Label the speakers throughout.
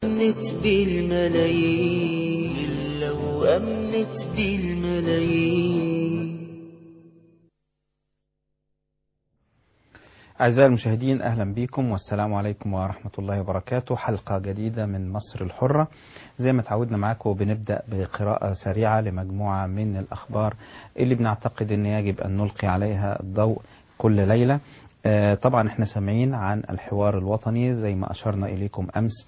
Speaker 1: أمنت بالملايين لو أمنت بالملايين
Speaker 2: أعزائي المشاهدين أهلا بكم والسلام عليكم ورحمة الله وبركاته حلقة جديدة من مصر الحرة زي ما تعودنا معاكم بنبدأ بقراءة سريعة لمجموعة من الأخبار اللي بنعتقد أن يجب أن نلقي عليها الضوء كل ليلة آه، طبعا احنا سامعين عن الحوار الوطني زي ما اشرنا اليكم امس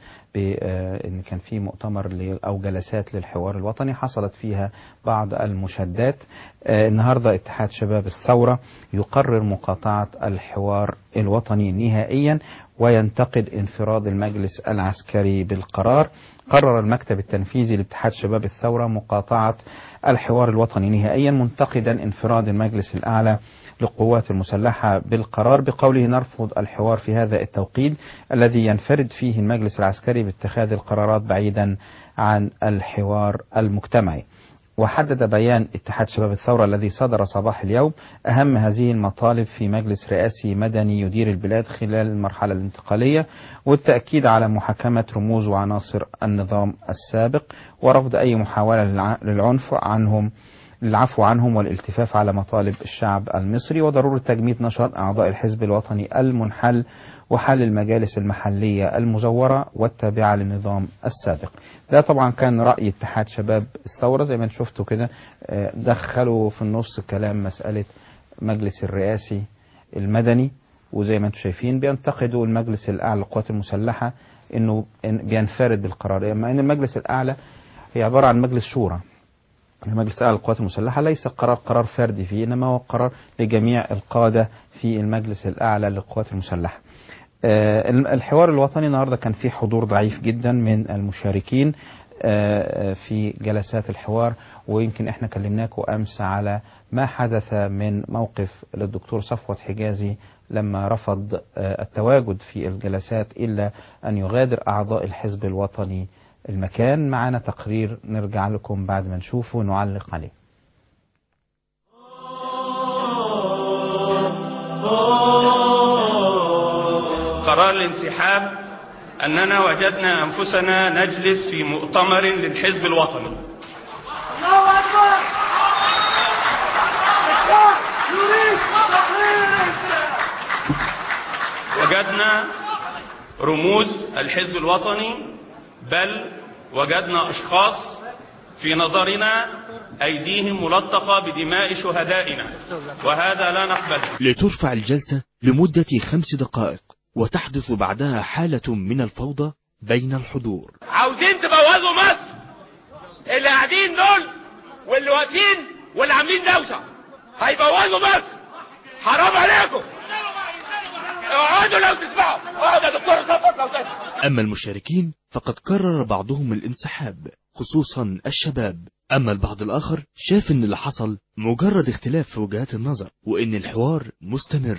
Speaker 2: بان كان في مؤتمر ل- او جلسات للحوار الوطني حصلت فيها بعض المشادات آه، النهارده اتحاد شباب الثوره يقرر مقاطعه الحوار الوطني نهائيا وينتقد انفراد المجلس العسكري بالقرار قرر المكتب التنفيذي لاتحاد شباب الثوره مقاطعه الحوار الوطني نهائيا منتقدا انفراد المجلس الاعلى للقوات المسلحة بالقرار بقوله نرفض الحوار في هذا التوقيت الذي ينفرد فيه المجلس العسكري باتخاذ القرارات بعيدا عن الحوار المجتمعي وحدد بيان اتحاد شباب الثورة الذي صدر صباح اليوم أهم هذه المطالب في مجلس رئاسي مدني يدير البلاد خلال المرحلة الانتقالية والتأكيد على محاكمة رموز وعناصر النظام السابق ورفض أي محاولة للع- للعنف عنهم للعفو عنهم والالتفاف على مطالب الشعب المصري وضرورة تجميد نشاط أعضاء الحزب الوطني المنحل وحل المجالس المحلية المزورة والتابعة للنظام السابق ده طبعا كان رأي اتحاد شباب الثورة زي ما انتم شفتوا كده آه، دخلوا في النص كلام مسألة مجلس الرئاسي المدني وزي ما انتم شايفين بينتقدوا المجلس الأعلى للقوات المسلحة انه إن- بينفرد بالقرار اما ان المجلس الأعلى هي عبارة عن مجلس شورى مجلس الأعلى للقوات المسلحة ليس قرار قرار فردي فيه إنما هو قرار لجميع القادة في المجلس الأعلى للقوات المسلحة آه، الحوار الوطني النهارده كان فيه حضور ضعيف جدا من المشاركين آه، في جلسات الحوار ويمكن احنا كلمناكم امس على ما حدث من موقف للدكتور صفوت حجازي لما رفض آه، التواجد في الجلسات الا ان يغادر اعضاء الحزب الوطني المكان معانا تقرير نرجع لكم بعد ما نشوفه ونعلق عليه
Speaker 3: قرار الانسحاب أننا وجدنا أنفسنا نجلس في مؤتمر للحزب الوطني
Speaker 4: الله أكبر الشعب يريد تغيير
Speaker 3: وجدنا رموز الحزب الوطني بل وجدنا أشخاص في نظرنا أيديهم ملطخة بدماء شهدائنا وهذا لا نقبله
Speaker 5: لترفع الجلسة لمدة خمس دقائق وتحدث بعدها حالة من الفوضى بين الحضور
Speaker 6: عاوزين تبوظوا مصر اللي قاعدين دول واللي واقفين واللي عاملين دوشه هيبوظوا مصر حرام عليكم اقعدوا لو تسمعوا اقعد يا دكتور صفت لو تسمع
Speaker 5: أما المشاركين فقد قرر بعضهم الانسحاب خصوصا الشباب أما البعض الآخر شاف إن اللي حصل مجرد اختلاف في وجهات النظر وإن الحوار مستمر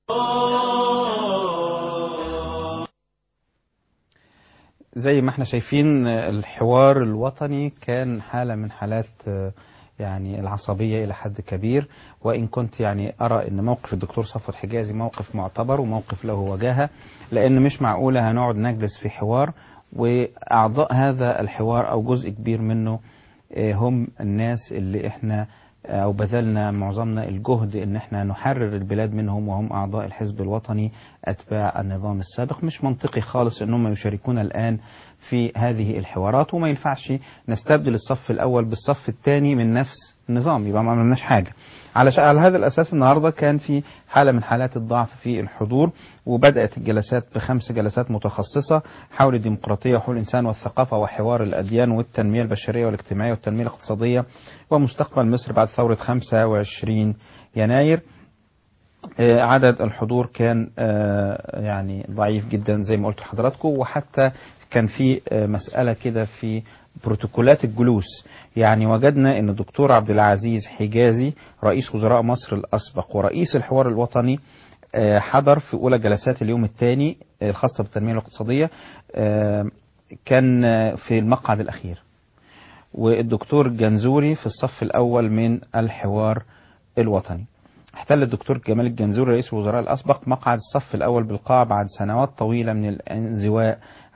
Speaker 2: زي ما احنا شايفين آه، الحوار الوطني كان حالة من حالات آه، يعني العصبية إلى حد كبير وإن كنت يعني أرى أن موقف الدكتور صفوت حجازي موقف معتبر وموقف له وجاهة لأن مش معقولة هنقعد نجلس في حوار وأعضاء هذا الحوار أو جزء كبير منه آه، هم الناس اللي احنا او بذلنا معظمنا الجهد ان احنا نحرر البلاد منهم وهم اعضاء الحزب الوطني اتباع النظام السابق مش منطقي خالص انهم يشاركون الان في هذه الحوارات وما ينفعش نستبدل الصف الاول بالصف الثاني من نفس النظام يبقى ما عملناش حاجه على ش- على هذا الاساس النهارده كان في حاله من حالات الضعف في الحضور وبدات الجلسات بخمس جلسات متخصصه حول الديمقراطيه وحقوق الانسان والثقافه وحوار الاديان والتنميه البشريه والاجتماعيه والتنميه الاقتصاديه ومستقبل مصر بعد ثوره 25 يناير آه، عدد الحضور كان آه، يعني ضعيف جدا زي ما قلت لحضراتكم وحتى كان في آه، مسألة كده في بروتوكولات الجلوس يعني وجدنا ان الدكتور عبد العزيز حجازي رئيس وزراء مصر الاسبق ورئيس الحوار الوطني آه، حضر في اولى جلسات اليوم الثاني آه، الخاصه بالتنميه الاقتصاديه آه، كان آه، في المقعد الاخير والدكتور جنزوري في الصف الاول من الحوار الوطني احتل الدكتور جمال الجنزوري رئيس الوزراء الأسبق مقعد الصف الأول بالقاعة بعد سنوات طويلة من الانزواء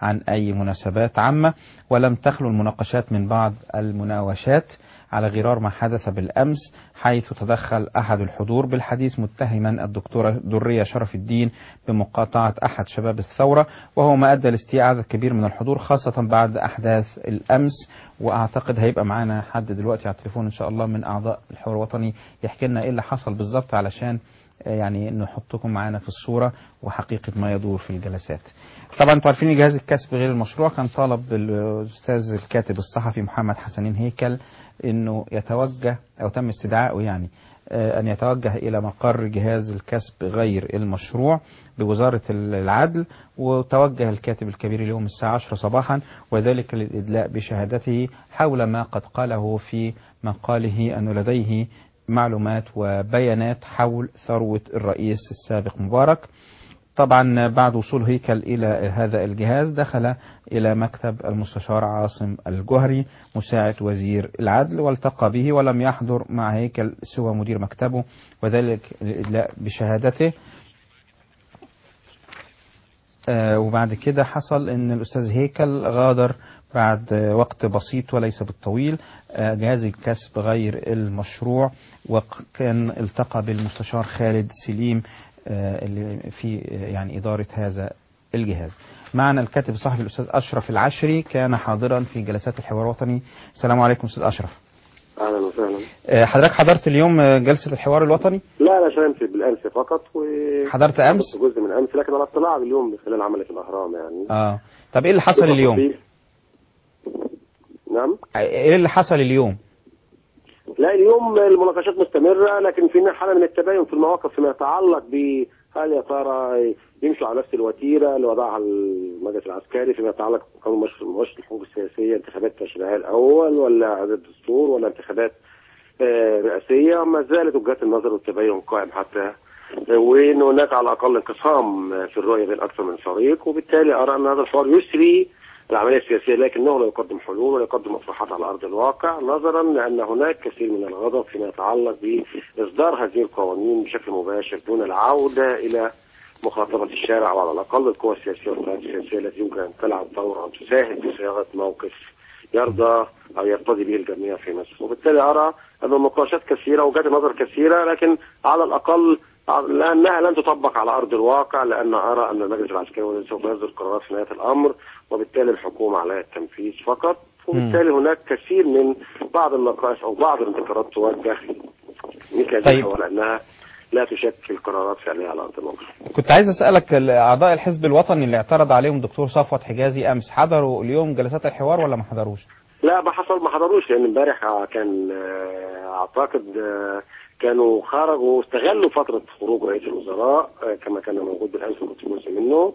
Speaker 2: عن أي مناسبات عامة ولم تخلو المناقشات من بعض المناوشات على غرار ما حدث بالأمس حيث تدخل أحد الحضور بالحديث متهما الدكتورة درية شرف الدين بمقاطعة أحد شباب الثورة وهو ما أدى لاستياء عدد كبير من الحضور خاصة بعد أحداث الأمس وأعتقد هيبقى معانا حد دلوقتي على التليفون إن شاء الله من أعضاء الحوار الوطني يحكي لنا إيه اللي حصل بالظبط علشان آه، يعني نحطكم معانا في الصورة وحقيقة ما يدور في الجلسات طبعا انتوا عارفين جهاز الكسب غير المشروع كان طالب الاستاذ الكاتب الصحفي محمد حسنين هيكل انه يتوجه او تم استدعائه يعني آه، ان يتوجه الى مقر جهاز الكسب غير المشروع بوزارة العدل وتوجه الكاتب الكبير اليوم الساعة 10 صباحا وذلك للإدلاء بشهادته حول ما قد قاله في مقاله أنه لديه معلومات وبيانات حول ثروة الرئيس السابق مبارك طبعا بعد وصول هيكل إلى هذا الجهاز دخل إلى مكتب المستشار عاصم الجهري مساعد وزير العدل والتقى به ولم يحضر مع هيكل سوى مدير مكتبه وذلك للإدلاء بشهادته آه، وبعد كده حصل ان الاستاذ هيكل غادر بعد آه، وقت بسيط وليس بالطويل آه، جهاز الكسب غير المشروع وكان التقى بالمستشار خالد سليم آه، اللي في آه، يعني إدارة هذا الجهاز معنا الكاتب الصحفي الأستاذ أشرف العشري كان حاضرا في جلسات الحوار الوطني السلام عليكم أستاذ أشرف
Speaker 7: اهلا وسهلا
Speaker 2: آه، حضرتك حضرت اليوم آه، جلسة الحوار الوطني
Speaker 7: لا لا شمت بالامس فقط و
Speaker 2: حضرت أمس؟
Speaker 7: حضرت جزء من امس لكن على اطلاع باليوم من خلال عملي في الاهرام يعني
Speaker 2: آه طب إيه اللي حصل اليوم
Speaker 7: بتفاصيل. نعم
Speaker 2: إيه اللي حصل اليوم
Speaker 7: لا اليوم المناقشات مستمرة لكن في حالة من التباين في المواقف فيما يتعلق ب هل يا ترى يمشوا على نفس الوتيرة اللي وضعها المجلس العسكري فيما يتعلق بقانون مشروع مشروع الحقوق السياسية انتخابات تشريعية الأول ولا إعادة الدستور ولا انتخابات آه، رئاسية ما زالت وجهات النظر والتباين قائم حتى وان هناك على الاقل انقسام في الرؤيه بين اكثر من فريق وبالتالي ارى ان هذا الحوار يسري العمليه السياسيه لكنه لا يقدم حلول ولا يقدم مصلحات على ارض الواقع نظرا لان هناك كثير من الغضب فيما يتعلق باصدار هذه القوانين بشكل مباشر دون العوده الى مخاطبة الشارع وعلى الأقل القوى السياسية والقيادة السياسية التي يمكن أن تلعب دورا أن تساهم في صياغة موقف يرضى أو يرتضي به الجميع في مصر وبالتالي أرى أن النقاشات كثيرة وجهات نظر كثيرة لكن على الأقل لأنها لن تطبق على أرض الواقع لأن أرى أن المجلس العسكري هو الذي سوف يصدر قرارات في نهاية الأمر وبالتالي الحكومة عليها التنفيذ فقط وبالتالي هناك كثير من بعض النقاش أو بعض الانتقادات توجه مثل هذه
Speaker 2: طيب.
Speaker 7: الحوار لأنها لا تشكل قرارات فعلية على أرض الواقع
Speaker 2: كنت عايز أسألك ال- أعضاء الحزب الوطني اللي اعترض عليهم دكتور صفوت حجازي أمس حضروا اليوم جلسات الحوار ولا ما حضروش؟
Speaker 7: لا ما حصل ما حضروش لان امبارح كان آه، اعتقد آه، كانوا خرجوا استغلوا فتره خروج رئيس الوزراء آه، كما كان موجود بالامس كنت جزء منه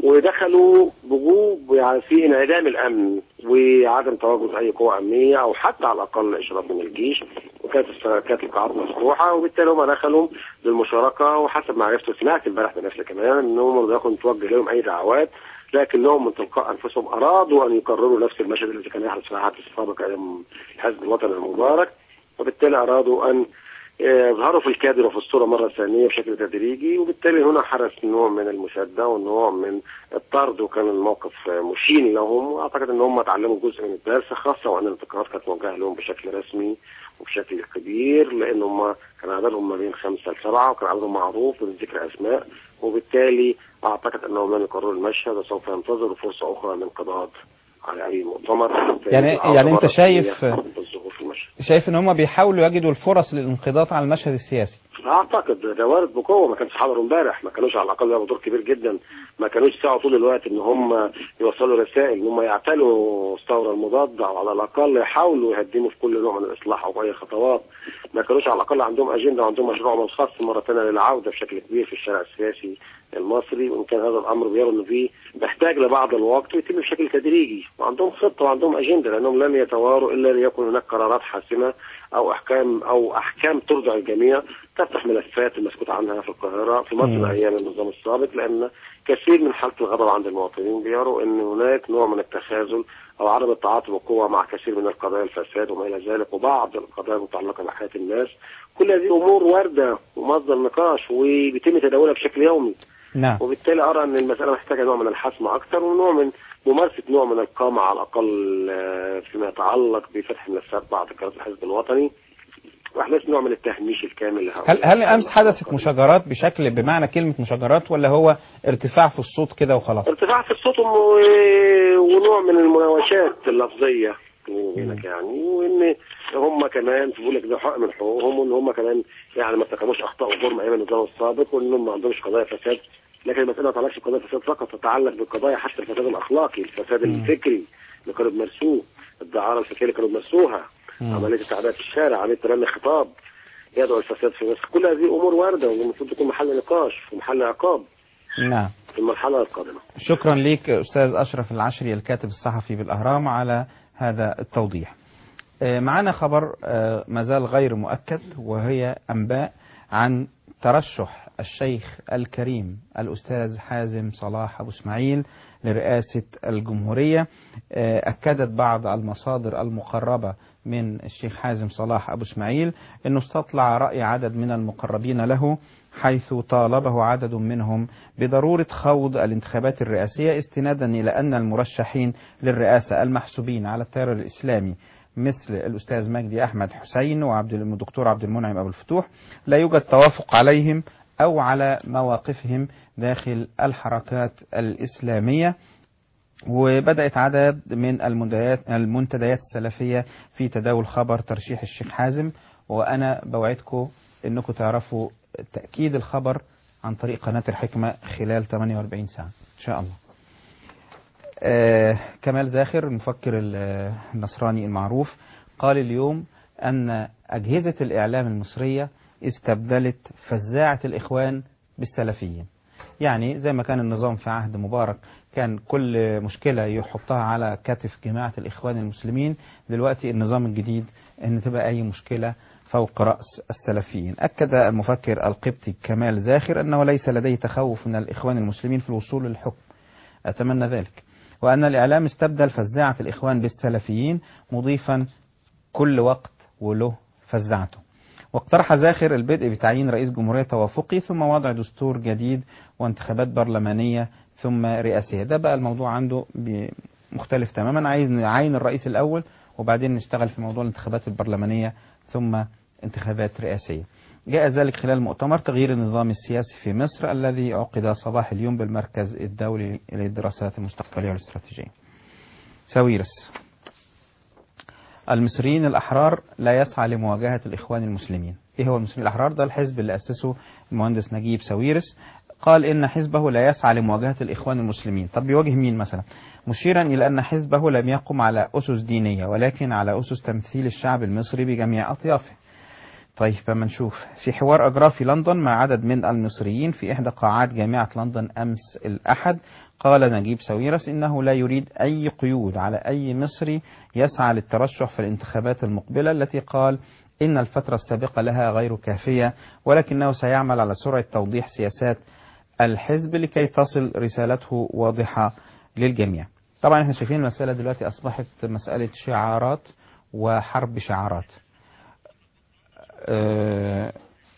Speaker 7: ودخلوا بجوب يعني في انعدام الامن وعدم تواجد اي قوى امنيه او حتى على الاقل اشراف من الجيش وكانت الس- كانت القاعات مفتوحه وبالتالي هم دخلوا للمشاركه وحسب ما عرفت وسمعت امبارح بنفسي كمان انهم لم يكن توجه لهم اي دعوات لكنهم من تلقاء انفسهم ارادوا ان يكرروا نفس المشهد الذي كان يحدث في العهد السابق ايام الحزب الوطني المبارك وبالتالي ارادوا ان آه، يظهروا في الكادر وفي الصوره مره ثانيه بشكل تدريجي وبالتالي هنا حدث نوع من المشاده ونوع من الطرد وكان الموقف آه، مشين لهم واعتقد ان هم تعلموا جزء من الدرس خاصه وان الانتقادات كانت موجهه لهم بشكل رسمي وبشكل كبير لان هم كان عددهم ما بين خمسه لسبعه وكان عددهم معروف بدون ذكر اسماء وبالتالي اعتقد انهم لم يكرروا المشهد وسوف ينتظروا فرصه اخرى من قضاء على اي مؤتمر
Speaker 2: يعني- يعني أنت شايف-
Speaker 7: بالظهور في المشهد
Speaker 2: شايف ان هم بيحاولوا يجدوا الفرص للانقضاض على المشهد السياسي
Speaker 7: اعتقد ده وارد بقوه ما كانش حضروا امبارح ما كانوش على الاقل لعبوا دور كبير جدا ما كانوش ساعوا طول الوقت ان هم يوصلوا رسائل ان هم يعتلوا الثوره المضاده او على الاقل يحاولوا يهدموا في كل نوع من الاصلاح او اي خطوات ما كانوش على الاقل عندهم اجنده وعندهم مشروع منخص مره ثانيه للعوده بشكل كبير في الشارع السياسي المصري وان كان هذا الامر بيروا انه فيه محتاج لبعض الوقت ويتم بشكل تدريجي وعندهم خطه وعندهم اجنده لانهم لن يتواروا الا ليكن هناك قرارات حاسمه او احكام او احكام ترضع الجميع تفتح ملفات المسكوت عنها في القاهره في مصر
Speaker 2: مم.
Speaker 7: ايام النظام السابق لان كثير من حاله الغضب عند المواطنين بيروا ان هناك نوع من التخاذل او عدم التعاطي بقوه مع كثير من القضايا الفساد وما الى ذلك وبعض القضايا المتعلقه بحياه الناس كل هذه امور وارده ومصدر نقاش وبيتم تداولها بشكل يومي
Speaker 2: نعم
Speaker 7: وبالتالي ارى ان المساله محتاجه نوع من الحسم اكثر ونوع من ممارسه نوع من القامه على الاقل آه، فيما يتعلق بفتح ملفات بعض قنوات الحزب الوطني واحداث نوع من التهميش الكامل لهؤلاء
Speaker 2: هل هل امس حدثت مشاجرات بشكل بمعنى كلمه مشاجرات ولا هو ارتفاع في الصوت كده وخلاص؟
Speaker 7: ارتفاع في الصوت و- ونوع من المناوشات اللفظيه بيني وبينك يعني وان هم كمان بيقول لك ده حق من حقوقهم وان هم كمان يعني ما ارتكبوش اخطاء وجرم ايام النظام السابق وانهم ما عندهمش قضايا فساد لكن المساله ما تتعلقش بقضايا فساد فقط تتعلق بالقضايا حتى الفساد الاخلاقي الفساد الفكري اللي كانوا بيمارسوه الدعاره الفكريه اللي كانوا بيمارسوها عمليه التعبئه في الشارع عمليه تبني خطاب يدعو الفساد في مصر كل هذه امور وارده والمفروض تكون محل نقاش ومحل عقاب
Speaker 2: نعم
Speaker 7: في المرحله القادمه
Speaker 2: شكرا ليك أستاذ أشرف العشري الكاتب الصحفي بالأهرام على هذا التوضيح آه، معنا خبر آه، ما زال غير مؤكد وهي أنباء عن ترشح الشيخ الكريم الأستاذ حازم صلاح أبو اسماعيل لرئاسة الجمهورية آه، أكدت بعض المصادر المقربة من الشيخ حازم صلاح أبو اسماعيل أنه استطلع رأي عدد من المقربين له حيث طالبه عدد منهم بضرورة خوض الانتخابات الرئاسية استنادا إلى أن المرشحين للرئاسة المحسوبين على التيار الإسلامي مثل الأستاذ مجدي أحمد حسين وعبد الدكتور عبد المنعم أبو الفتوح لا يوجد توافق عليهم أو على مواقفهم داخل الحركات الإسلامية وبدأت عدد من المنتديات المنتديات السلفية في تداول خبر ترشيح الشيخ حازم وأنا بوعدكم أنكم تعرفوا تأكيد الخبر عن طريق قناة الحكمة خلال 48 ساعة إن شاء الله آه كمال زاخر المفكر ال- النصراني المعروف قال اليوم أن أجهزة الإعلام المصرية استبدلت فزاعة الإخوان بالسلفيين يعني زي ما كان النظام في عهد مبارك كان كل مشكلة يحطها على كتف جماعة الإخوان المسلمين دلوقتي النظام الجديد أن تبقى أي مشكلة فوق رأس السلفيين أكد المفكر القبطي كمال زاخر أنه ليس لديه تخوف من الإخوان المسلمين في الوصول للحكم أتمنى ذلك وأن الإعلام استبدل فزاعة الإخوان بالسلفيين مضيفا كل وقت وله فزعته واقترح زاخر البدء بتعيين رئيس جمهورية توافقي ثم وضع دستور جديد وانتخابات برلمانية ثم رئاسية ده بقى الموضوع عنده ب- مختلف تماما عايز نعين الرئيس الأول وبعدين نشتغل في موضوع الانتخابات البرلمانية ثم انتخابات رئاسية جاء ذلك خلال مؤتمر تغيير النظام السياسي في مصر الذي عقد صباح اليوم بالمركز الدولي للدراسات المستقبلية والاستراتيجية ساويرس المصريين الأحرار لا يسعى لمواجهة الإخوان المسلمين إيه هو المصريين الأحرار ده الحزب اللي أسسه المهندس نجيب ساويرس قال إن حزبه لا يسعى لمواجهة الإخوان المسلمين طب بيواجه مين مثلا مشيرا إلى أن حزبه لم يقم على أسس دينية ولكن على أسس تمثيل الشعب المصري بجميع أطيافه طيب فما نشوف في حوار أجراه في لندن مع عدد من المصريين في إحدى قاعات جامعة لندن أمس الأحد قال نجيب ساويرس إنه لا يريد أي قيود على أي مصري يسعى للترشح في الانتخابات المقبلة التي قال إن الفترة السابقة لها غير كافية ولكنه سيعمل على سرعة توضيح سياسات الحزب لكي تصل رسالته واضحة للجميع طبعا احنا شايفين المسألة دلوقتي أصبحت مسألة شعارات وحرب شعارات آه،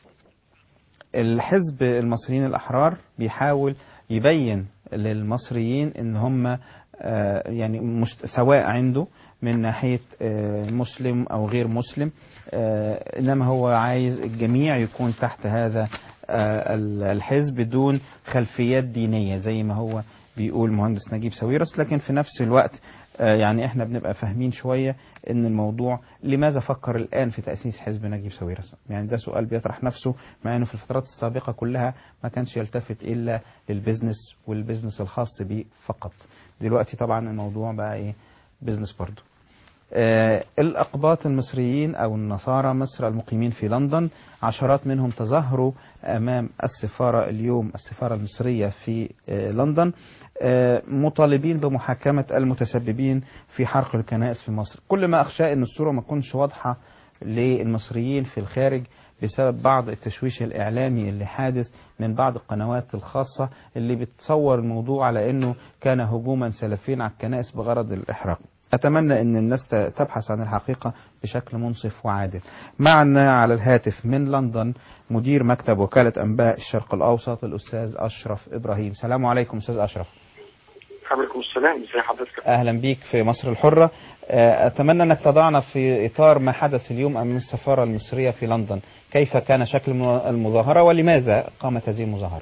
Speaker 2: الحزب المصريين الأحرار بيحاول يبين للمصريين ان هم آه، يعني مش سواء عنده من ناحية آه، مسلم أو غير مسلم آه، إنما هو عايز الجميع يكون تحت هذا آه، الحزب دون خلفيات دينية زي ما هو بيقول مهندس نجيب ساويرس لكن في نفس الوقت آه، يعني احنا بنبقى فاهمين شوية ان الموضوع لماذا فكر الان في تأسيس حزب نجيب ساويرس يعني ده سؤال بيطرح نفسه مع انه في الفترات السابقة كلها ما كانش يلتفت الا للبزنس والبزنس الخاص بيه فقط دلوقتي طبعا الموضوع بقى ايه بزنس برضه آه، الأقباط المصريين أو النصارى مصر المقيمين في لندن عشرات منهم تظاهروا أمام السفارة اليوم السفارة المصرية في آه، لندن آه، مطالبين بمحاكمة المتسببين في حرق الكنائس في مصر كل ما أخشى أن الصورة ما تكونش واضحة للمصريين في الخارج بسبب بعض التشويش الإعلامي اللي حادث من بعض القنوات الخاصة اللي بتصور الموضوع على أنه كان هجوما سلفيا على الكنائس بغرض الإحراق أتمنى أن الناس ت- تبحث عن الحقيقة بشكل منصف وعادل معنا على الهاتف من لندن مدير مكتب وكالة أنباء الشرق الأوسط الأستاذ أشرف إبراهيم السلام عليكم أستاذ أشرف
Speaker 8: عليكم السلام ازي حضرتك
Speaker 2: أهلا بيك في مصر الحرة آه، أتمنى أنك تضعنا في إطار ما حدث اليوم أمام السفارة المصرية في لندن كيف كان شكل الم- المظاهرة ولماذا قامت هذه المظاهرة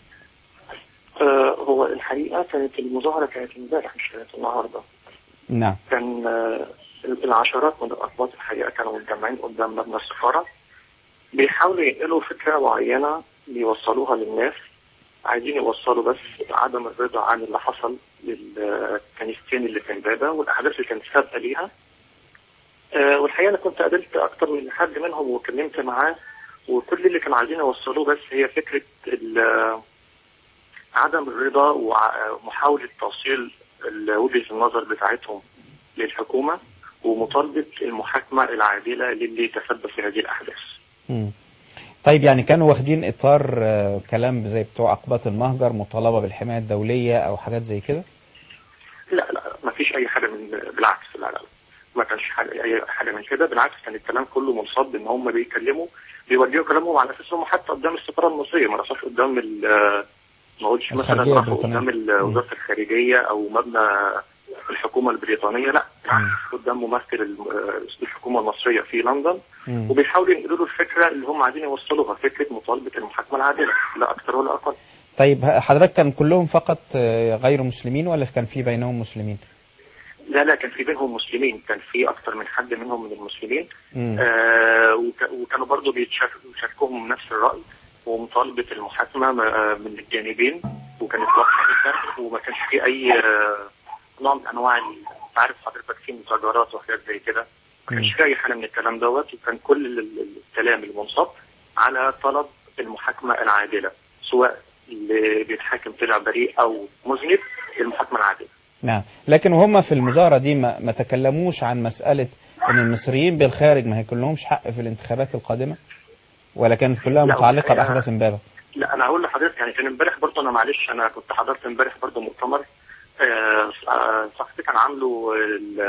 Speaker 8: آه هو الحقيقه كانت المظاهره كانت امبارح مش كانت النهارده
Speaker 2: نعم
Speaker 8: كان آه العشرات من الاقباط الحقيقه كانوا متجمعين قدام مبنى السفاره بيحاولوا ينقلوا فكره معينه بيوصلوها للناس عايزين يوصلوا بس عدم الرضا عن اللي حصل للكنيستين اللي في امبابه والاحداث اللي كانت سابقه ليها آه والحقيقه انا كنت قابلت اكتر من حد منهم وكلمت معاه وكل اللي كانوا عايزين يوصلوه بس هي فكره ال- عدم الرضا ومحاوله توصيل ال- وجهه النظر بتاعتهم للحكومه ومطالبه المحاكمه العادله للي تسبب في هذه الاحداث.
Speaker 2: مم. طيب يعني كانوا واخدين إطار آه، كلام زي بتوع أقباط المهجر مطالبة بالحماية الدولية أو حاجات زي كده
Speaker 8: لا لا ما فيش اي حاجه من بالعكس لا لا ما كانش حاجه اي حاجه من كده بالعكس كان الكلام كله منصب ان هم بيتكلموا بيوجهوا كلامهم على اساس هم حتى قدام السفاره المصريه ما راحوش قدام ال- ما قلتش مثلا
Speaker 2: الخارجية
Speaker 8: راحوا
Speaker 2: البريطانية.
Speaker 8: قدام ال- وزاره الخارجيه او مبنى الحكومه البريطانيه لا قدام ممثل الم- الحكومه المصريه في لندن
Speaker 2: مم.
Speaker 8: وبيحاولوا ينقلوا له الفكره اللي هم عايزين يوصلوها فكره مطالبه المحاكمه العادله لا اكثر ولا اقل
Speaker 2: طيب ه- حضرتك كان كلهم فقط آه، غير مسلمين ولا كان في بينهم مسلمين
Speaker 8: لا لا كان في بينهم مسلمين كان في اكثر من حد منهم من المسلمين
Speaker 2: مم.
Speaker 8: آه وك- وكانوا برضو بيتشارك- بيشاركوهم نفس الرأي ومطالبة المحاكمة م- من الجانبين وكانت واضحة جدا وما كانش في أي آه، نوع من أنواع ال- عارف حضرتك في متاجرات وحاجات زي كده ما كانش في أي حاجة من الكلام دوت وكان كل ال- ال- الكلام المنصب على طلب المحاكمة العادلة سواء اللي بيتحاكم طلع بريء أو مذنب المحاكمة العادلة
Speaker 2: نعم لكن وهم في المظاهرة دي ما, ما تكلموش عن مسألة ان المصريين بالخارج ما هيكون لهمش حق في الانتخابات القادمة ولا كانت كلها
Speaker 8: لا،
Speaker 2: متعلقة
Speaker 8: والحقيقة-
Speaker 2: بأحداث امبابة
Speaker 8: لا انا هقول لحضرتك يعني كان امبارح برضه انا معلش انا كنت حضرت امبارح برضه مؤتمر آه، آه، صحفي كان عامله ال-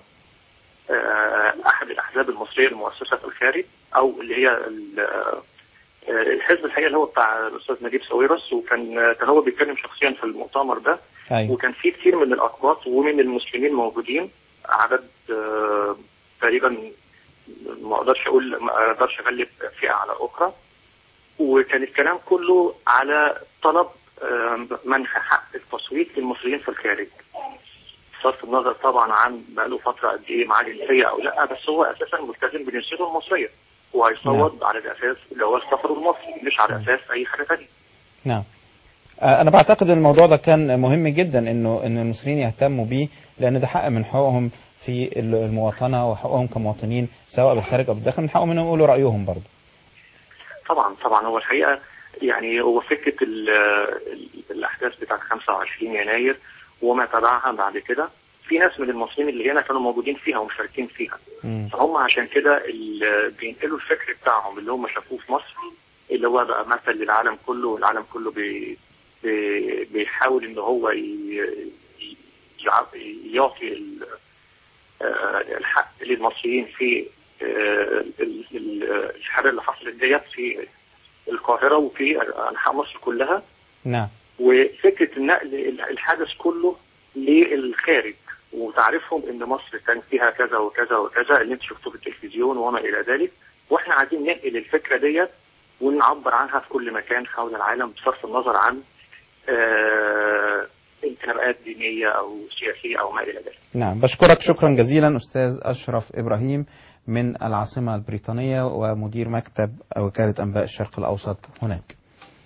Speaker 8: آه، احد الاحزاب المصريه المؤسسه في الخارج او اللي هي ال- آه، الحزب الحقيقه اللي هو بتاع الاستاذ نجيب ساويرس وكان كان هو بيتكلم شخصيا في المؤتمر ده
Speaker 2: أيوة.
Speaker 8: وكان في كتير من الاقباط ومن المسلمين موجودين عدد آه، تقريبا ما اقدرش اقول ما اقدرش اغلب فئه على اخرى وكان الكلام كله على طلب آه، منح حق التصويت للمصريين في الخارج بصرف النظر طبعا عن بقاله فتره قد ايه معاه جنسيه او لا بس هو اساسا ملتزم بجنسيته المصريه وهيصوت على الاساس اللي هو السفر المصري مش على اساس اي حاجه ثانيه
Speaker 2: نعم آه، أنا بعتقد أن الموضوع ده كان مهم جدا إنه إن المصريين يهتموا بيه لأن ده حق من حقوقهم في المواطنة وحقوقهم كمواطنين سواء بالخارج أو بالداخل من حقهم إنهم يقولوا رأيهم برضه
Speaker 8: طبعا طبعا هو الحقيقه يعني هو فكره ال- ال- الاحداث بتاعت 25 يناير وما تبعها بعد كده في ناس من المصريين اللي هنا كانوا موجودين فيها ومشاركين فيها
Speaker 2: مم.
Speaker 8: فهم عشان كده ال- بينقلوا الفكر بتاعهم اللي هم شافوه في مصر اللي هو بقى مثل للعالم كله والعالم كله بي بي بيحاول ان هو ي- ي- يع- يعطي ال- آه، الحق للمصريين في آه، ال- ال- الحاله اللي حصلت ديت في القاهره وفي انحاء مصر كلها
Speaker 2: نعم
Speaker 8: وفكره النقل الحدث كله للخارج وتعرفهم ان مصر كان فيها كذا وكذا وكذا اللي انت شفتوه في التلفزيون وما الى ذلك واحنا عايزين ننقل الفكره ديت ونعبر عنها في كل مكان حول العالم بصرف النظر عن آه انتماءات دينيه او سياسيه او ما الى ذلك.
Speaker 2: نعم بشكرك شكرا جزيلا أستاذ أشرف إبراهيم من العاصمة البريطانية ومدير مكتب وكالة أنباء الشرق الأوسط هناك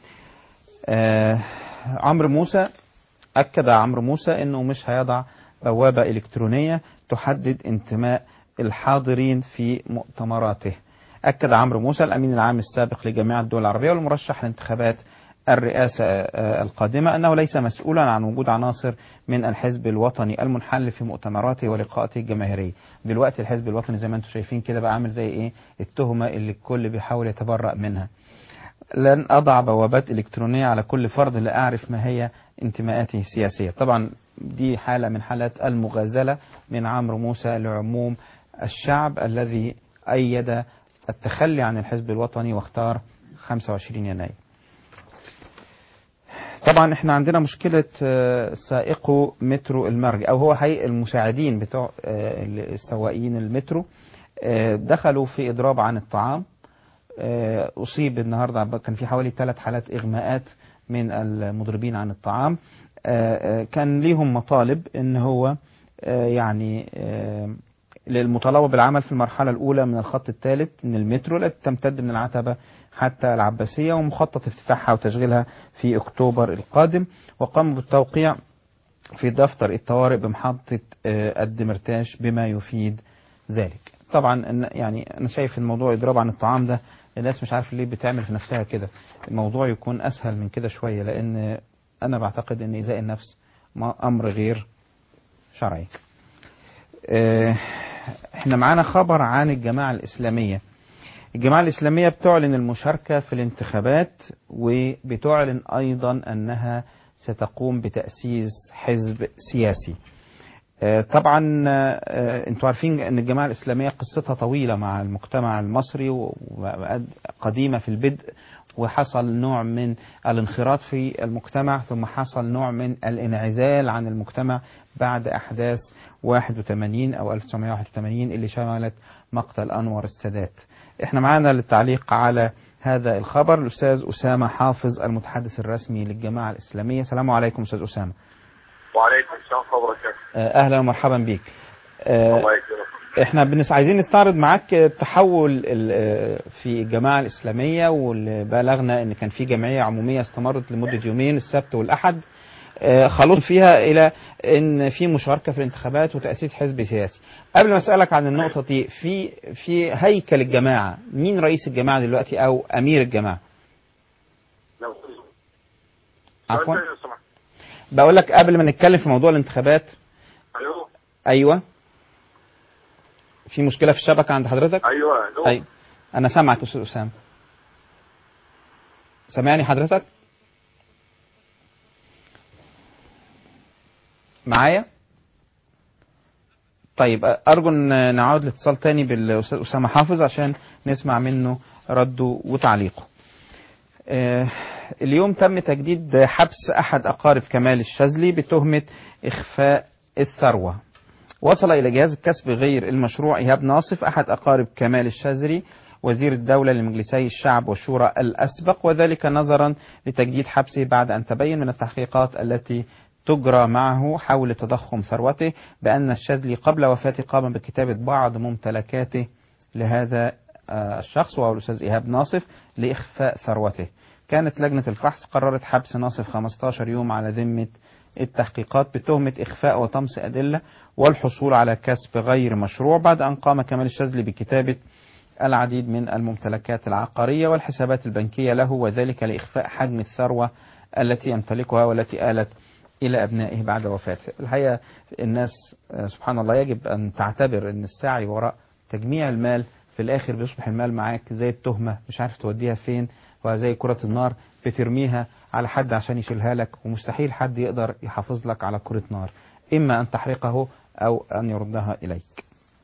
Speaker 2: آه عمرو موسى أكد عمرو موسى أنه مش هيضع بوابة إلكترونية تحدد انتماء الحاضرين في مؤتمراته أكد عمرو موسى الأمين العام السابق لجامعة الدول العربية والمرشح لانتخابات الرئاسة آه، القادمة أنه ليس مسؤولا عن وجود عناصر من الحزب الوطني المنحل في مؤتمراته ولقاءاته الجماهيرية دلوقتي الحزب الوطني زي ما انتم شايفين كده بقى عامل زي ايه التهمة اللي الكل بيحاول يتبرأ منها لن أضع بوابات إلكترونية على كل فرد لا أعرف ما هي انتماءاته السياسية طبعا دي حالة من حالات المغازلة من عمرو موسى لعموم الشعب الذي أيد التخلي عن الحزب الوطني واختار 25 يناير طبعا احنا عندنا مشكلة آه، سائقو مترو المرج او هو حقيقة المساعدين بتوع آه، السواقين المترو آه، دخلوا في اضراب عن الطعام آه، اصيب النهارده كان في حوالي ثلاث حالات اغماءات من المضربين عن الطعام آه، آه، كان ليهم مطالب ان هو آه، يعني آه، للمطالبة بالعمل في المرحلة الأولى من الخط الثالث من المترو التي تمتد من العتبة حتى العباسية ومخطط افتتاحها وتشغيلها في أكتوبر القادم وقاموا بالتوقيع في دفتر الطوارئ بمحطة آه، الدمرتاش بما يفيد ذلك طبعا إن- يعني أنا شايف الموضوع إضراب عن الطعام ده الناس مش عارف ليه بتعمل في نفسها كده الموضوع يكون أسهل من كده شوية لأن أنا بعتقد أن إيذاء النفس ما- أمر غير شرعي آه، احنا معانا خبر عن الجماعة الإسلامية الجماعة الإسلامية بتعلن المشاركة في الانتخابات وبتعلن أيضا أنها ستقوم بتأسيس حزب سياسي آه، طبعا آه، انتوا عارفين ان الجماعة الإسلامية قصتها طويلة مع المجتمع المصري وقديمة في البدء وحصل نوع من الانخراط في المجتمع ثم حصل نوع من الانعزال عن المجتمع بعد أحداث 81 أو 1981 اللي شملت مقتل أنور السادات احنا معانا للتعليق على هذا الخبر الأستاذ أسامة حافظ المتحدث الرسمي للجماعة الإسلامية السلام عليكم أستاذ أسامة
Speaker 8: وعليكم السلام ورحمة الله وبركاته
Speaker 2: آه، أهلا ومرحبا بك آه،
Speaker 8: الله يكرمك
Speaker 2: احنا بنس عايزين نستعرض معاك التحول ال- آه، في الجماعة الإسلامية واللي بلغنا ان كان في جمعية عمومية استمرت لمدة يومين السبت والأحد آه، خلص فيها إلى ان في مشاركة في الانتخابات وتأسيس حزب سياسي قبل ما أسألك عن النقطة دي في في هيكل الجماعة مين رئيس الجماعة دلوقتي أو أمير الجماعة
Speaker 8: لو
Speaker 2: عفوا
Speaker 8: لو سمحت.
Speaker 2: بقول لك قبل ما نتكلم في موضوع الانتخابات
Speaker 8: الو
Speaker 2: أيوة في مشكلة في الشبكة عند حضرتك
Speaker 8: ايوه الو
Speaker 2: أيوة أنا سامعك أستاذ أسامة سامعني حضرتك معايا طيب أرجو أن نعود الاتصال تاني بالأستاذ أسامة حافظ عشان نسمع منه رده وتعليقه آه، اليوم تم تجديد حبس أحد أقارب كمال الشاذلي بتهمة إخفاء الثروة وصل إلى جهاز الكسب غير المشروع إيهاب ناصف أحد أقارب كمال الشاذلي وزير الدولة لمجلسي الشعب والشورى الأسبق وذلك نظرا لتجديد حبسه بعد أن تبين من التحقيقات التي تجرى معه حول تضخم ثروته بأن الشاذلي قبل وفاته قام بكتابة بعض ممتلكاته لهذا آه، الشخص وهو الأستاذ إيهاب ناصف لإخفاء ثروته كانت لجنة الفحص قررت حبس ناصف 15 يوم على ذمة التحقيقات بتهمة إخفاء وطمس أدلة والحصول على كسب غير مشروع بعد أن قام كمال الشاذلي بكتابة العديد من الممتلكات العقارية والحسابات البنكية له وذلك لإخفاء حجم الثروة التي يمتلكها والتي آلت إلى أبنائه بعد وفاته الحقيقة الناس آه، سبحان الله يجب أن تعتبر أن السعي وراء تجميع المال في الآخر بيصبح المال معاك زي التهمة مش عارف توديها فين وزي كرة النار بترميها على حد عشان يشيلها لك ومستحيل حد يقدر يحافظ لك على كرة نار إما أن تحرقه أو أن يردها إليك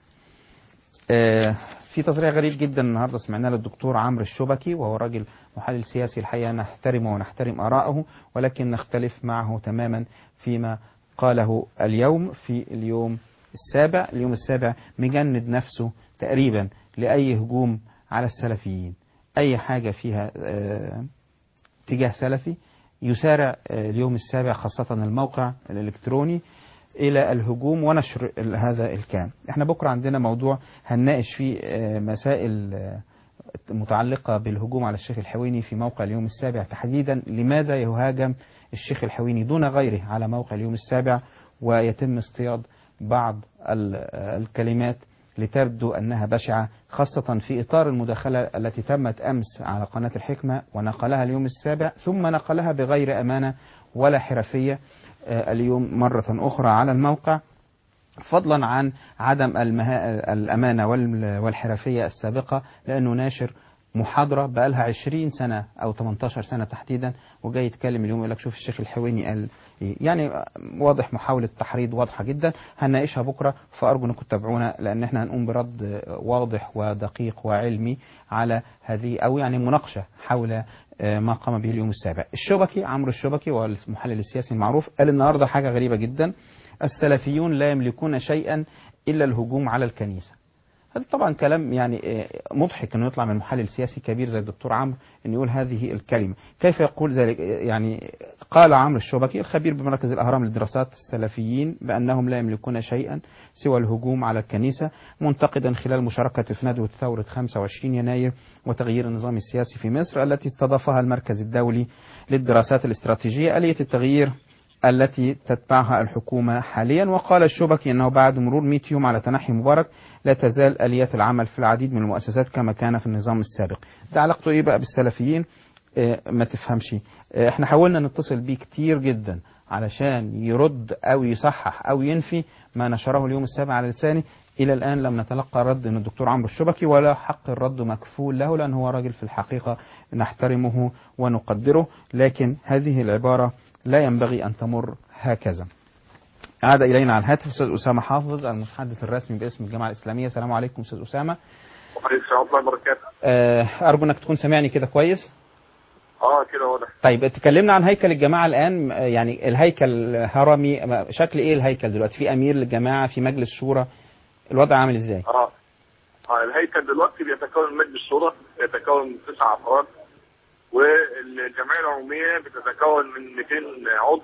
Speaker 2: آه، في تصريح غريب جدا النهارده سمعناه للدكتور عمرو الشبكي وهو راجل محلل سياسي الحقيقه نحترمه ونحترم آراءه ولكن نختلف معه تماما فيما قاله اليوم في اليوم السابع اليوم السابع مجند نفسه تقريبا لأي هجوم على السلفيين أي حاجة فيها آه، اتجاه سلفي يسارع آه، اليوم السابع خاصة الموقع الإلكتروني إلى الهجوم ونشر ال- هذا الكلام احنا بكرة عندنا موضوع هنناقش فيه آه، مسائل آه، متعلقة بالهجوم على الشيخ الحويني في موقع اليوم السابع تحديدا لماذا يهاجم الشيخ الحويني دون غيره على موقع اليوم السابع ويتم اصطياد بعض ال- آه، الكلمات لتبدو أنها بشعة خاصة في إطار المداخلة التي تمت أمس على قناة الحكمة ونقلها اليوم السابع ثم نقلها بغير أمانة ولا حرفية آه، اليوم مرة أخرى على الموقع فضلا عن عدم المها... الأمانة وال- والحرفية السابقة لأنه ناشر محاضرة بقالها 20 سنة أو 18 سنة تحديدا وجاي يتكلم اليوم يقول لك شوف الشيخ الحويني قال إيه. يعني واضح محاولة تحريض واضحة جدا هنناقشها بكرة فأرجو أنكم تتابعونا لأن احنا هنقوم برد واضح ودقيق وعلمي على هذه أو يعني مناقشة حول آه، ما قام به اليوم السابع الشبكي عمرو الشبكي والمحلل السياسي المعروف قال النهاردة حاجة غريبة جدا السلفيون لا يملكون شيئا إلا الهجوم على الكنيسة هذا طبعا كلام يعني آه، مضحك انه يطلع من محلل سياسي كبير زي الدكتور عمرو انه يقول هذه الكلمه، كيف يقول ذلك؟ يعني قال عمرو الشبكي الخبير بمركز الاهرام للدراسات السلفيين بانهم لا يملكون شيئا سوى الهجوم على الكنيسه، منتقدا خلال مشاركته في ندوه ثوره 25 يناير وتغيير النظام السياسي في مصر التي استضافها المركز الدولي للدراسات الاستراتيجيه اليه التغيير التي تتبعها الحكومة حاليا وقال الشبكي أنه بعد مرور 100 يوم على تنحي مبارك لا تزال آليات العمل في العديد من المؤسسات كما كان في النظام السابق ده علاقته إيه بقى بالسلفيين آه، ما تفهمش آه، احنا حاولنا نتصل بيه كتير جدا علشان يرد أو يصحح أو ينفي ما نشره اليوم السابع على لسانه إلى الآن لم نتلقى رد من الدكتور عمرو الشبكي ولا حق الرد مكفول له لأن هو راجل في الحقيقة نحترمه ونقدره لكن هذه العبارة لا ينبغي أن تمر هكذا عاد إلينا على الهاتف أستاذ أسامة حافظ المتحدث الرسمي باسم الجامعة الإسلامية السلام عليكم أستاذ أسامة
Speaker 8: وعليكم السلام ورحمه الله وبركاته
Speaker 2: آه، أرجو أنك تكون سامعني كده كويس
Speaker 8: اه كده واضح
Speaker 2: طيب تكلمنا عن هيكل الجماعة الآن آه، يعني الهيكل هرمي آه، شكل إيه الهيكل دلوقتي في أمير للجماعة في مجلس شورى الوضع عامل إزاي
Speaker 8: اه اه الهيكل دلوقتي بيتكون من مجلس شورى يتكون من تسع افراد والجمعيه العموميه بتتكون من 200 عضو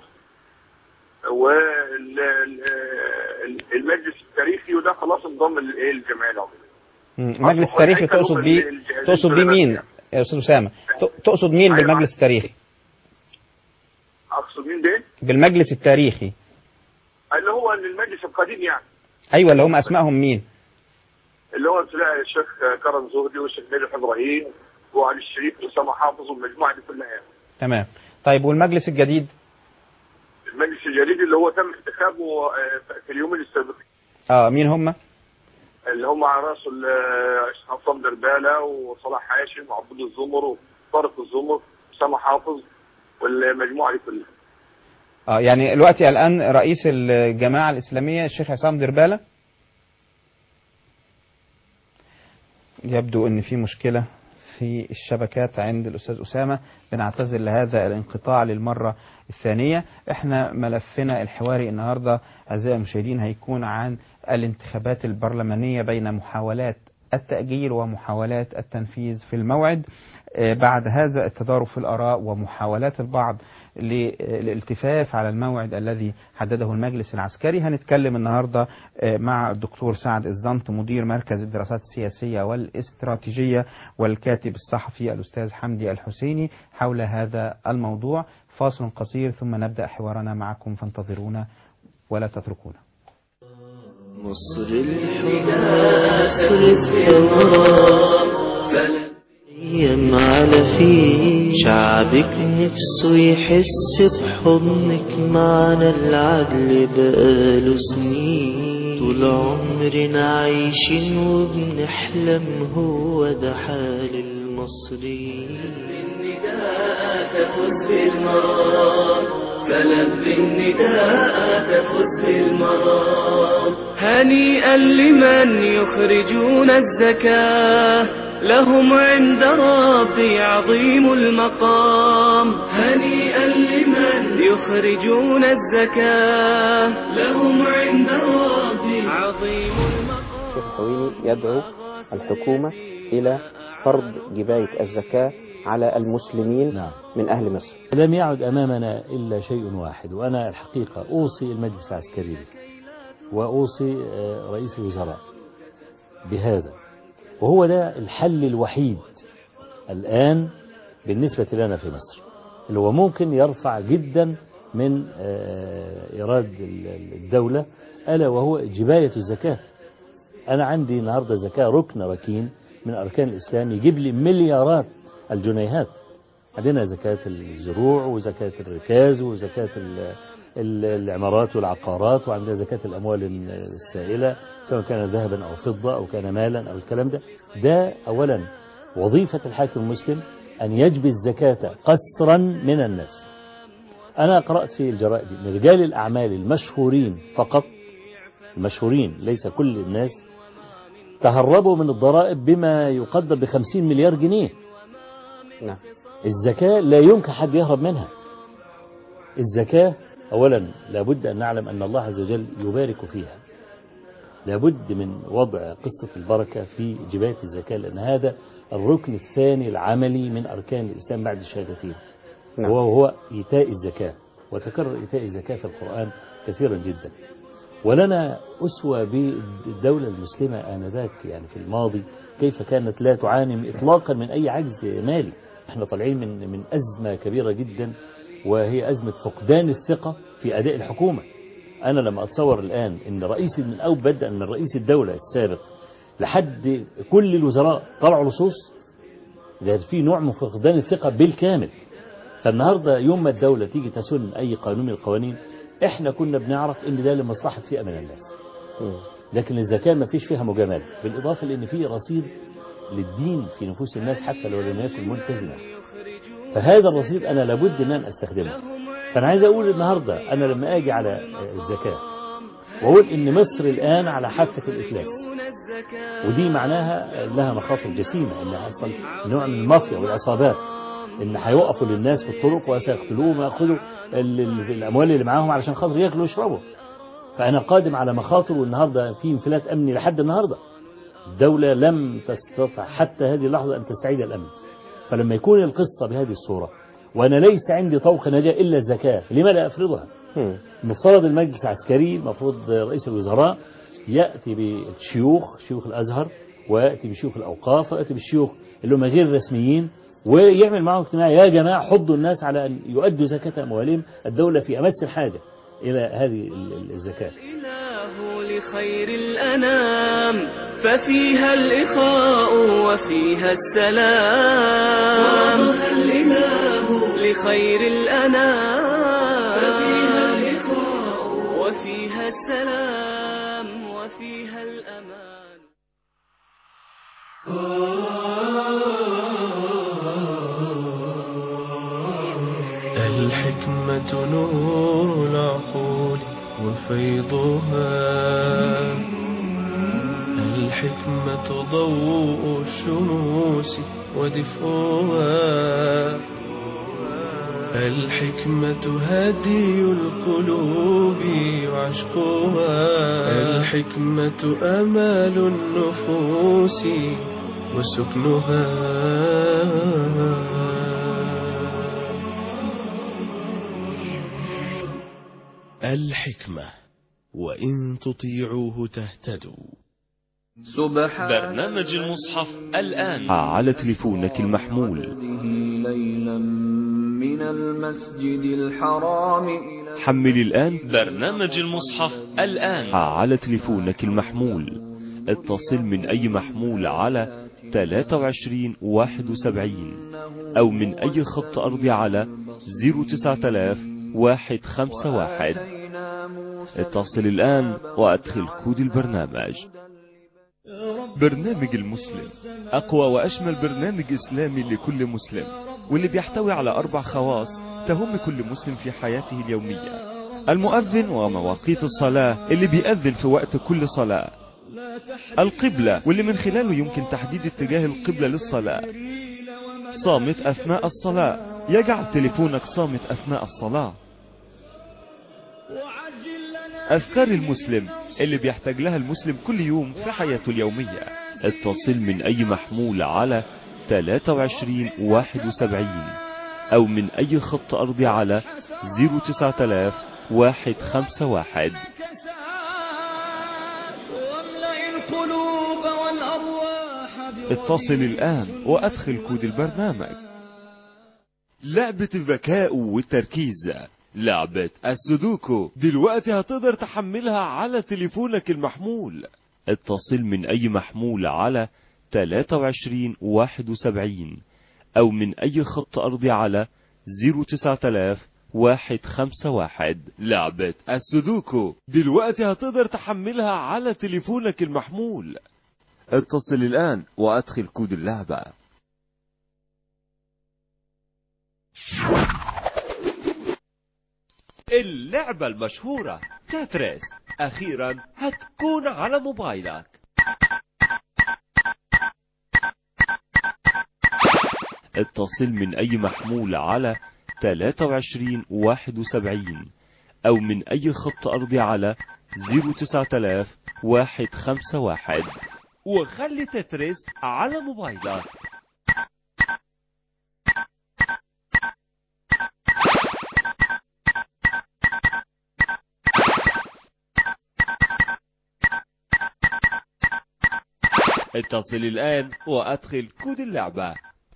Speaker 8: والمجلس التاريخي وده خلاص انضم للايه الجمعيه العموميه
Speaker 2: مم، مجلس تاريخي تقصد بيه تقصد بيه مين يا أستاذ أسامة ت- تقصد مين
Speaker 8: أيوة.
Speaker 2: بالمجلس التاريخي
Speaker 8: اقصد مين ده؟
Speaker 2: بالمجلس التاريخي
Speaker 8: اللي هو المجلس القديم يعني
Speaker 2: أيوة اللي هم أسمائهم مين
Speaker 8: اللي هو تلاقي الشيخ كرم زهدي والشيخ ميلح ابراهيم وعلي الشريف واسامه حافظ والمجموعه دي كلها يعني.
Speaker 2: تمام طيب والمجلس الجديد
Speaker 8: المجلس الجديد اللي هو تم انتخابه آه، في اليومين السابقين
Speaker 2: اه مين هم
Speaker 8: اللي هم على راسه ال- الشيخ عصام درباله وصلاح هاشم وعبود الزمر وطارق الزمر واسامه حافظ والمجموعه دي كلها
Speaker 2: اه يعني دلوقتي الان رئيس الجماعه الاسلاميه الشيخ عصام درباله يبدو ان في مشكله في الشبكات عند الاستاذ اسامه بنعتذر لهذا الانقطاع للمره الثانيه احنا ملفنا الحواري النهارده اعزائي المشاهدين هيكون عن الانتخابات البرلمانيه بين محاولات التأجيل ومحاولات التنفيذ في الموعد آه، بعد هذا التضارب في الآراء ومحاولات البعض للالتفاف على الموعد الذي حدده المجلس العسكري هنتكلم النهاردة آه، مع الدكتور سعد إزدنط مدير مركز الدراسات السياسية والاستراتيجية والكاتب الصحفي الأستاذ حمدي الحسيني حول هذا الموضوع فاصل قصير ثم نبدأ حوارنا معكم فانتظرونا ولا تتركونا
Speaker 1: مصر الحدى أسر الثمار أيام على فيه شعبك نفسه يحس بحضنك معنا العدل بقاله سنين طول عمرنا عايشين وبنحلم هو ده حال المصريين النداء تفوز بالمرار فلبي النداء تفوز بالمرار
Speaker 9: هنيئا لمن يخرجون الزكاة لهم عند ربي عظيم المقام هنيئا لمن يخرجون الزكاة لهم عند ربي عظيم المقام
Speaker 2: الشيخ الحويني يدعو الحكومة إلى فرض جباية الزكاة على المسلمين
Speaker 10: نعم.
Speaker 2: من أهل مصر
Speaker 10: لم يعد أمامنا إلا شيء واحد وأنا الحقيقة أوصي المجلس العسكري به وأوصي آه، رئيس الوزراء بهذا وهو ده الحل الوحيد الآن بالنسبة لنا في مصر اللي هو ممكن يرفع جدا من آه، إيراد ال- الدولة ألا وهو جباية الزكاة أنا عندي النهاردة زكاة ركن ركين من أركان الإسلام يجيب لي مليارات الجنيهات عندنا زكاة الزروع وزكاة الركاز وزكاة ال- ال- العمارات والعقارات وعندنا زكاة الأموال السائلة سواء كان ذهبا أو فضة أو كان مالا أو الكلام ده ده أولا وظيفة الحاكم المسلم أن يجبي الزكاة قسرا من الناس أنا قرأت في الجرائد أن رجال الأعمال المشهورين فقط المشهورين ليس كل الناس تهربوا من الضرائب بما يقدر بخمسين مليار جنيه
Speaker 2: نعم
Speaker 10: الزكاة لا يمكن حد يهرب منها الزكاة أولا لابد أن نعلم أن الله عز وجل يبارك فيها لابد من وضع قصة البركة في جباية الزكاة لأن هذا الركن الثاني العملي من أركان الإسلام بعد الشهادتين
Speaker 2: نعم.
Speaker 10: وهو هو إيتاء الزكاة وتكرر إيتاء الزكاة في القرآن كثيرا جدا ولنا أسوة بالدولة المسلمة آنذاك يعني في الماضي كيف كانت لا تعاني إطلاقا من أي عجز مالي احنا طالعين من من أزمة كبيرة جدا وهي أزمة فقدان الثقة في أداء الحكومة أنا لما أتصور الآن أن رئيس من أو بدأ أن رئيس الدولة السابق لحد كل الوزراء طلعوا لصوص ده في نوع من فقدان الثقة بالكامل فالنهاردة يوم ما الدولة تيجي تسن أي قانون من القوانين احنا كنا بنعرف ان ده لمصلحة فئة من الناس لكن الزكاة ما فيش فيها مجاملة بالإضافة لأن في رصيد للدين في نفوس الناس حتى لو لم يكن ملتزما فهذا الرصيد أنا لابد أن أنا أستخدمه فأنا عايز أقول النهاردة أنا لما أجي على الزكاة وأقول إن مصر الآن على حافة الإفلاس ودي معناها لها مخاطر جسيمة إن هيحصل نوع من المافيا والعصابات إن هيوقفوا للناس في الطرق وسيقتلوهم ويأخذوا ال- ال- الأموال اللي معاهم علشان خاطر ياكلوا ويشربوا فأنا قادم على مخاطر والنهاردة في انفلات أمني لحد النهاردة الدولة لم تستطع حتى هذه اللحظة أن تستعيد الأمن فلما يكون القصة بهذه الصورة وأنا ليس عندي طوق نجاة إلا الزكاة لما لا أفرضها مفترض المجلس العسكري مفروض رئيس الوزراء يأتي بالشيوخ شيوخ الأزهر ويأتي بشيوخ الأوقاف ويأتي بالشيوخ اللي هم غير رسميين ويعمل معهم اجتماع يا جماعة حضوا الناس على أن يؤدوا زكاة أموالهم الدولة في أمس الحاجة إلى هذه ال- ال- الزكاة
Speaker 9: الإله لخير الأنام ففيها الإخاء وفيها السلام الإله لخير الأنام ففيها الإخاء وفيها السلام وفيها الأمان
Speaker 1: الحكمة نور العقول وفيضها الحكمة ضوء الشموس ودفئها الحكمة هدي القلوب وعشقها الحكمة أمال النفوس وسكنها
Speaker 5: الحكمة وإن تطيعوه تهتدوا
Speaker 11: برنامج المصحف الآن
Speaker 5: على تليفونك المحمول
Speaker 12: ليلا من المسجد الحرام إلى
Speaker 5: حمل الآن
Speaker 11: برنامج المصحف الآن
Speaker 5: على تليفونك المحمول اتصل من أي محمول على 23 71 أو من أي خط أرضي على 09000 151 اتصل الآن وأدخل كود البرنامج برنامج المسلم أقوى وأشمل برنامج إسلامي لكل مسلم واللي بيحتوي على أربع خواص تهم كل مسلم في حياته اليومية المؤذن ومواقيت الصلاة اللي بيأذن في وقت كل صلاة القبلة واللي من خلاله يمكن تحديد اتجاه القبلة للصلاة صامت أثناء الصلاة يجعل تليفونك صامت أثناء الصلاة أذكار المسلم اللي بيحتاج لها المسلم كل يوم في حياته اليومية اتصل من أي محمول على 23 71 أو من أي خط أرضي على 09000 151
Speaker 9: واملأ القلوب والأرواح
Speaker 5: اتصل الآن وأدخل كود البرنامج لعبة الذكاء والتركيز لعبة السودوكو دلوقتي هتقدر تحملها على تليفونك المحمول اتصل من أي محمول على 23 71 أو من أي خط أرضي على 09000 151 لعبة السودوكو دلوقتي هتقدر تحملها على تليفونك المحمول اتصل الآن وأدخل كود اللعبة اللعبة المشهورة تتريس أخيرا هتكون على موبايلك اتصل من أي محمول على 23 71 أو من أي خط أرضي على 09000 151 وخلي تتريس على موبايلك اتصل الآن وأدخل كود اللعبة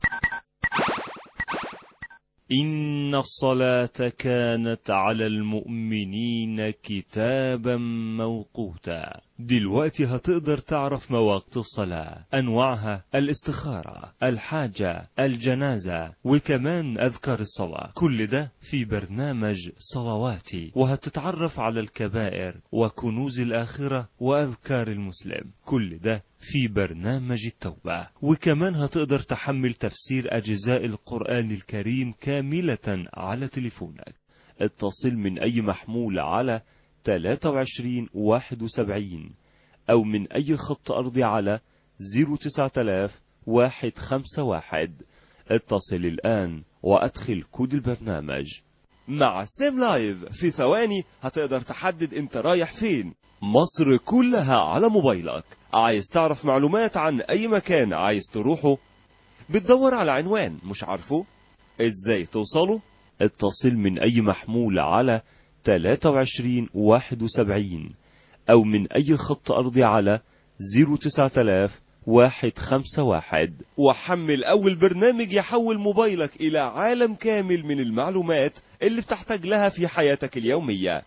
Speaker 5: إن الصلاة كانت على المؤمنين كتابا موقوتا دلوقتي هتقدر تعرف مواقت الصلاة أنواعها الاستخارة الحاجة الجنازة وكمان أذكار الصلاة كل ده في برنامج صلواتي وهتتعرف على الكبائر وكنوز الآخرة وأذكار المسلم كل ده في برنامج التوبة وكمان هتقدر تحمل تفسير أجزاء القرآن الكريم كاملة على تليفونك اتصل من أي محمول على 23 71 أو من أي خط أرضي على 09000 151 اتصل الآن وأدخل كود البرنامج مع سيم لايف في ثواني هتقدر تحدد انت رايح فين مصر كلها على موبايلك عايز تعرف معلومات عن اي مكان عايز تروحه بتدور على عنوان مش عارفه ازاي توصله اتصل من اي محمول على 23 71 او من اي خط ارضي على 09000 151 وحمل اول برنامج يحول موبايلك الى عالم كامل من المعلومات اللي بتحتاج لها في حياتك اليومية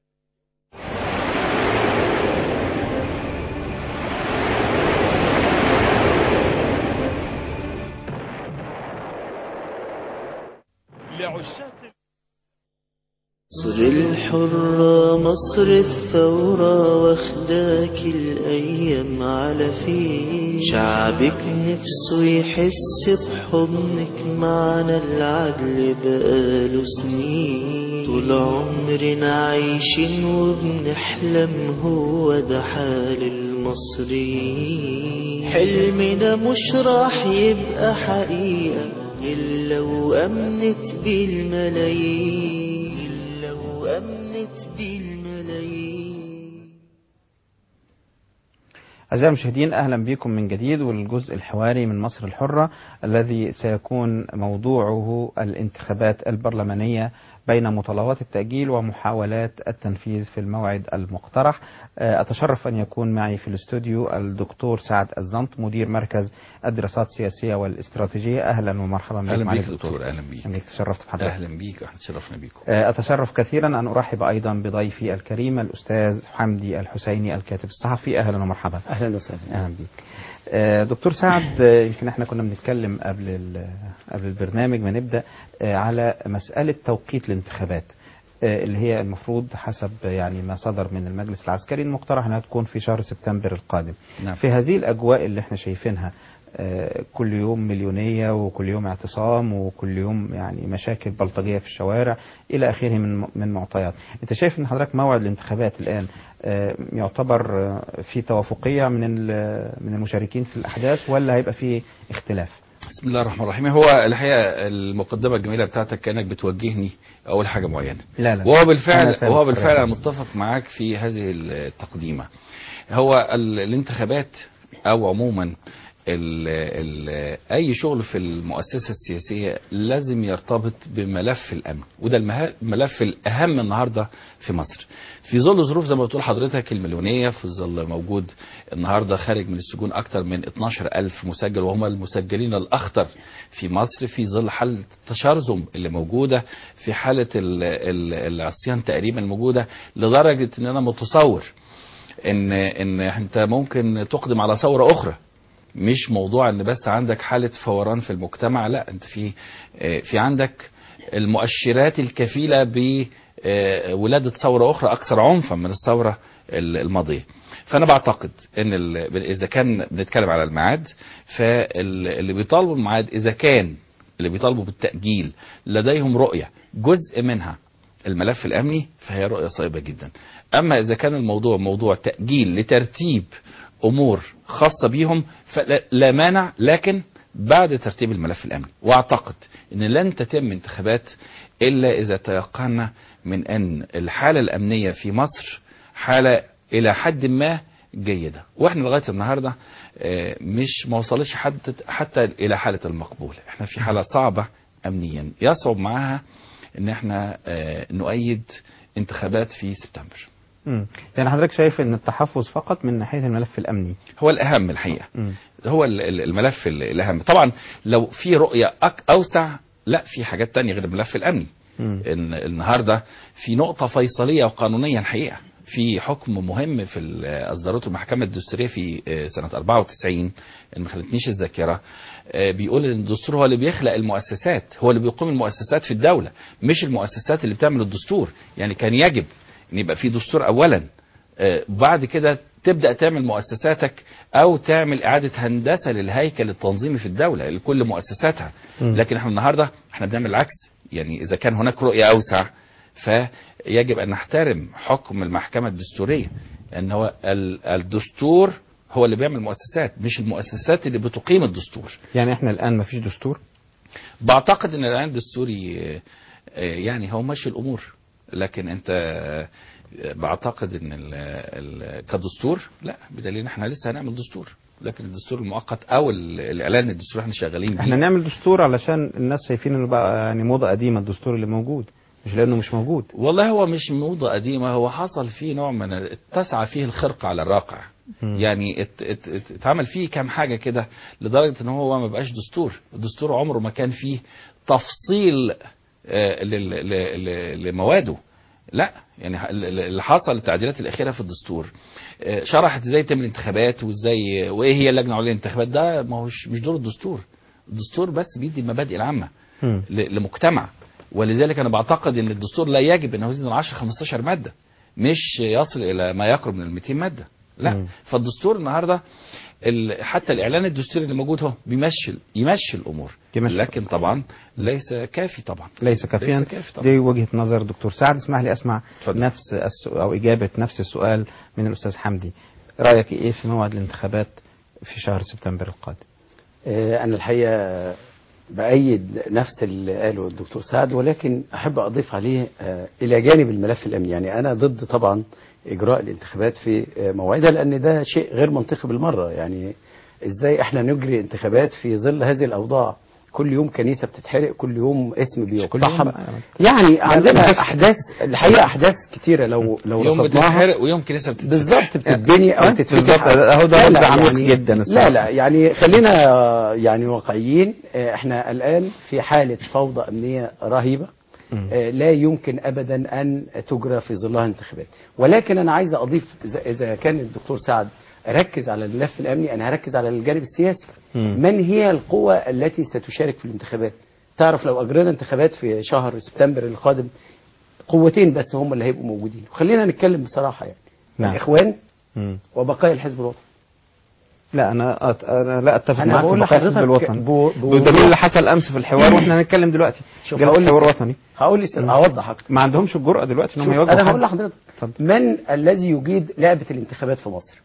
Speaker 5: لعشاق
Speaker 13: مصر الحرة مصر الثورة واخداك الأيام على فين شعبك نفسه يحس بحضنك معنا العدل بقاله سنين طول عمرنا عايشين وبنحلم هو ده حال المصريين حلمنا مش راح يبقى حقيقة إلا وأمنت بيه الملايين إلا وأمنت بيه الملايين
Speaker 2: أعزائي المشاهدين أهلا بكم من جديد والجزء الحواري من مصر الحرة الذي سيكون موضوعه الانتخابات البرلمانية بين مطالبات التأجيل ومحاولات التنفيذ في الموعد المقترح أتشرف أن يكون معي في الاستوديو الدكتور سعد الزنط مدير مركز الدراسات السياسية والاستراتيجية أهلا ومرحبا بك
Speaker 14: اهلا
Speaker 2: معالي
Speaker 14: بيك دكتور اهلا بيك
Speaker 2: أنك تشرفت بحضرتك
Speaker 14: اهلا بيك احنا تشرفنا بيكم
Speaker 2: أتشرف كثيرا أن أرحب أيضا بضيفي الكريم الأستاذ حمدي الحسيني الكاتب الصحفي أهلا ومرحبا
Speaker 15: اهلا وسهلا
Speaker 2: أهلا بيك آه، دكتور سعد آه، يمكن احنا كنا بنتكلم قبل ال- قبل البرنامج ما نبدا آه، على مساله توقيت الانتخابات آه، اللي هي المفروض حسب يعني ما صدر من المجلس العسكري المقترح انها تكون في شهر سبتمبر القادم
Speaker 14: نعم.
Speaker 2: في هذه الاجواء اللي احنا شايفينها آه، كل يوم مليونيه وكل يوم اعتصام وكل يوم يعني مشاكل بلطجيه في الشوارع الى اخره من من معطيات انت شايف ان حضرتك موعد الانتخابات الان آه، يعتبر آه، في توافقيه من ال- من المشاركين في الاحداث ولا هيبقى في اختلاف
Speaker 14: بسم الله الرحمن الرحيم هو الحقيقه المقدمه الجميله بتاعتك كانك بتوجهني اول حاجه معينه
Speaker 2: لا لا
Speaker 14: وهو
Speaker 2: أنا
Speaker 14: بالفعل
Speaker 2: سامع
Speaker 14: وهو بالفعل انا
Speaker 2: حضرتك.
Speaker 14: متفق معاك في هذه التقديمه هو ال- الانتخابات او عموما ال ال اي شغل في المؤسسه السياسيه لازم يرتبط بملف الامن وده المه- الملف الاهم النهارده في مصر في ظل ظروف زي ما بتقول حضرتك المليونيه في ظل موجود النهارده خارج من السجون اكثر من 12 الف مسجل وهم المسجلين الاخطر في مصر في ظل حاله التشرذم اللي موجوده في حاله ال- ال- العصيان تقريبا الموجوده لدرجه ان انا متصور ان ان انت ممكن تقدم على ثوره اخرى مش موضوع ان بس عندك حاله فوران في المجتمع لا انت في آه، في عندك المؤشرات الكفيله بولاده ثوره اخرى اكثر عنفا من الثوره ال- الماضيه فانا بعتقد ان ال- اذا كان بنتكلم على الميعاد فاللي بيطالبوا الميعاد اذا كان اللي بيطالبوا بالتأجيل لديهم رؤية جزء منها الملف الأمني فهي رؤية صعبة جدا أما إذا كان الموضوع موضوع تأجيل لترتيب أمور خاصة بيهم فلا لا مانع لكن بعد ترتيب الملف الأمني وأعتقد أن لن تتم انتخابات إلا إذا تيقنا من أن الحالة الأمنية في مصر حالة إلى حد ما جيدة واحنا لغاية النهاردة آه، مش ما وصلش حد حتى إلى حالة المقبول احنا في حالة صعبة أمنيا يصعب معها ان احنا آه، نؤيد انتخابات في سبتمبر
Speaker 2: مم. يعني حضرتك شايف ان التحفظ فقط من ناحيه الملف الامني
Speaker 14: هو الأهم الحقيقة
Speaker 2: مم.
Speaker 14: هو ال- ال- الملف ال- الأهم طبعا لو في رؤية أك- أوسع لا في حاجات تانية غير الملف الأمني
Speaker 2: مم.
Speaker 14: إن النهاردة في نقطة فيصلية وقانونية الحقيقة في حكم مهم في ال- أصدرته المحكمة الدستورية في آه، سنة 94 إن ما خلتنيش الذاكرة آه، بيقول إن الدستور هو اللي بيخلق المؤسسات هو اللي بيقوم المؤسسات في الدولة مش المؤسسات اللي بتعمل الدستور يعني كان يجب إن يبقى في دستور أولا آه، بعد كده تبدأ تعمل مؤسساتك أو تعمل إعادة هندسة للهيكل التنظيمي في الدولة لكل مؤسساتها
Speaker 2: مم.
Speaker 14: لكن احنا النهاردة احنا بنعمل العكس يعني إذا كان هناك رؤية أوسع فيجب أن نحترم حكم المحكمة الدستورية أن هو ال- الدستور هو اللي بيعمل مؤسسات مش المؤسسات اللي بتقيم الدستور
Speaker 2: يعني احنا الان ما فيش دستور
Speaker 14: بعتقد ان الاعلان الدستوري آه، آه، يعني هو ماشي الامور لكن انت آه، بعتقد ان ال ال كدستور لا بدليل ان احنا لسه هنعمل دستور لكن الدستور المؤقت او ال- الاعلان الدستوري احنا شغالين بيه
Speaker 2: احنا نعمل دستور علشان الناس شايفين انه بقى يعني موضه قديمه الدستور اللي موجود مش لانه مش موجود
Speaker 14: والله هو مش موضة قديمة هو حصل فيه نوع من اتسع فيه الخرق على الراقع
Speaker 2: مم.
Speaker 14: يعني ات ات ات اتعمل فيه كام حاجة كده لدرجة ان هو ما بقاش دستور الدستور عمره ما كان فيه تفصيل آه، لل- ل- ل- لمواده لا يعني ح- ال- ال- اللي حصل التعديلات الأخيرة في الدستور آه، شرحت ازاي تعمل انتخابات وازاي وايه هي اللجنة العليا للانتخابات ده ما هوش مش دور الدستور الدستور بس بيدي المبادئ العامة
Speaker 2: مم.
Speaker 14: ل- لمجتمع ولذلك انا بعتقد ان الدستور لا يجب انه يزيد عن 10 15 ماده مش يصل الى ما يقرب من ال 200 ماده لا
Speaker 2: مم.
Speaker 14: فالدستور النهارده ال- حتى الاعلان الدستوري اللي موجود هو بيمشي يمشي الامور
Speaker 2: يمشي.
Speaker 14: لكن طبعا ليس كافي طبعا
Speaker 2: ليس كافيا
Speaker 14: ليس كافي طبعا
Speaker 2: دي وجهه نظر دكتور سعد اسمح لي اسمع
Speaker 14: اتفضل.
Speaker 2: نفس السؤال او اجابه نفس السؤال من الاستاذ حمدي رايك ايه في موعد الانتخابات في شهر سبتمبر القادم
Speaker 15: آه، أنا الحقيقة بأيد نفس اللي قاله الدكتور سعد ولكن أحب أضيف عليه آه، إلى جانب الملف الأمني يعني أنا ضد طبعا إجراء الانتخابات في آه، موعدها لأن ده شيء غير منطقي بالمرة يعني إزاي إحنا نجري انتخابات في ظل هذه الأوضاع كل يوم كنيسة بتتحرق كل يوم اسم بيقتحم يعني عندنا أحداث الحقيقة أحداث كتيرة لو لو
Speaker 14: يوم
Speaker 15: رصدناها
Speaker 14: بتتحرق ويوم كنيسه بتتفتح
Speaker 15: بالظبط بتتبني او تتفتح
Speaker 2: بالظبط، اهو ده
Speaker 15: لا،
Speaker 2: رد
Speaker 15: لا،
Speaker 2: عميق
Speaker 15: يعني
Speaker 2: جدا
Speaker 15: لا
Speaker 2: الصراحة.
Speaker 15: لا يعني خلينا آه، يعني واقعيين آه، احنا الان في حاله فوضى امنيه رهيبه
Speaker 2: مم.
Speaker 15: آه، لا يمكن ابدا ان تجرى في ظلها انتخابات ولكن انا عايز اضيف إذا- اذا كان الدكتور سعد ركز على الملف الامني انا هركز على الجانب السياسي
Speaker 2: مم.
Speaker 15: من هي القوى التي ستشارك في الانتخابات تعرف لو اجرينا انتخابات في شهر سبتمبر القادم قوتين بس هم اللي هيبقوا موجودين وخلينا نتكلم بصراحه يعني
Speaker 2: نعم.
Speaker 15: الاخوان
Speaker 2: مم.
Speaker 15: وبقايا الحزب الوطني
Speaker 2: لا انا أت... انا لا اتفق
Speaker 15: أنا
Speaker 2: معاك في
Speaker 15: بقول
Speaker 2: بقايا الحزب
Speaker 15: لحضرتك
Speaker 2: الوطني
Speaker 15: بو- بو-
Speaker 2: بدليل اللي حصل امس في الحوار واحنا هنتكلم دلوقتي
Speaker 15: شوف
Speaker 2: جلسه
Speaker 15: هقول
Speaker 2: حوار
Speaker 15: لك-
Speaker 2: وطني
Speaker 15: هقول لك اوضح اكتر
Speaker 2: ما عندهمش الجرأة دلوقتي ان هم
Speaker 15: شوف،
Speaker 2: يواجهوا
Speaker 15: انا
Speaker 2: حد.
Speaker 15: هقول لحضرتك
Speaker 2: اتفضل.
Speaker 15: من الذي يجيد لعبه الانتخابات في مصر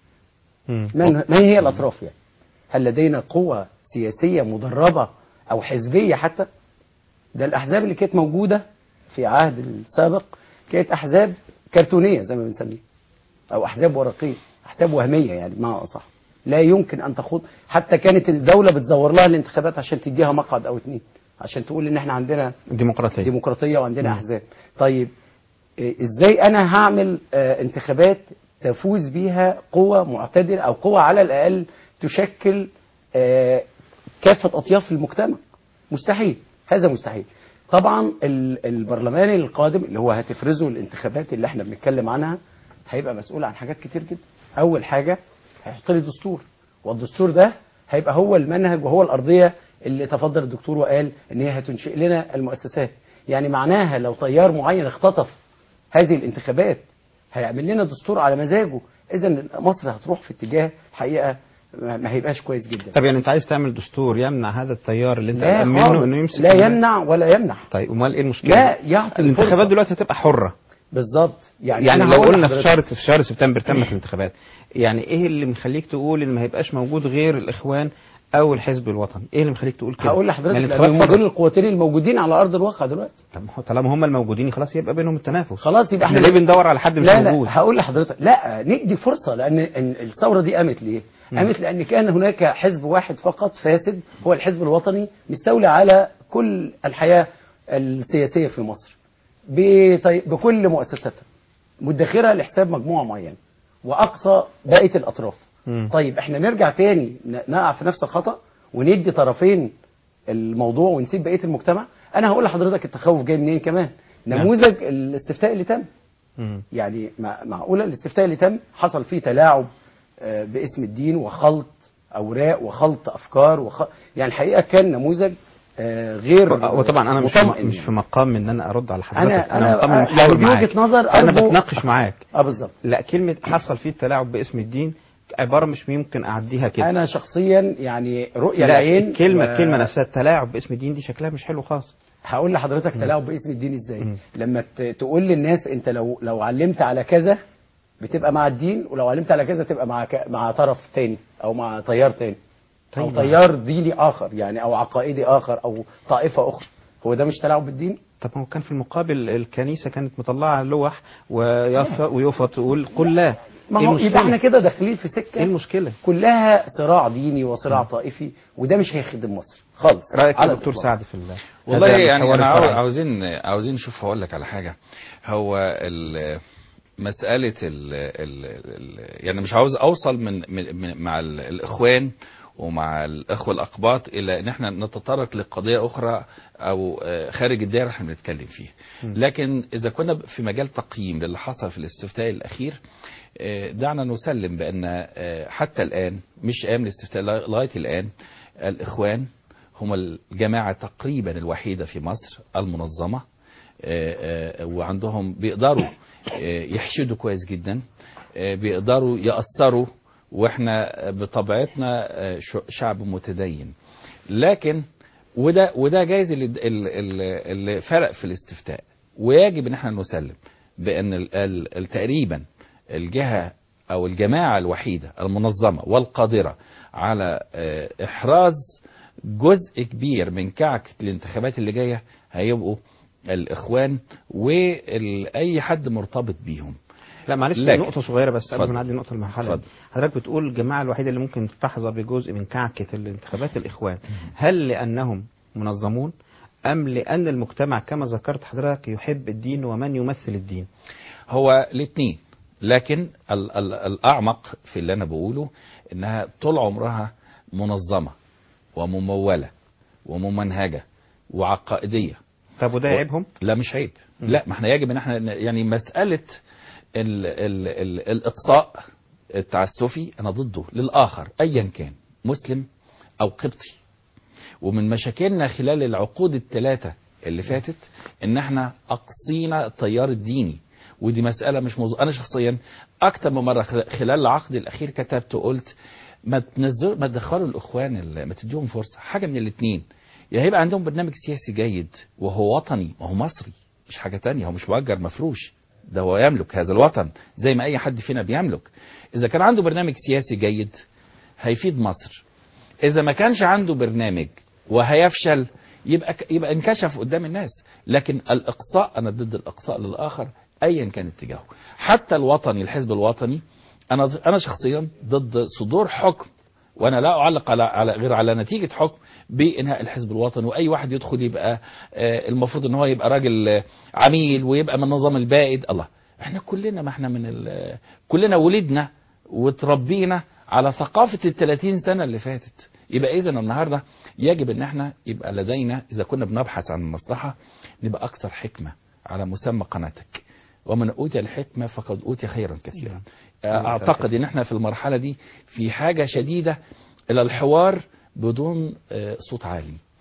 Speaker 2: مم.
Speaker 15: من من هي الاطراف يعني هل لدينا قوة سياسية مدربة او حزبية حتى ده الاحزاب اللي كانت موجودة في عهد السابق كانت احزاب كرتونية زي ما بنسميها او احزاب ورقية احزاب وهمية يعني بمعنى اصح لا يمكن ان تخوض حتى كانت الدولة بتزور لها الانتخابات عشان تديها مقعد او اتنين عشان تقول ان احنا عندنا
Speaker 2: ديمقراطية
Speaker 15: ديمقراطية وعندنا
Speaker 2: مم.
Speaker 15: احزاب طيب إيه، ازاي انا هعمل آه، انتخابات تفوز بيها قوة معتدلة او قوة على الاقل تشكل آه، كافة اطياف المجتمع مستحيل هذا مستحيل طبعا ال- البرلمان القادم اللي هو هتفرزه الانتخابات اللي احنا بنتكلم عنها هيبقى مسؤول عن حاجات كتير جدا اول حاجة هيحط لي دستور والدستور ده هيبقى هو المنهج وهو الارضية اللي تفضل الدكتور وقال ان هي هتنشئ لنا المؤسسات يعني معناها لو تيار معين اختطف هذه الانتخابات هيعمل لنا دستور على مزاجه اذا مصر هتروح في اتجاه حقيقه ما ما هيبقاش كويس جدا
Speaker 2: طب يعني انت عايز تعمل دستور يمنع هذا التيار اللي انت
Speaker 15: لا
Speaker 2: قلقان منه
Speaker 15: خالص.
Speaker 2: انه يمسك
Speaker 15: لا
Speaker 2: البلد؟
Speaker 15: يمنع ولا يمنع
Speaker 2: طيب امال ايه المشكله
Speaker 15: لا يعطي
Speaker 2: الانتخابات
Speaker 15: الفرصة.
Speaker 2: دلوقتي هتبقى حره
Speaker 15: بالظبط
Speaker 2: يعني,
Speaker 15: يعني
Speaker 2: يعني
Speaker 15: أنا
Speaker 2: لو
Speaker 15: هقول
Speaker 2: قلنا في
Speaker 15: لحضرتك-
Speaker 2: شهر في شهر سبتمبر تمت الانتخابات يعني ايه اللي مخليك تقول ان ما هيبقاش موجود غير الاخوان او الحزب الوطني ايه اللي مخليك تقول كده
Speaker 15: هقول
Speaker 2: ما
Speaker 15: لحضرتك
Speaker 2: الانتخابات
Speaker 15: لان
Speaker 2: حرة.
Speaker 15: دول القوتين الموجودين على ارض الواقع دلوقتي
Speaker 2: طب ما هو طالما هم الموجودين خلاص يبقى بينهم التنافس
Speaker 15: خلاص يبقى
Speaker 2: احنا ليه بندور على حد مش
Speaker 15: لا
Speaker 2: موجود
Speaker 15: لا هقول لحضرتك لا ندي فرصه لان إن الثوره دي قامت ليه؟ قامت لان كان هناك حزب واحد فقط فاسد هو الحزب الوطني مستولى على كل الحياه السياسيه في مصر بطي- بكل مؤسساتها مدخره لحساب مجموعه معينه واقصى بقيه الاطراف
Speaker 2: مم.
Speaker 15: طيب احنا نرجع تاني ن- نقع في نفس الخطا وندي طرفين الموضوع ونسيب بقيه المجتمع انا هقول لحضرتك التخوف جاي منين كمان
Speaker 2: نعم.
Speaker 15: نموذج الاستفتاء اللي تم
Speaker 2: مم.
Speaker 15: يعني مع- معقوله الاستفتاء اللي تم حصل فيه تلاعب آه، باسم الدين وخلط اوراق وخلط افكار وخ... يعني الحقيقه كان نموذج آه، غير
Speaker 2: وطبعا انا مش
Speaker 15: مطمئن
Speaker 2: مش
Speaker 15: يعني.
Speaker 2: في مقام ان انا ارد على حضرتك
Speaker 15: أنا-
Speaker 2: انا
Speaker 15: أنا-
Speaker 2: مقام
Speaker 15: يعني
Speaker 2: المحاور
Speaker 15: دي
Speaker 2: معاك
Speaker 15: وجهة نظر
Speaker 2: انا
Speaker 15: أرجو-
Speaker 2: بتناقش معاك
Speaker 15: اه بالظبط
Speaker 2: لا كلمه حصل فيه التلاعب باسم الدين عباره مش ممكن اعديها كده
Speaker 15: انا شخصيا يعني رؤيه
Speaker 2: لا
Speaker 15: العين
Speaker 2: الكلمه
Speaker 15: و-
Speaker 2: الكلمه نفسها التلاعب باسم الدين دي شكلها مش حلو خالص
Speaker 15: هقول لحضرتك تلاعب باسم الدين ازاي لما ت- تقول للناس انت لو لو علمت على كذا بتبقى مع الدين ولو علمت على كذا تبقى مع ك... مع طرف تاني او مع تيار تاني او
Speaker 2: طيب.
Speaker 15: تيار ديني اخر يعني او عقائدي اخر او طائفه اخرى هو ده مش تلاعب بالدين
Speaker 2: طب ما هو كان في المقابل الكنيسه كانت مطلعه لوح ويف ويوفى تقول قل لا
Speaker 15: ما
Speaker 2: إيه
Speaker 15: هو
Speaker 2: المشكلة؟
Speaker 15: يبقى احنا كده داخلين في سكه
Speaker 2: ايه المشكله
Speaker 15: كلها صراع ديني وصراع طائفي وده مش هيخدم مصر خالص
Speaker 2: رايك يا
Speaker 15: على
Speaker 2: دكتور
Speaker 15: الإطلاق.
Speaker 2: سعد في الله
Speaker 14: والله
Speaker 2: هذا
Speaker 14: يعني
Speaker 2: المحور
Speaker 14: انا عاوز-
Speaker 2: الفرعي.
Speaker 14: عاوزين عاوزين نشوف هقول لك على حاجه هو ال- مساله ال ال ال يعني مش عاوز اوصل من, من من- مع ال- الاخوان ومع الاخوه الاقباط الى ان احنا نتطرق لقضيه اخرى او آه، خارج الدائره اللي احنا بنتكلم فيها لكن اذا كنا في مجال تقييم للي حصل في الاستفتاء الاخير آه، دعنا نسلم بان آه، حتى الان مش ايام الاستفتاء لغايه الان الاخوان هم الجماعه تقريبا الوحيده في مصر المنظمه آه، آه، وعندهم بيقدروا آه، يحشدوا كويس جدا آه، بيقدروا يأثروا واحنا بطبيعتنا آه، ش- شعب متدين لكن وده وده جايز اللي, اللي, اللي فرق في الاستفتاء ويجب ان احنا نسلم بان ال- ال- ال- تقريبا الجهه او الجماعه الوحيده المنظمه والقادره على آه، احراز جزء كبير من كعكه الانتخابات اللي جايه هيبقوا الاخوان واي حد مرتبط بيهم
Speaker 2: لا معلش
Speaker 14: لكن-
Speaker 2: نقطة صغيرة بس قبل
Speaker 14: اتفضل.
Speaker 2: ما نعدي النقطة المرحلة
Speaker 14: اتفضل.
Speaker 2: حضرتك بتقول الجماعة الوحيدة اللي ممكن تحظى بجزء من كعكة الانتخابات الإخوان هل لأنهم منظمون أم لأن المجتمع كما ذكرت حضرتك يحب الدين ومن يمثل الدين
Speaker 14: هو الاثنين لكن ال ال الاعمق في اللي انا بقوله انها طول عمرها منظمه ومموله وممنهجه وعقائديه
Speaker 2: طب وده
Speaker 14: و-
Speaker 2: يعيبهم؟
Speaker 14: لا مش عيب لا ما احنا يجب ان احنا ن- يعني مساله ال ال ال الاقصاء التعسفي انا ضده للاخر ايا كان مسلم او قبطي ومن مشاكلنا خلال العقود الثلاثه اللي فاتت ان احنا اقصينا التيار الديني ودي مساله مش موضوع انا شخصيا اكتر من مره خل- خلال العقد الاخير كتبت وقلت ما تنزلوا ما تدخلوا الاخوان ال- ما تديهم فرصه حاجه من الاثنين يا هيبقى عندهم برنامج سياسي جيد وهو وطني وهو مصري مش حاجه تانية هو مش مؤجر مفروش ده هو يملك هذا الوطن زي ما اي حد فينا بيملك اذا كان عنده برنامج سياسي جيد هيفيد مصر اذا ما كانش عنده برنامج وهيفشل يبقى يبقى انكشف قدام الناس لكن الاقصاء انا ضد الاقصاء للاخر ايا كان اتجاهه حتى الوطني الحزب الوطني انا انا شخصيا ضد صدور حكم وانا لا اعلق على على غير على نتيجه حكم بانهاء الحزب الوطني واي واحد يدخل يبقى آه، المفروض ان هو يبقى راجل آه، عميل ويبقى من النظام البائد الله احنا كلنا ما احنا من ال- كلنا ولدنا وتربينا على ثقافه ال 30 سنه اللي فاتت يبقى اذا النهارده يجب ان احنا يبقى لدينا اذا كنا بنبحث عن المصلحه نبقى اكثر حكمه على مسمى قناتك ومن اوتي الحكمه فقد اوتي خيرا كثيرا اعتقد ان احنا في المرحله دي في حاجه شديده الى الحوار بدون آه، صوت عالي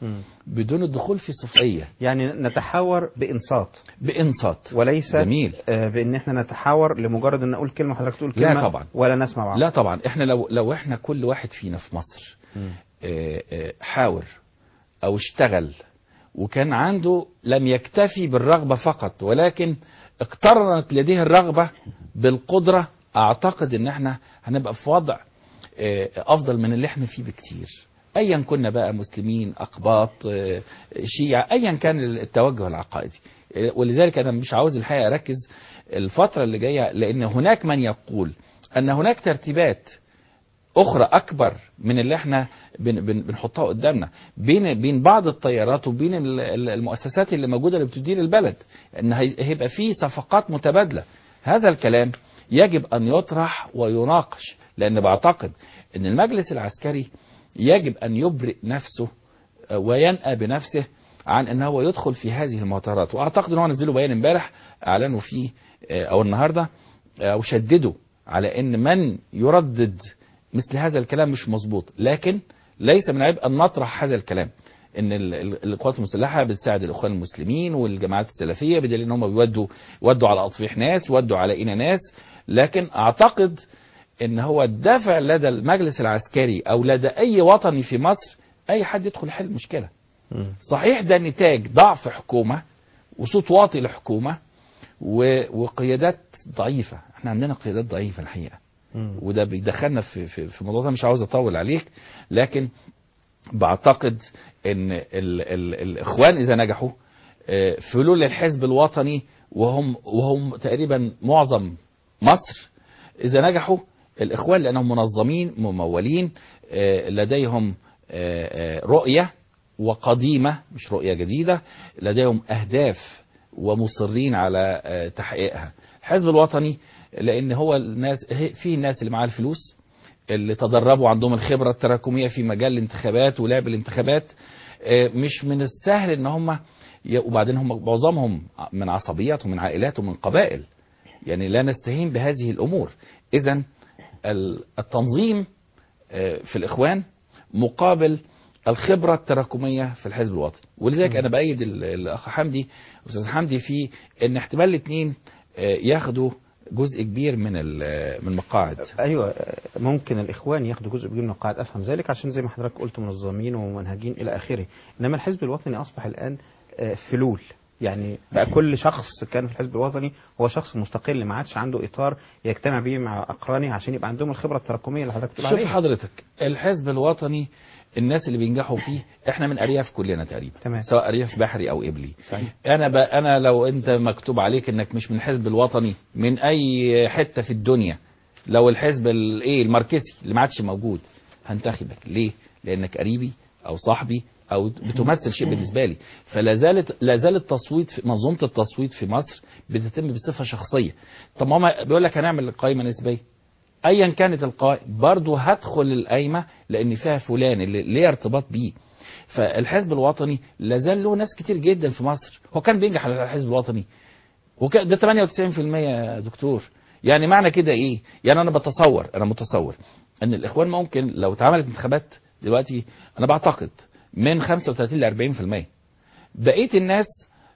Speaker 14: بدون الدخول في صفقيه
Speaker 2: يعني نتحاور بانصات
Speaker 14: بانصات
Speaker 2: وليس
Speaker 14: جميل
Speaker 2: آه، بان احنا نتحاور لمجرد ان نقول كلمه وحضرتك تقول كلمه
Speaker 14: لا طبعا
Speaker 2: ولا نسمع بعض
Speaker 14: لا طبعا احنا لو لو احنا كل واحد فينا في مصر آه، آه، حاور او اشتغل وكان عنده لم يكتفي بالرغبة فقط ولكن اقترنت لديه الرغبة بالقدرة اعتقد ان احنا هنبقى في وضع آه، افضل من اللي احنا فيه بكتير ايا كنا بقى مسلمين اقباط آه، شيعة ايا كان التوجه العقائدي آه، ولذلك انا مش عاوز الحقيقة اركز الفترة اللي جاية لان هناك من يقول ان هناك ترتيبات اخرى اكبر من اللي احنا بن بن بنحطها قدامنا بين بين بعض التيارات وبين ال- ال- المؤسسات اللي موجوده اللي بتدير البلد ان هي- هيبقى في صفقات متبادله هذا الكلام يجب ان يطرح ويناقش لان بعتقد ان المجلس العسكري يجب ان يبرئ نفسه آه، وينأى بنفسه عن ان هو يدخل في هذه المطارات واعتقد ان هو نزلوا بيان امبارح اعلنوا فيه آه، او النهارده آه، او شددوا على ان من يردد مثل هذا الكلام مش مظبوط لكن ليس من عيب ان نطرح هذا الكلام ان ال- ال- القوات المسلحه بتساعد الاخوان المسلمين والجماعات السلفيه بدليل ان هم بيودوا ودوا على اطفيح ناس ودوا على اينا ناس لكن اعتقد ان هو الدافع لدى المجلس العسكري او لدى اي وطني في مصر اي حد يدخل يحل المشكله صحيح ده نتاج ضعف حكومه وصوت واطي لحكومه و- وقيادات ضعيفه احنا عندنا قيادات ضعيفه الحقيقه وده بيدخلنا في في في موضوع ده مش عاوز اطول عليك لكن بعتقد ان ال ال الاخوان اذا نجحوا آه، فلول الحزب الوطني وهم وهم تقريبا معظم مصر اذا نجحوا الاخوان لانهم منظمين ممولين آه، لديهم آه، آه، رؤيه وقديمه مش رؤيه جديده لديهم اهداف ومصرين على آه، تحقيقها الحزب الوطني لان هو الناس هي- في الناس اللي معاها الفلوس اللي تدربوا عندهم الخبرة التراكمية في مجال الانتخابات ولعب الانتخابات آه، مش من السهل ان هم ي- وبعدين هم معظمهم من عصبيات ومن عائلات ومن قبائل يعني لا نستهين بهذه الامور اذا ال- التنظيم آه، في الاخوان مقابل الخبرة التراكمية في الحزب الوطني ولذلك انا بايد ال- الاخ حمدي استاذ حمدي في ان احتمال الاثنين ياخدوا جزء كبير من ال- من المقاعد
Speaker 2: ايوه ممكن الاخوان ياخدوا جزء كبير من القاعده افهم ذلك عشان زي ما حضرتك قلت منظمين ومنهجين الى اخره انما الحزب الوطني اصبح الان آه، فلول يعني بقى كل شخص كان في الحزب الوطني هو شخص مستقل ما عادش عنده اطار يجتمع به مع اقرانه عشان يبقى عندهم الخبره التراكميه اللي حضرتك بتقول
Speaker 14: شوف
Speaker 2: عليها
Speaker 14: حضرتك الحزب الوطني الناس اللي بينجحوا فيه احنا من ارياف كلنا تقريبا
Speaker 2: تمام.
Speaker 14: سواء ارياف بحري او قبلي
Speaker 2: صحيح.
Speaker 14: انا ب... انا لو انت مكتوب عليك انك مش من الحزب الوطني من اي حته في الدنيا لو الحزب الايه الماركسي اللي ما عادش موجود هنتخبك ليه لانك قريبي او صاحبي او بتمثل شيء بالنسبه لي فلا زالت لا زال التصويت في منظومه التصويت في مصر بتتم بصفه شخصيه طب ما هم بيقول لك هنعمل قائمه نسبيه ايا كانت القائمه برضه هدخل القايمه لان فيها فلان اللي ليه ارتباط بيه فالحزب الوطني لا زال له ناس كتير جدا في مصر هو كان بينجح على الحزب الوطني وك... ده 98% يا دكتور يعني معنى كده ايه يعني انا بتصور انا متصور ان الاخوان ممكن لو اتعملت انتخابات دلوقتي انا بعتقد من 35 ل 40% بقيه الناس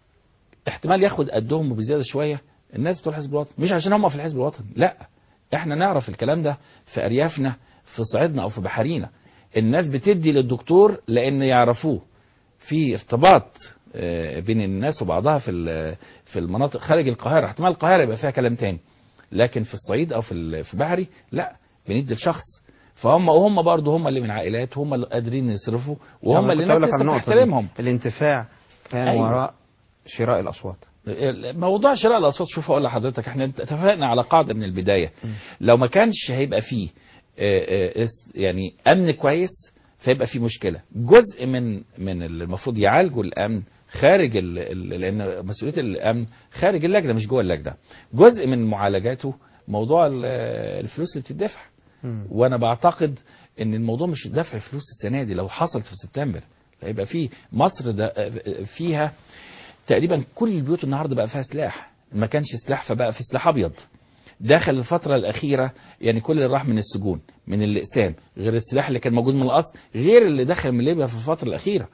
Speaker 14: احتمال ياخد قدهم وبزياده شويه الناس بتوع الحزب الوطني مش عشان هم في الحزب الوطني لا احنا نعرف الكلام ده في اريافنا في صعيدنا او في بحرينا الناس بتدي للدكتور لان يعرفوه في ارتباط آه، بين الناس وبعضها في ال- في المناطق خارج القاهره احتمال القاهره يبقى فيها كلام تاني لكن في الصعيد او في ال- في بحري لا بندي لشخص فهم وهم برضه هم اللي من عائلات هم اللي قادرين يصرفوا وهم
Speaker 2: يعني
Speaker 14: اللي
Speaker 2: كنت أقول
Speaker 14: الناس
Speaker 2: لك على
Speaker 14: لسه
Speaker 2: النقطة دي.
Speaker 14: بتحترمهم
Speaker 2: الانتفاع كان
Speaker 14: أيوة.
Speaker 2: وراء شراء الاصوات
Speaker 14: موضوع شراء الاصوات شوف اقول لحضرتك احنا اتفقنا على قاعده من البدايه لو ما كانش هيبقى فيه آه، آه، اس- يعني امن كويس فيبقى فيه مشكله جزء من من اللي المفروض يعالجوا الامن خارج ال- ال- لان مسؤوليه الامن خارج اللجنه مش جوه اللجنه جزء من معالجاته موضوع ال- الفلوس اللي بتدفع وانا بعتقد ان الموضوع مش دفع فلوس السنه دي لو حصلت في سبتمبر هيبقى في مصر ده فيها تقريبا كل البيوت النهارده بقى فيها سلاح ما كانش سلاح فبقى في سلاح ابيض داخل الفترة الأخيرة يعني كل اللي راح من السجون من الأقسام غير السلاح اللي كان موجود من الأصل غير اللي دخل من ليبيا في الفترة الأخيرة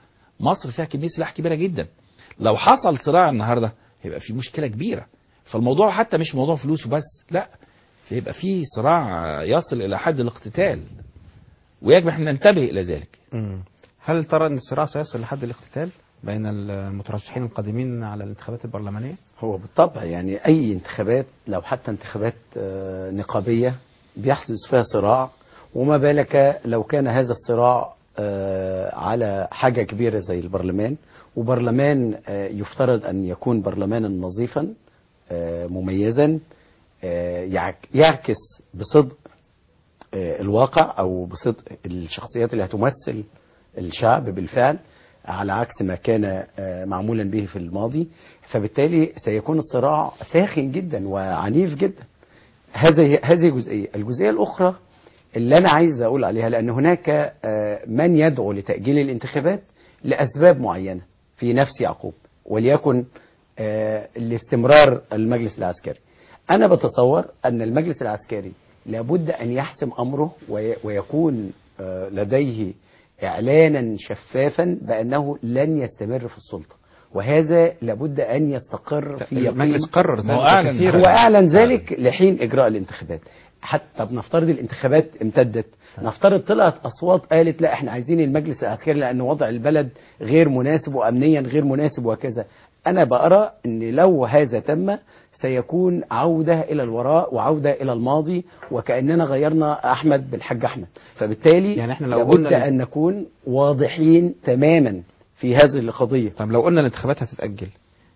Speaker 14: مصر فيها كميه سلاح كبيره جدا لو حصل صراع النهارده هيبقى في مشكله كبيره فالموضوع حتى مش موضوع فلوس وبس لا فيبقى في صراع يصل الى حد الاقتتال ويجب ان ننتبه الى ذلك
Speaker 2: مم. هل ترى ان الصراع سيصل لحد الاقتتال بين المترشحين القادمين على الانتخابات البرلمانيه؟
Speaker 15: هو بالطبع يعني أي انتخابات لو حتى انتخابات آه، نقابية بيحدث فيها صراع وما بالك لو كان هذا الصراع آه، على حاجة كبيرة زي البرلمان وبرلمان آه، يفترض أن يكون برلمانا نظيفا آه، مميزا آه، يعك- يعكس بصدق آه، الواقع أو بصدق الشخصيات اللي هتمثل الشعب بالفعل على عكس ما كان آه، معمولا به في الماضي فبالتالي سيكون الصراع ساخن جدا وعنيف جدا هذه هذه جزئيه الجزئيه الاخرى اللي انا عايز اقول عليها لان هناك آه، من يدعو لتاجيل الانتخابات لاسباب معينه في نفس يعقوب وليكن آه، لاستمرار المجلس العسكري انا بتصور ان المجلس العسكري لابد ان يحسم امره وي- ويكون آه، لديه اعلانا شفافا بانه لن يستمر في السلطه وهذا لابد ان يستقر في يقين
Speaker 2: المجلس قرر ذلك
Speaker 15: هو أعلن
Speaker 2: كثيرا.
Speaker 15: هو اعلن ذلك لحين اجراء الانتخابات حتى بنفترض الانتخابات امتدت نفترض طلعت اصوات قالت لا احنا عايزين المجلس العسكري لان وضع البلد غير مناسب وامنيا غير مناسب وكذا انا بارى ان لو هذا تم سيكون عودة إلى الوراء وعودة إلى الماضي وكأننا غيرنا أحمد بالحاج أحمد فبالتالي
Speaker 2: يعني إحنا لو
Speaker 15: لابد
Speaker 2: قلنا
Speaker 15: أن نكون واضحين تماما في هذه القضية
Speaker 2: طب لو قلنا الانتخابات هتتاجل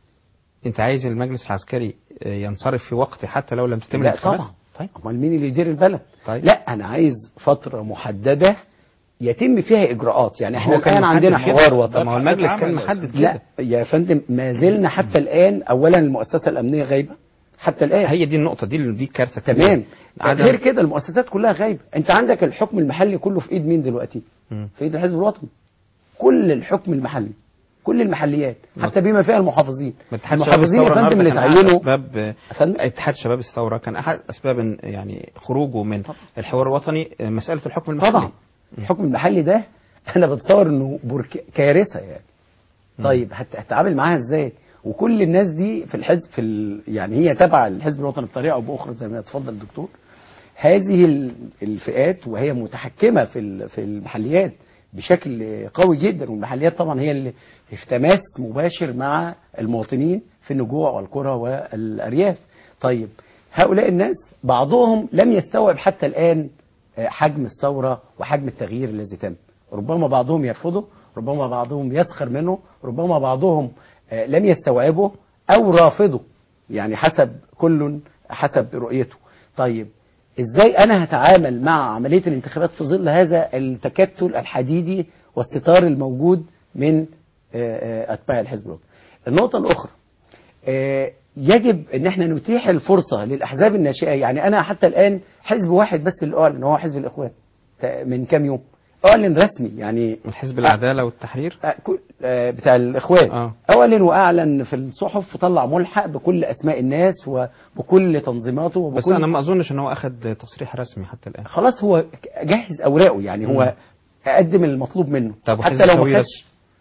Speaker 2: انت عايز المجلس العسكري آه، ينصرف في وقت حتى لو لم تتم
Speaker 15: لا
Speaker 2: الانتخابات؟
Speaker 15: طبعا طيب امال مين اللي يدير البلد
Speaker 2: طيب.
Speaker 15: لا انا عايز فتره محدده يتم فيها اجراءات يعني احنا
Speaker 2: هو كان
Speaker 15: الان عندنا
Speaker 2: محدد كده.
Speaker 15: حوار
Speaker 2: طب
Speaker 15: وطني
Speaker 2: ما هو المجلس كان محدد كده.
Speaker 15: لا يا فندم ما زلنا حتى الان اولا المؤسسه الامنيه غايبه حتى الان
Speaker 2: هي دي النقطه دي دي الكارثه كبيرة.
Speaker 15: تمام
Speaker 2: عدم-
Speaker 15: غير كده المؤسسات كلها غايبه انت عندك الحكم المحلي كله في ايد مين دلوقتي
Speaker 2: مم.
Speaker 15: في ايد الحزب الوطني كل الحكم المحلي كل المحليات حتى بما فيها المحافظين
Speaker 2: اتحاد شباب
Speaker 15: المحافظين يا
Speaker 2: الثوره
Speaker 15: فندم اللي
Speaker 2: النهارده كان أحد
Speaker 15: تعينوا
Speaker 2: اسباب اتحاد شباب الثوره كان احد اسباب يعني خروجه من الحوار الوطني آه، مساله الحكم المحلي
Speaker 15: طبعا الحكم المحلي ده انا بتصور انه برك... كارثه يعني طيب هت- هتتعامل معاها ازاي وكل الناس دي في الحزب في ال... يعني هي تابعه للحزب الوطني بطريقه او باخرى زي ما اتفضل الدكتور هذه ال- الفئات وهي متحكمه في ال- في المحليات بشكل قوي جدا والمحليات طبعا هي اللي في تماس مباشر مع المواطنين في النجوع والقرى والارياف طيب هؤلاء الناس بعضهم لم يستوعب حتى الان آه، حجم الثوره وحجم التغيير الذي تم ربما بعضهم يرفضه ربما بعضهم يسخر منه ربما بعضهم آه، لم يستوعبه او رافضه يعني حسب كل حسب رؤيته طيب ازاي انا هتعامل مع عمليه الانتخابات في ظل هذا التكتل الحديدي والستار الموجود من آه، آه، اتباع الحزب الوطني النقطه الاخرى آه، يجب ان احنا نتيح الفرصه للاحزاب الناشئه يعني انا حتى الان حزب واحد بس اللي اعلن هو حزب الاخوان تا- من كام يوم اعلن رسمي يعني
Speaker 2: حزب العداله والتحرير
Speaker 15: آه، كل- آه، بتاع الاخوان
Speaker 2: آه.
Speaker 15: اعلن واعلن في الصحف وطلع ملحق بكل اسماء الناس وبكل تنظيماته وبكل
Speaker 2: بس انا ما اظنش ان هو اخذ تصريح رسمي حتى الان
Speaker 15: خلاص هو جهز اوراقه يعني هو قدم المطلوب منه
Speaker 2: طب
Speaker 15: حتى
Speaker 2: وحزب
Speaker 15: لو ما
Speaker 2: التغيير؟
Speaker 15: خدش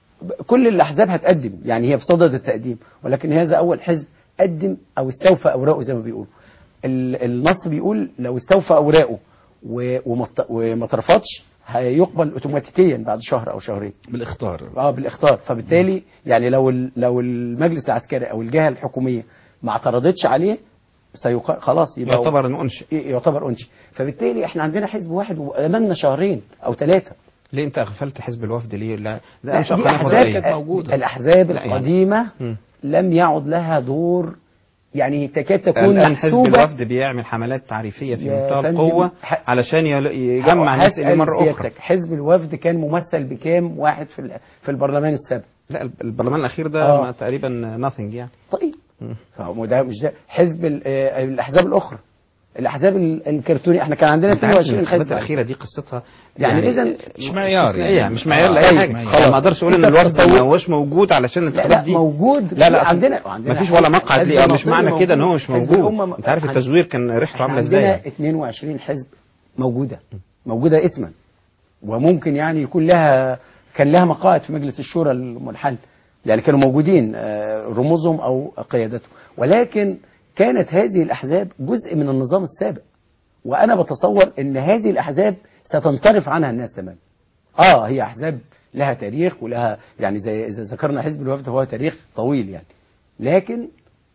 Speaker 15: كل الاحزاب هتقدم يعني هي في صدد التقديم ولكن هذا اول حزب قدم او استوفى اوراقه زي ما بيقولوا ال- النص بيقول لو استوفى اوراقه و- وما ت- وما اترفضش هيقبل اوتوماتيكيا بعد شهر او شهرين
Speaker 14: بالاختار
Speaker 15: اه بالاختار فبالتالي يعني لو ال- لو المجلس العسكري او الجهه الحكوميه ما اعترضتش عليه سيقال خلاص يبقى
Speaker 2: يعتبر انه انشئ
Speaker 15: يعتبر انشئ فبالتالي احنا عندنا حزب واحد وامامنا شهرين او ثلاثه
Speaker 2: ليه انت غفلت حزب الوفد ليه لا ده مش
Speaker 15: دي
Speaker 2: قناه
Speaker 15: أحزاب
Speaker 2: فضائيه
Speaker 15: الاحزاب
Speaker 2: لا يعني.
Speaker 15: القديمه
Speaker 2: مم.
Speaker 15: لم يعد لها دور يعني تكاد تكون
Speaker 2: الان حزب
Speaker 15: محسوبه
Speaker 2: الوفد بيعمل حملات تعريفيه في
Speaker 15: يا
Speaker 2: منتهى
Speaker 15: فندم،
Speaker 2: القوه
Speaker 15: ح-
Speaker 2: علشان يل- يجمع الناس
Speaker 15: هسأل
Speaker 2: اليه مره اخرى
Speaker 15: سيادتك، حزب الوفد كان ممثل بكام واحد في ال- في البرلمان السابق
Speaker 2: لا الب- البرلمان الاخير ده
Speaker 15: آه.
Speaker 2: ما تقريبا nothing يعني
Speaker 15: طيب
Speaker 2: مم.
Speaker 15: فهو ده مش ده حزب ال- آه، الاحزاب الاخرى الاحزاب ال- الكرتونيه احنا كان عندنا
Speaker 2: انت عارف ان
Speaker 15: 22
Speaker 2: الانتخابات
Speaker 15: حزب
Speaker 2: الاخيره دي قصتها
Speaker 15: يعني إذن
Speaker 14: مش معيار
Speaker 2: استثنائية،
Speaker 14: يعني.
Speaker 2: مش معيار
Speaker 14: آه،
Speaker 2: لاي
Speaker 14: طيب،
Speaker 2: حاجه
Speaker 14: معيار.
Speaker 2: يعني ما اقدرش اقول ان
Speaker 15: أنت
Speaker 2: الوفد
Speaker 15: تتصور-
Speaker 2: ما هوش موجود علشان
Speaker 15: لا
Speaker 2: الانتخابات
Speaker 15: لا
Speaker 2: دي
Speaker 15: موجود
Speaker 2: لا لا
Speaker 15: عندنا
Speaker 2: عندنا
Speaker 15: عندنا
Speaker 2: ما فيش ولا مقعد
Speaker 15: حزب
Speaker 2: ليه مش
Speaker 15: المصري
Speaker 2: معنى كده ان هو
Speaker 15: موجود.
Speaker 2: مش
Speaker 15: حزب
Speaker 2: موجود
Speaker 15: الأمة-
Speaker 2: انت عارف
Speaker 15: عن-
Speaker 2: التزوير كان ريحته
Speaker 15: احنا
Speaker 2: عامله
Speaker 15: عندنا
Speaker 2: ازاي
Speaker 15: 22 حزب موجوده موجوده اسما وممكن يعني يكون لها كان لها مقاعد في مجلس الشورى المنحل يعني كانوا موجودين آه، رموزهم او قيادتهم ولكن كانت هذه الاحزاب جزء من النظام السابق وانا بتصور ان هذه الاحزاب ستنصرف عنها الناس تماما اه هي احزاب لها تاريخ ولها يعني زي اذا ذكرنا حزب الوفد فهو تاريخ طويل يعني لكن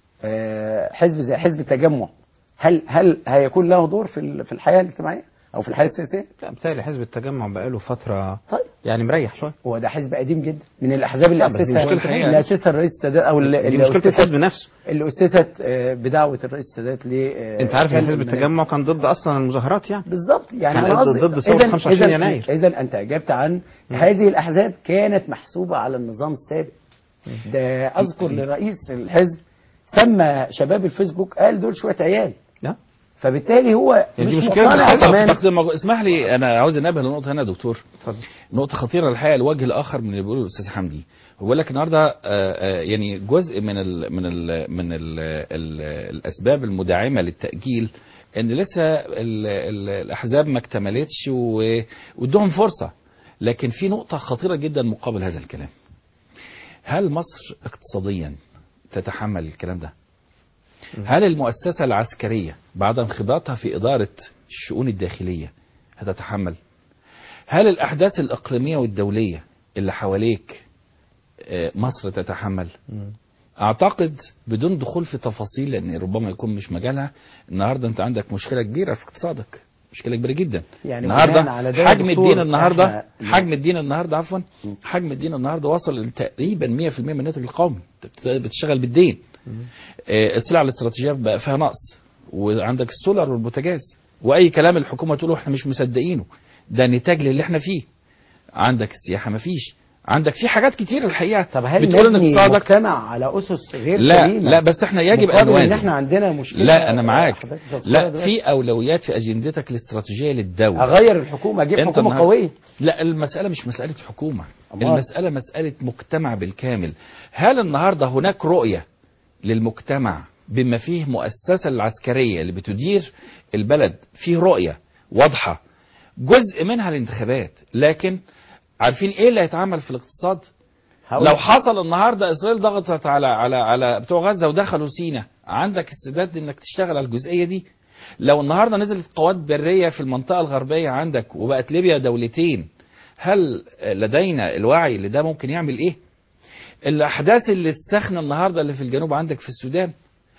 Speaker 15: آه، حزب زي حزب التجمع هل هل هيكون له دور في ال- في الحياه الاجتماعيه او في الحياه السياسيه؟
Speaker 2: لا بتهيألي حزب التجمع بقاله فترة
Speaker 15: طيب
Speaker 2: يعني مريح شوية
Speaker 15: هو ده حزب قديم جدا من الاحزاب اللي
Speaker 2: لا، بس دي
Speaker 15: اسسها
Speaker 2: مشكلة حقيقة.
Speaker 15: اللي اسسها الرئيس السادات او اللي
Speaker 2: دي
Speaker 15: اللي
Speaker 2: مشكلة
Speaker 15: أسست-
Speaker 2: الحزب نفسه.
Speaker 15: اللي اسست آه، بدعوه الرئيس السادات ل آه،
Speaker 2: انت عارف ان
Speaker 15: جلب
Speaker 2: حزب
Speaker 15: المناخ.
Speaker 2: التجمع كان ضد اصلا المظاهرات يعني
Speaker 15: بالظبط يعني
Speaker 2: كان
Speaker 15: انا
Speaker 2: ضد-
Speaker 15: قصدي
Speaker 2: ضد ثورة 25 يناير.
Speaker 15: اذا انت اجبت عن هذه الاحزاب كانت محسوبه على النظام السابق ده اذكر لرئيس الحزب سمى شباب الفيسبوك قال دول شويه عيال
Speaker 2: لا
Speaker 15: فبالتالي هو مش
Speaker 14: دي
Speaker 15: مقتنع كمان
Speaker 14: تقديم مج- اسمح لي انا عاوز انبه لنقطه هنا يا دكتور
Speaker 2: اتفضل
Speaker 14: نقطه خطيره الحقيقه الوجه الاخر من اللي بيقوله الاستاذ حمدي هو بيقول لك النهارده آه، آه، يعني جزء من ال من ال من ال ال الاسباب المدعمه للتاجيل ان لسه ال ال الاحزاب ما اكتملتش و- وادوهم فرصه لكن في نقطه خطيره جدا مقابل هذا الكلام هل مصر اقتصاديا تتحمل الكلام ده هل المؤسسة العسكرية بعد خبراتها في إدارة الشؤون الداخلية هتتحمل هل الأحداث الإقليمية والدولية اللي حواليك آه، مصر تتحمل أعتقد بدون دخول في تفاصيل لأن ربما يكون مش مجالها النهاردة أنت عندك مشكلة كبيرة في اقتصادك مشكلة كبيرة جدا
Speaker 15: يعني
Speaker 14: النهاردة
Speaker 15: بناء على ده يا
Speaker 14: حجم
Speaker 15: دكتور،
Speaker 14: الدين النهاردة
Speaker 15: إحنا-
Speaker 14: حجم الدين النهاردة عفوا حجم الدين النهاردة وصل تقريبا 100% من الناتج القومي أنت بت- بتشتغل بالدين آه، السلع الاستراتيجيه بقى فيها نقص وعندك السولار والبوتاجاز واي كلام الحكومه تقوله احنا مش مصدقينه ده نتاج للي احنا فيه عندك السياحه مفيش عندك في حاجات كتير الحقيقه
Speaker 15: طب هل
Speaker 14: بتقول ان
Speaker 15: نبني
Speaker 14: اقتصادك
Speaker 15: مجتمع على اسس غير
Speaker 14: لا
Speaker 15: سليمه
Speaker 14: لا بس احنا يجب ان
Speaker 15: مقابل ان
Speaker 14: نوازن
Speaker 15: احنا عندنا مشكله
Speaker 14: لا انا معاك
Speaker 15: حضرتك تذكرها
Speaker 14: لا
Speaker 15: دلوقتي.
Speaker 14: في اولويات في اجندتك الاستراتيجيه للدوله
Speaker 15: اغير الحكومه اجيب
Speaker 14: أنت
Speaker 15: حكومه
Speaker 14: النهاردة-
Speaker 15: قويه
Speaker 14: لا المسألة مش مسألة حكومة
Speaker 15: أمال؟
Speaker 14: المسألة مسألة مجتمع بالكامل هل النهاردة هناك رؤية للمجتمع بما فيه مؤسسة العسكرية اللي بتدير البلد فيه رؤية واضحة جزء منها الانتخابات لكن عارفين ايه اللي هيتعمل في الاقتصاد
Speaker 15: هقول-
Speaker 14: لو حصل النهارده اسرائيل ضغطت على على على بتوع غزه ودخلوا سينا عندك استعداد انك تشتغل على الجزئيه دي لو النهارده نزلت قوات بريه في المنطقه الغربيه عندك وبقت ليبيا دولتين هل لدينا الوعي اللي ده ممكن يعمل ايه الاحداث اللي الساخنه النهارده اللي في الجنوب عندك في السودان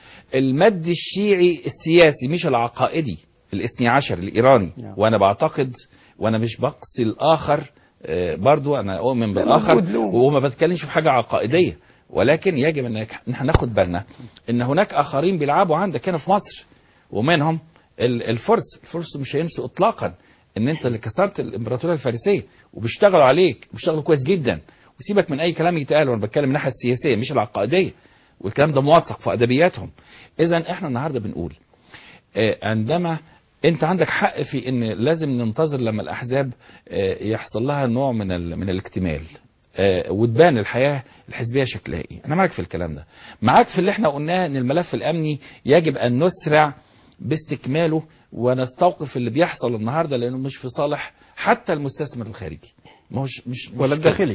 Speaker 14: المد الشيعي السياسي مش العقائدي الاثني عشر الايراني
Speaker 15: نعم.
Speaker 14: وانا بعتقد وانا مش بقصي الاخر آه، برضو انا اؤمن بالاخر
Speaker 15: موجود له.
Speaker 14: وما بتكلمش في حاجه عقائديه ولكن يجب ان إن احنا ناخد بالنا ان هناك اخرين بيلعبوا عندك هنا في مصر ومنهم ال- الفرس الفرس مش هينسوا اطلاقا ان انت اللي كسرت الامبراطوريه الفارسيه وبيشتغلوا عليك بيشتغلوا كويس جدا وسيبك من اي كلام يتقال وانا بتكلم من الناحيه السياسيه مش العقائديه والكلام ده موثق في ادبياتهم اذا احنا النهارده بنقول آه، عندما انت عندك حق في ان لازم ننتظر لما الاحزاب آه، يحصل لها نوع من ال- من الاكتمال آه، وتبان الحياه الحزبيه شكلها ايه انا معاك في الكلام ده معاك في اللي احنا قلناه ان الملف الامني يجب ان نسرع باستكماله ونستوقف اللي بيحصل النهارده لانه مش في صالح حتى المستثمر الخارجي ما هوش مش مش
Speaker 2: ولا
Speaker 14: كده.
Speaker 2: الداخلي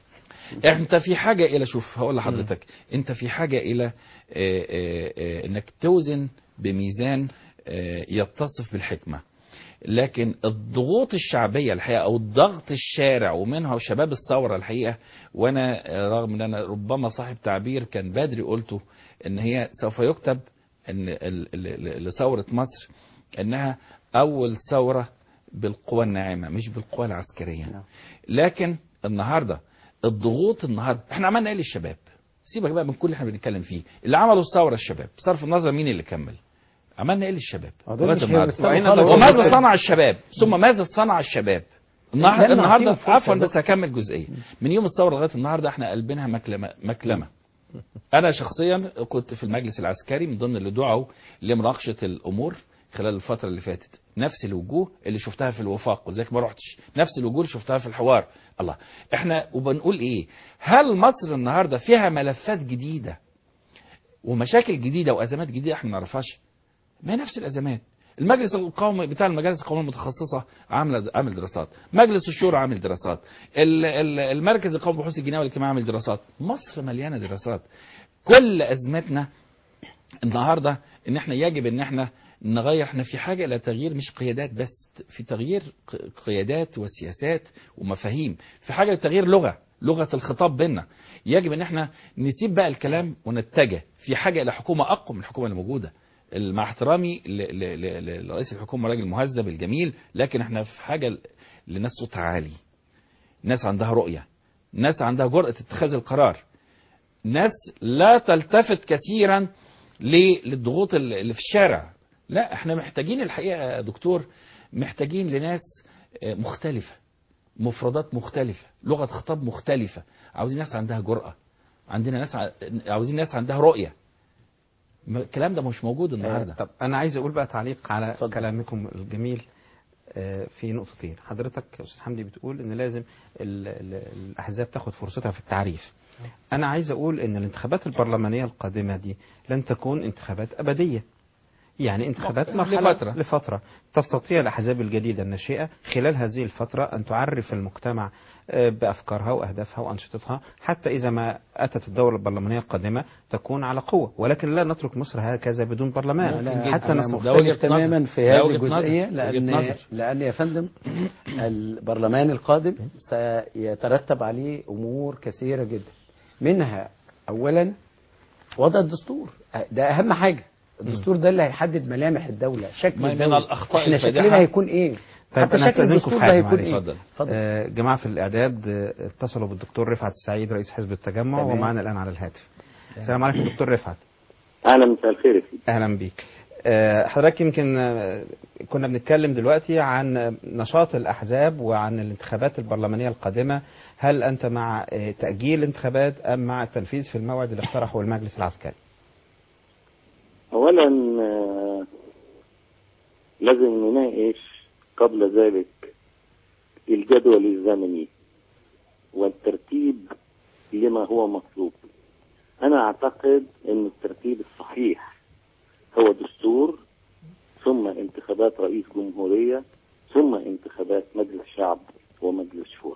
Speaker 14: انت في حاجه الى شوف هقول لحضرتك انت في حاجه الى آه، آه، آه، انك توزن بميزان آه، يتصف بالحكمه لكن الضغوط الشعبيه الحقيقه او الضغط الشارع ومنها شباب الثوره الحقيقه وانا آه، رغم ان انا ربما صاحب تعبير كان بدري قلته ان هي سوف يكتب ان ال- ال- ال- لثوره مصر انها اول ثوره بالقوى الناعمه مش بالقوى العسكريه لكن النهارده الضغوط النهارده احنا عملنا ايه للشباب سيبك بقى من كل اللي احنا بنتكلم فيه اللي عملوا الثوره الشباب بصرف النظر مين اللي كمل عملنا ايه للشباب
Speaker 15: هو دول
Speaker 14: لغاية
Speaker 15: مش
Speaker 14: النهاردة.
Speaker 15: هيمثلوا خالص.
Speaker 14: وماذا صنع الشباب ثم ماذا صنع الشباب النهارده
Speaker 15: لما
Speaker 14: النهارده
Speaker 15: أعطيهم فرصة
Speaker 14: عفوا
Speaker 15: يا
Speaker 14: بس
Speaker 15: دكتور.
Speaker 14: هكمل جزئيه من يوم الثوره لغايه النهارده احنا قلبينها مكلمه مكلمه انا شخصيا كنت في المجلس العسكري من ضمن اللي دعوا لمناقشه الامور خلال الفتره اللي فاتت نفس الوجوه اللي شفتها في الوفاق وزيك ما رحتش نفس الوجوه اللي شفتها في الحوار الله احنا وبنقول ايه هل مصر النهارده فيها ملفات جديده ومشاكل جديده وازمات جديده احنا ما نعرفهاش ما هي نفس الازمات المجلس القومي بتاع المجالس القوميه المتخصصه عامل عامل دراسات مجلس الشورى عامل دراسات ال- ال- المركز القومي للبحوث الجنائيه والاجتماعيه عامل دراسات مصر مليانه دراسات كل ازمتنا النهارده ان احنا يجب ان احنا نغير احنا في حاجه الى تغيير مش قيادات بس في تغيير ق- قيادات وسياسات ومفاهيم في حاجه لتغيير لغه لغه الخطاب بيننا يجب ان احنا نسيب بقى الكلام ونتجه في حاجه الى حكومه اقوى من الحكومه اللي موجوده مع احترامي ل- ل- ل- لرئيس الحكومه راجل مهذب الجميل لكن احنا في حاجه ل- لناس صوتها عالي ناس عندها رؤيه ناس عندها جرأة اتخاذ القرار ناس لا تلتفت كثيرا ل- للضغوط ال- اللي في الشارع لا احنا محتاجين الحقيقة يا دكتور محتاجين لناس آه، مختلفة مفردات مختلفة لغة خطاب مختلفة عاوزين ناس عندها جرأة عندنا ناس ع- عاوزين ناس عندها رؤية ما- الكلام ده مش موجود النهارده
Speaker 2: طب انا عايز اقول بقى تعليق على كلامكم الجميل آه، في نقطتين حضرتك يا استاذ حمدي بتقول ان لازم ال- ال- الاحزاب تاخد فرصتها في التعريف انا عايز اقول ان الانتخابات البرلمانيه القادمه دي لن تكون انتخابات ابديه يعني انتخابات مرحلة
Speaker 14: لفترة.
Speaker 2: لفترة تستطيع الأحزاب الجديدة الناشئة خلال هذه الفترة أن تعرف المجتمع آه، بأفكارها وأهدافها وأنشطتها حتى إذا ما أتت الدورة البرلمانية القادمة تكون على قوة ولكن لا نترك مصر هكذا بدون برلمان
Speaker 15: أنا
Speaker 2: حتى
Speaker 15: أنا
Speaker 2: نستطيع
Speaker 15: مختلف تماما في هذه الجزئية
Speaker 2: وجهة
Speaker 15: لأن
Speaker 2: نظر.
Speaker 15: لأن يا فندم البرلمان القادم سيترتب عليه أمور كثيرة جدا منها أولا وضع الدستور ده أهم حاجة الدستور ده اللي هيحدد ملامح الدولة شكل
Speaker 14: ما من
Speaker 15: الدولة.
Speaker 14: الأخطاء
Speaker 15: احنا
Speaker 14: الفادحة-
Speaker 15: شكلنا هيكون ايه
Speaker 2: طيب
Speaker 15: حتى
Speaker 2: أنا
Speaker 15: شكل
Speaker 2: هستأذنكم
Speaker 15: الدستور
Speaker 2: في
Speaker 15: ده
Speaker 2: حاجة
Speaker 15: هيكون
Speaker 2: معلش.
Speaker 15: ايه
Speaker 2: آه، جماعة في الإعداد آه، اتصلوا بالدكتور رفعت السعيد رئيس حزب التجمع
Speaker 15: تمام.
Speaker 2: ومعنا الآن على الهاتف السلام عليكم دكتور رفعت
Speaker 7: اهلا مساء الخير يا سيدي
Speaker 2: اهلا بيك آه، حضرتك يمكن آه، كنا بنتكلم دلوقتي عن نشاط الاحزاب وعن الانتخابات البرلمانيه القادمه هل انت مع آه، تاجيل الانتخابات ام مع التنفيذ في الموعد اللي اقترحه المجلس العسكري
Speaker 16: اولا آه، لازم نناقش قبل ذلك الجدول الزمني والترتيب لما هو مطلوب انا اعتقد ان الترتيب الصحيح هو دستور ثم انتخابات رئيس جمهورية ثم انتخابات مجلس شعب ومجلس شورى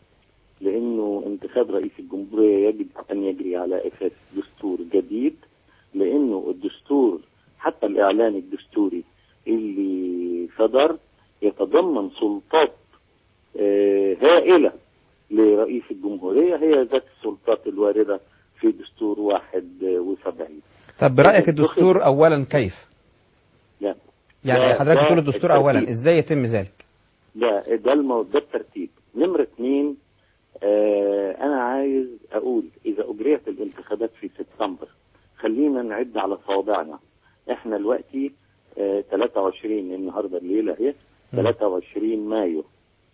Speaker 16: لانه انتخاب رئيس الجمهورية يجب ان يجري على اساس دستور جديد لانه الدستور حتى الاعلان الدستوري اللي صدر يتضمن سلطات آه، هائلة لرئيس الجمهورية هي ذات السلطات الواردة في دستور 71
Speaker 2: طب برايك الدستور اولا كيف
Speaker 16: لا
Speaker 2: يعني
Speaker 16: ده-
Speaker 2: حضرتك
Speaker 16: ده
Speaker 2: بتقول الدستور
Speaker 16: الترتيب.
Speaker 2: اولا ازاي يتم ذلك
Speaker 16: ده ده المو... ده الترتيب نمرة اثنين آه انا عايز اقول اذا اجريت الانتخابات في سبتمبر خلينا نعد على صوابعنا احنا دلوقتي آه 23 النهارده الليله اهي 23 مايو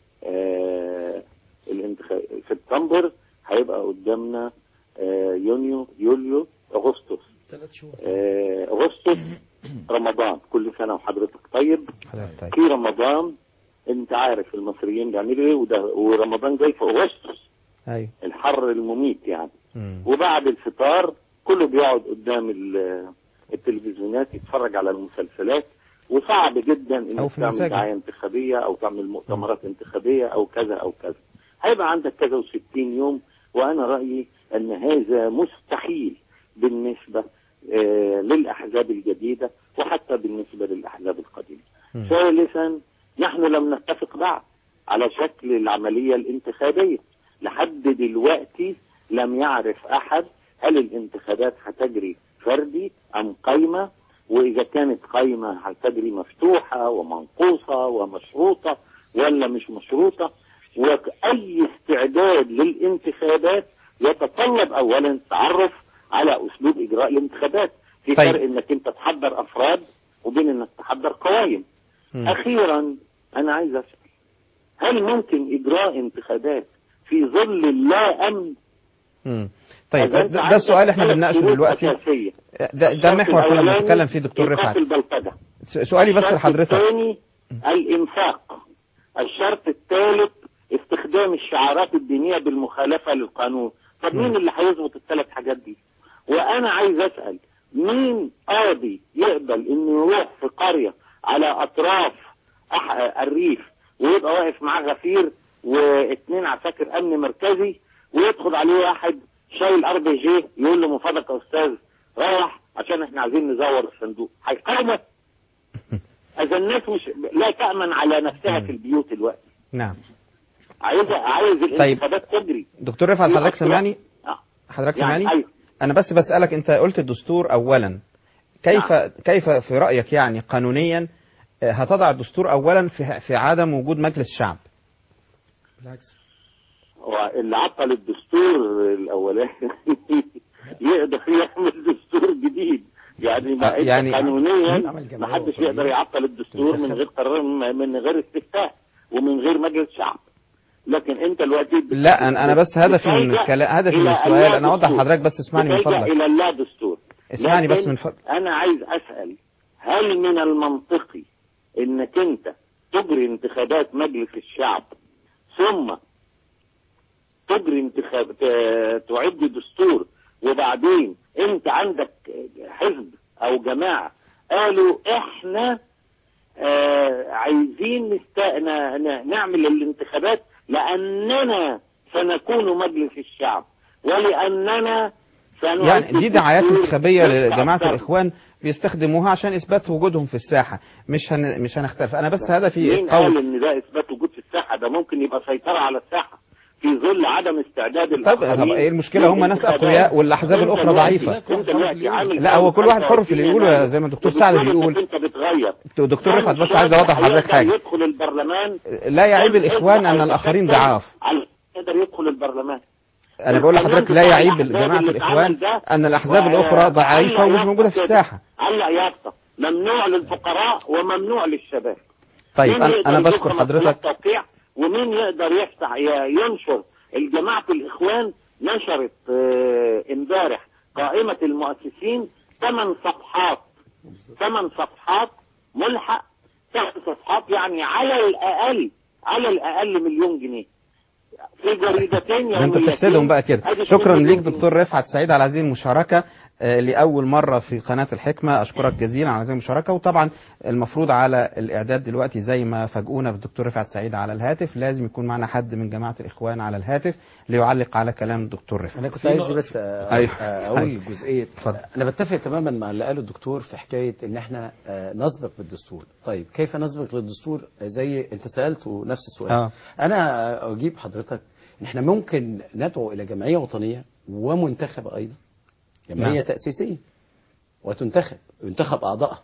Speaker 16: آه الانتخاب سبتمبر هيبقى قدامنا آه يونيو يوليو اغسطس
Speaker 14: ثلاث شهور
Speaker 16: آه اغسطس رمضان كل سنه وحضرتك طيب
Speaker 2: حضرتك
Speaker 16: في رمضان انت عارف المصريين بيعملوا ايه وده ورمضان جاي في اغسطس
Speaker 2: ايوه
Speaker 16: الحر المميت يعني
Speaker 2: مم.
Speaker 16: وبعد الفطار كله بيقعد قدام ال- التلفزيونات يتفرج على المسلسلات وصعب جدا
Speaker 2: أو
Speaker 16: انك
Speaker 2: في
Speaker 16: تعمل
Speaker 2: المساجد.
Speaker 16: دعايه انتخابيه او تعمل مؤتمرات انتخابيه او كذا او كذا هيبقى عندك كذا وستين يوم وانا رايي ان هذا مستحيل بالنسبه آه للاحزاب الجديده وحتى بالنسبه للاحزاب القديمه ثالثا نحن لم نتفق بعد على شكل العملية الانتخابية لحد دلوقتي لم يعرف أحد هل الانتخابات هتجري فردي أم قايمة وإذا كانت قايمة هتجري مفتوحة ومنقوصة ومشروطة ولا مش مشروطة وأي استعداد للانتخابات يتطلب أولا التعرف على أسلوب إجراء الانتخابات في
Speaker 2: طيب.
Speaker 16: فرق إنك أنت تحضر أفراد وبين إنك تحضر قوائم
Speaker 2: مم.
Speaker 16: أخيرا أنا عايز أسأل هل ممكن إجراء انتخابات في ظل اللا أمن
Speaker 2: مم. طيب
Speaker 16: إذا
Speaker 2: ده,
Speaker 16: أنت
Speaker 2: ده
Speaker 16: عندك
Speaker 2: السؤال احنا
Speaker 16: ثلاث
Speaker 2: بنناقشه
Speaker 16: شروط
Speaker 2: دلوقتي
Speaker 16: أساسية.
Speaker 2: ده, ده محور كنا
Speaker 16: الأولاني
Speaker 2: بنتكلم فيه دكتور
Speaker 16: إيقاف
Speaker 2: رفعت
Speaker 16: البلطجة
Speaker 2: س- سؤالي بس
Speaker 16: الشرط
Speaker 2: لحضرتك
Speaker 16: الثاني الإنفاق الشرط الثالث استخدام الشعارات الدينية بالمخالفة للقانون طب مين اللي هيظبط الثلاث حاجات دي وأنا عايز أسأل مين قاضي يقبل إنه يروح في قرية على اطراف أح- الريف ويبقى واقف معاه غفير واثنين عساكر امن مركزي ويدخل عليه واحد شايل ار بي جي يقول له من فضلك يا استاذ روح عشان احنا عايزين نزور الصندوق هيقاومه اذا الناس مش لا تامن على نفسها في البيوت دلوقتي
Speaker 2: نعم
Speaker 16: عايز عايز الانتخابات تجري
Speaker 2: دكتور رفعت
Speaker 16: في
Speaker 2: حضرتك
Speaker 16: أسرع-
Speaker 2: سامعني
Speaker 16: آه.
Speaker 2: حضرتك
Speaker 16: يعني
Speaker 2: سامعني
Speaker 16: أيوه.
Speaker 2: انا بس بسالك انت قلت الدستور اولا كيف كيف في رايك يعني قانونيا آه، هتضع الدستور اولا في في عدم وجود مجلس شعب
Speaker 15: بالعكس
Speaker 16: هو اللي عطل الدستور الاولاني يقدر يعمل دستور جديد يعني ما
Speaker 2: آه، يعني-
Speaker 16: قانونيا
Speaker 15: عمل جمعية
Speaker 16: ما حدش
Speaker 15: وطنية.
Speaker 16: يقدر يعطل الدستور من غير قرار من غير استفتاء ومن غير مجلس شعب لكن انت دلوقتي بت-
Speaker 2: لا انا انا بس هدفي من
Speaker 16: بتلجأ
Speaker 2: الكلام هدفي من
Speaker 16: إلى
Speaker 2: السؤال
Speaker 16: اللا
Speaker 2: انا اوضح
Speaker 16: دستور.
Speaker 2: لحضرتك بس اسمعني من
Speaker 16: بتلجأ
Speaker 2: فضلك
Speaker 16: الى اللا دستور
Speaker 2: اسمعني بس
Speaker 16: لكن
Speaker 2: من فضلك
Speaker 16: انا عايز اسال هل من المنطقي انك انت تجري انتخابات مجلس الشعب ثم تجري انتخاب ت- تعد دستور وبعدين انت عندك حزب او جماعه قالوا احنا آه عايزين نست... ن... ن... نعمل الانتخابات لاننا سنكون مجلس الشعب ولاننا سنعد
Speaker 2: يعني دي دعايات
Speaker 16: دستور
Speaker 2: انتخابيه لجماعه
Speaker 16: يستقر.
Speaker 2: الاخوان بيستخدموها عشان اثبات وجودهم في الساحه مش هن... مش هنختلف انا بس هدفي
Speaker 16: مين قال
Speaker 2: القول
Speaker 16: ان ده اثبات وجود في الساحه ده ممكن يبقى سيطره على الساحه في ظل عدم استعداد
Speaker 2: طب
Speaker 16: الاخرين
Speaker 2: طب ايه المشكله هم ناس
Speaker 16: للانتخابات.
Speaker 2: اقوياء والاحزاب
Speaker 16: أنت
Speaker 2: الاخرى
Speaker 16: دلوقتي-
Speaker 2: ضعيفه
Speaker 16: انت دلوقتي عامل
Speaker 2: لا هو كل واحد حر في اللي يقوله
Speaker 16: يناير.
Speaker 2: زي ما الدكتور سعد
Speaker 16: وبالتالي
Speaker 2: بيقول
Speaker 16: انت بتغير
Speaker 2: دكتور رفعت بس
Speaker 16: كان
Speaker 2: عايز اوضح
Speaker 16: الشاب
Speaker 2: لحضرتك
Speaker 16: هيقدر
Speaker 2: حاجه
Speaker 16: يدخل البرلمان
Speaker 2: لا يعيب
Speaker 16: كان
Speaker 2: الاخوان ان
Speaker 16: يطلع
Speaker 2: الاخرين
Speaker 16: يتكتل
Speaker 2: ضعاف
Speaker 16: على يقدر يدخل البرلمان
Speaker 2: انا بقول لحضرتك لا يعيب جماعه
Speaker 16: اللي
Speaker 2: الاخوان
Speaker 16: اتعمل ده
Speaker 2: ان الاحزاب
Speaker 16: و-
Speaker 2: الاخرى ضعيفه
Speaker 16: علق
Speaker 2: ومش موجوده في
Speaker 16: يافطة
Speaker 2: الساحه
Speaker 16: علق يافطه ممنوع للفقراء وممنوع للشباب
Speaker 2: طيب
Speaker 16: مين
Speaker 2: انا
Speaker 16: يقدر
Speaker 2: انا
Speaker 16: يجيب
Speaker 2: بشكر
Speaker 16: 5000
Speaker 2: حضرتك
Speaker 16: توقيع ومين يقدر يفتح ي- ينشر الجماعة الإخوان نشرت آه، امبارح قائمة المؤسسين ثمان صفحات ثمان صفحات ملحق ثمان صفحات يعني على الأقل على الأقل مليون جنيه في جريدتين
Speaker 2: ده انت
Speaker 16: يوميتين
Speaker 2: تحسدهم بقى كده
Speaker 16: أدي
Speaker 2: شكرا
Speaker 16: اتنين
Speaker 2: ليك
Speaker 16: مليون
Speaker 2: دكتور رفعت سعيد على هذه المشاركه آه، لاول مره في قناه الحكمه اشكرك جزيلا على هذه المشاركه وطبعا المفروض على الاعداد دلوقتي زي ما فاجئونا بالدكتور رفعت سعيد على الهاتف لازم يكون معنا حد من جماعه الاخوان على الهاتف ليعلق على كلام الدكتور رفعت
Speaker 15: انا كنت عايز دي بس آه،
Speaker 2: أيوه.
Speaker 15: آه، اقول
Speaker 2: أيوه.
Speaker 15: جزئيه انا بتفق تماما مع اللي قاله الدكتور في حكايه ان احنا آه، نسبق بالدستور طيب كيف نسبق بالدستور زي انت سالته نفس السؤال
Speaker 2: آه.
Speaker 15: انا اجيب حضرتك ان احنا ممكن ندعو الى جمعيه وطنيه ومنتخبه ايضا جمعيه
Speaker 2: نعم.
Speaker 15: تاسيسيه وتنتخب ينتخب اعضائها